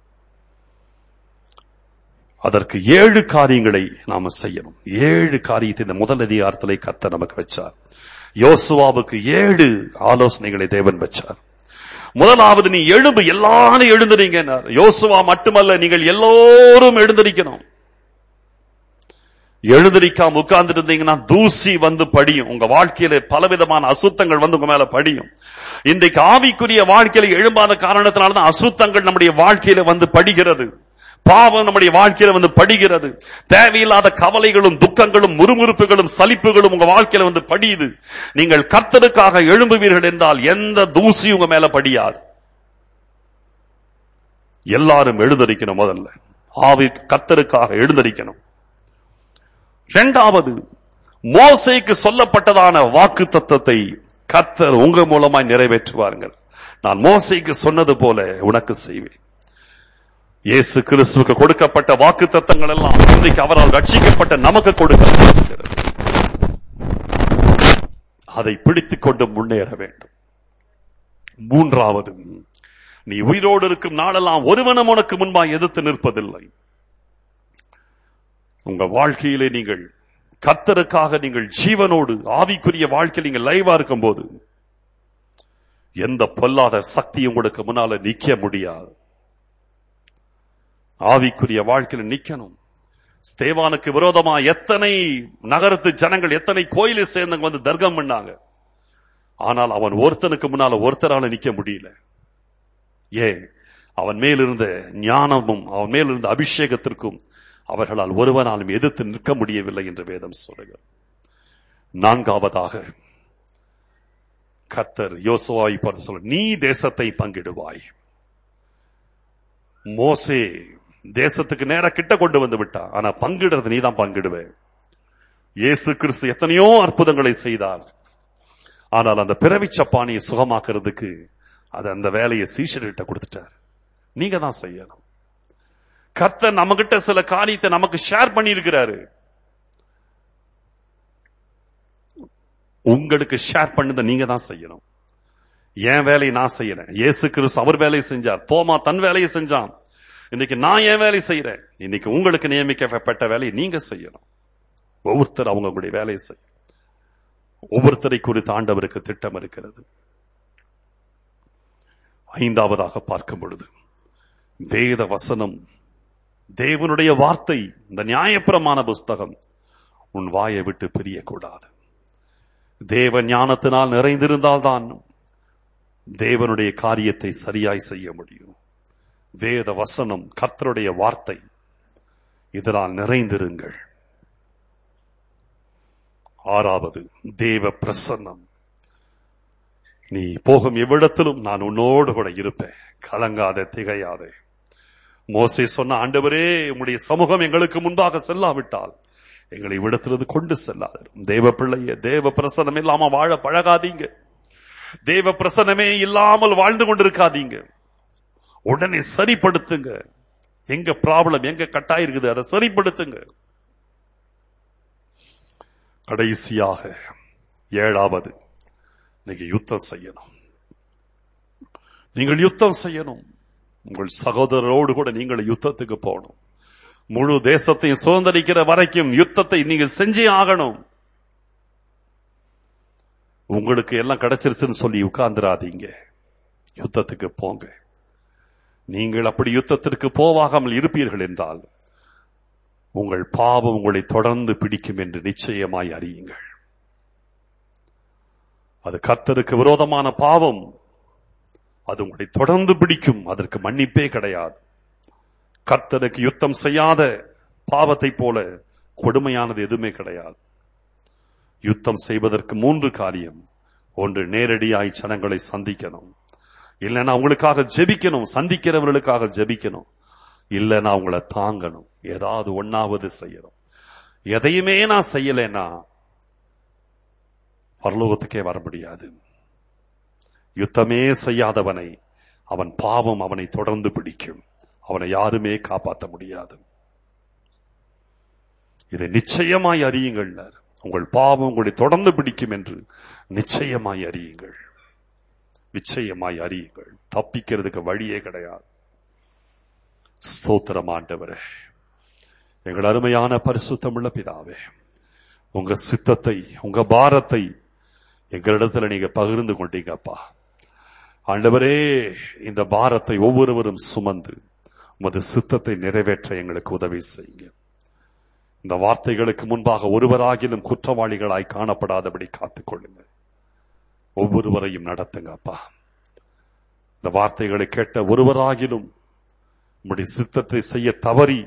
அதற்கு ஏழு காரியங்களை நாம செய்யணும் ஏழு காரியத்தை இந்த முதல் அதிகாரத்திலே கர்த்தர் நமக்கு வச்சார் யோசுவாவுக்கு ஏழு ஆலோசனைகளை தேவன் வச்சார் முதலாவது நீ எழும்பு எல்லாரும் எழுந்துறீங்க யோசுவா மட்டுமல்ல நீங்கள் எல்லோரும் எழுந்திருக்கணும் எழுந்திருக்காம உட்கார்ந்து இருந்தீங்கன்னா தூசி வந்து படியும் உங்க வாழ்க்கையில பலவிதமான அசுத்தங்கள் வந்து உங்க மேல படியும் இன்றைக்கு ஆவிக்குரிய வாழ்க்கையில எழும்பாத காரணத்தினாலதான் அசுத்தங்கள் நம்முடைய வாழ்க்கையில வந்து படிகிறது பாவம் நம்முடைய வாழ்க்கையில வந்து படிகிறது தேவையில்லாத கவலைகளும் துக்கங்களும் முறுமுறுப்புகளும் சலிப்புகளும் உங்க வாழ்க்கையில வந்து படியுது நீங்கள் கர்த்தருக்காக எழும்புவீர்கள் என்றால் எந்த தூசி உங்க மேல படியாது எல்லாரும் எழுந்தரிக்கணும் முதல்ல ஆவி கர்த்தருக்காக எழுந்தரிக்கணும் இரண்டாவது மோசைக்கு சொல்லப்பட்டதான வாக்கு தத்தத்தை கர்த்தர் உங்க மூலமாய் நிறைவேற்றுவார்கள் நான் மோசைக்கு சொன்னது போல உனக்கு செய்வேன் இயேசு கிறிஸ்துவுக்கு கொடுக்கப்பட்ட வாக்கு தத்தங்கள் எல்லாம் இன்றைக்கு அவரால் ரட்சிக்கப்பட்ட நமக்கு கொடுக்கப்படுகிறது அதை பிடித்துக் கொண்டு முன்னேற வேண்டும் மூன்றாவது நீ உயிரோடு இருக்கும் நாளெல்லாம் ஒருவனும் உனக்கு முன்பாக எதிர்த்து நிற்பதில்லை உங்க வாழ்க்கையிலே நீங்கள் கத்தருக்காக நீங்கள் ஜீவனோடு ஆவிக்குரிய வாழ்க்கையில் நீங்கள் லைவா இருக்கும் போது எந்த பொல்லாத சக்தி உங்களுக்கு முன்னால நிக்க முடியாது ஆவிக்குரிய வாழ்க்கையில் நிக்கணும் ஸ்தேவானுக்கு விரோதமா எத்தனை நகரத்து ஜனங்கள் எத்தனை கோயிலை சேர்ந்தவங்க வந்து தர்க்கம் பண்ணாங்க ஆனால் அவன் ஒருத்தனுக்கு முன்னால ஒருத்தரால நிக்க முடியல ஏன் அவன் மேலிருந்த ஞானமும் அவன் மேலிருந்த அபிஷேகத்திற்கும் அவர்களால் ஒருவனாலும் எதிர்த்து நிற்க முடியவில்லை என்று வேதம் சொல்லுகிறது நான்காவதாக கத்தர் யோசுவாவை பார்த்து சொல்ல நீ தேசத்தை பங்கிடுவாய் மோசே தேசத்துக்கு நேர கிட்ட கொண்டு வந்து விட்டா ஆனா பங்கிடுறது நீ தான் பங்கிடுவே இயேசு கிறிஸ்து எத்தனையோ அற்புதங்களை செய்தார் ஆனால் அந்த பிறவி சப்பானியை சுகமாக்குறதுக்கு அது அந்த வேலையை சீஷர்கிட்ட கொடுத்துட்டார் நீங்க தான் செய்யணும் கர்த்தர் நம்ம கிட்ட சில காரியத்தை நமக்கு ஷேர் பண்ணி இருக்கிறாரு உங்களுக்கு ஷேர் பண்ணதை நீங்க தான் செய்யணும் என் வேலையை நான் செய்யறேன் இயேசு கிறிஸ்து அவர் வேலையை செஞ்சார் தோமா தன் வேலையை செஞ்சான் இன்னைக்கு நான் என் வேலையை செய்யறேன் இன்னைக்கு உங்களுக்கு நியமிக்கப்பட்ட வேலையை நீங்க செய்யணும் ஒவ்வொருத்தர் அவங்களுடைய வேலையை செய்ய ஒவ்வொருத்தரை குறித்து ஆண்டவருக்கு திட்டம் இருக்கிறது ஐந்தாவதாக பார்க்கும் பொழுது வேத வசனம் தேவனுடைய வார்த்தை இந்த நியாயப்பிரமான புஸ்தகம் உன் வாயை விட்டு பிரியக்கூடாது தேவ ஞானத்தினால் நிறைந்திருந்தால் தான் தேவனுடைய காரியத்தை சரியாய் செய்ய முடியும் வேத வசனம் கர்த்தருடைய வார்த்தை இதனால் நிறைந்திருங்கள் ஆறாவது தேவ பிரசன்னம் நீ போகும் எவ்விடத்திலும் நான் உன்னோடு கூட இருப்பேன் கலங்காத திகையாதே மோசே சொன்ன ஆண்டவரே உம்முடைய சமூகம் எங்களுக்கு முன்பாக செல்லாவிட்டால் எங்களை விடத்திலிருந்து கொண்டு செல்லாது தேவ பிள்ளைய தேவ பிரசனம் இல்லாம வாழ பழகாதீங்க தேவ பிரசனமே இல்லாமல் வாழ்ந்து கொண்டிருக்காதீங்க உடனே சரிப்படுத்துங்க எங்க ப்ராப்ளம் எங்க கட்டாயம் இருக்குது அதை சரிப்படுத்துங்க கடைசியாக ஏழாவது நீங்க யுத்தம் செய்யணும் நீங்கள் யுத்தம் செய்யணும் உங்கள் சகோதரரோடு கூட நீங்கள் யுத்தத்துக்கு போகணும் முழு தேசத்தையும் சுதந்திரிக்கிற வரைக்கும் யுத்தத்தை நீங்க செஞ்சே ஆகணும் உங்களுக்கு எல்லாம் கிடைச்சிருச்சுன்னு சொல்லி உட்கார்ந்துராதீங்க யுத்தத்துக்கு போங்க நீங்கள் அப்படி யுத்தத்திற்கு போவாகாமல் இருப்பீர்கள் என்றால் உங்கள் பாவம் உங்களை தொடர்ந்து பிடிக்கும் என்று நிச்சயமாய் அறியுங்கள் அது கர்த்தருக்கு விரோதமான பாவம் அது உங்களை தொடர்ந்து பிடிக்கும் அதற்கு மன்னிப்பே கிடையாது கர்த்தருக்கு யுத்தம் செய்யாத பாவத்தை போல கொடுமையானது எதுவுமே கிடையாது யுத்தம் செய்வதற்கு மூன்று காரியம் ஒன்று நேரடியாய் ஜனங்களை சந்திக்கணும் இல்லைன்னா அவங்களுக்காக ஜெபிக்கணும் சந்திக்கிறவர்களுக்காக ஜெபிக்கணும் இல்லைன்னா அவங்கள தாங்கணும் ஏதாவது ஒன்னாவது செய்யணும் எதையுமே நான் செய்யலைன்னா பரலோகத்துக்கே வர முடியாது யுத்தமே செய்யாதவனை அவன் பாவம் அவனை தொடர்ந்து பிடிக்கும் அவனை யாருமே காப்பாற்ற முடியாது இதை நிச்சயமாய் அறியுங்கள் உங்கள் பாவம் உங்களை தொடர்ந்து பிடிக்கும் என்று நிச்சயமாய் அறியுங்கள் நிச்சயமாய் அறியுங்கள் தப்பிக்கிறதுக்கு வழியே கிடையாது ஸ்தோத்திரம் ஆண்டவரே எங்கள் அருமையான பரிசுத்தமுள்ள பிதாவே உங்க சித்தத்தை உங்க பாரத்தை எங்களிடத்துல நீங்க பகிர்ந்து கொண்டீங்கப்பா ஆண்டவரே இந்த பாரத்தை ஒவ்வொருவரும் சுமந்து உமது சித்தத்தை நிறைவேற்ற எங்களுக்கு உதவி செய்யுங்க இந்த வார்த்தைகளுக்கு முன்பாக ஒருவராகிலும் குற்றவாளிகளாய் காணப்படாதபடி காத்துக்கொள்ளுங்க ஒவ்வொருவரையும் நடத்துங்க அப்பா இந்த வார்த்தைகளை கேட்ட ஒருவராகிலும் உம்முடைய சித்தத்தை செய்ய தவறி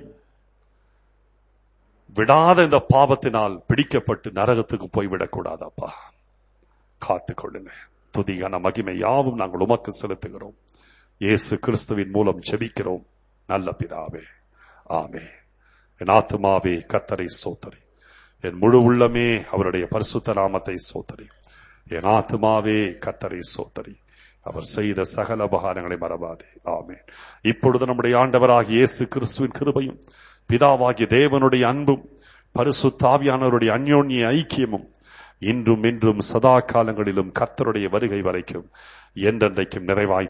விடாத இந்த பாவத்தினால் பிடிக்கப்பட்டு நரகத்துக்கு போய்விடக் கூடாதப்பா காத்துக்கொள்ளுங்க துதியான மகிமை யாவும் நாங்கள் உமக்கு செலுத்துகிறோம் இயேசு கிறிஸ்துவின் மூலம் ஜெபிக்கிறோம் நல்ல பிதாவே ஆமே என் ஆத்துமாவே கத்தரை சோத்தரி என் முழு உள்ளமே அவருடைய பரிசுத்த நாமத்தை சோத்தரி என் ஆத்துமாவே கத்தரை சோத்தரி அவர் செய்த சகல உபகாரங்களை மறவாதே ஆமென் இப்பொழுது நம்முடைய ஆண்டவராகிய இயேசு கிறிஸ்துவின் கிருபையும் பிதாவாகிய தேவனுடைய அன்பும் பரிசுத்தாவியானவருடைய அந்யோன்ய ஐக்கியமும் இன்றும் இன்றும் சதா காலங்களிலும் கர்த்தருடைய வருகை வரைக்கும் என்றென்றைக்கும் நிறைவாய்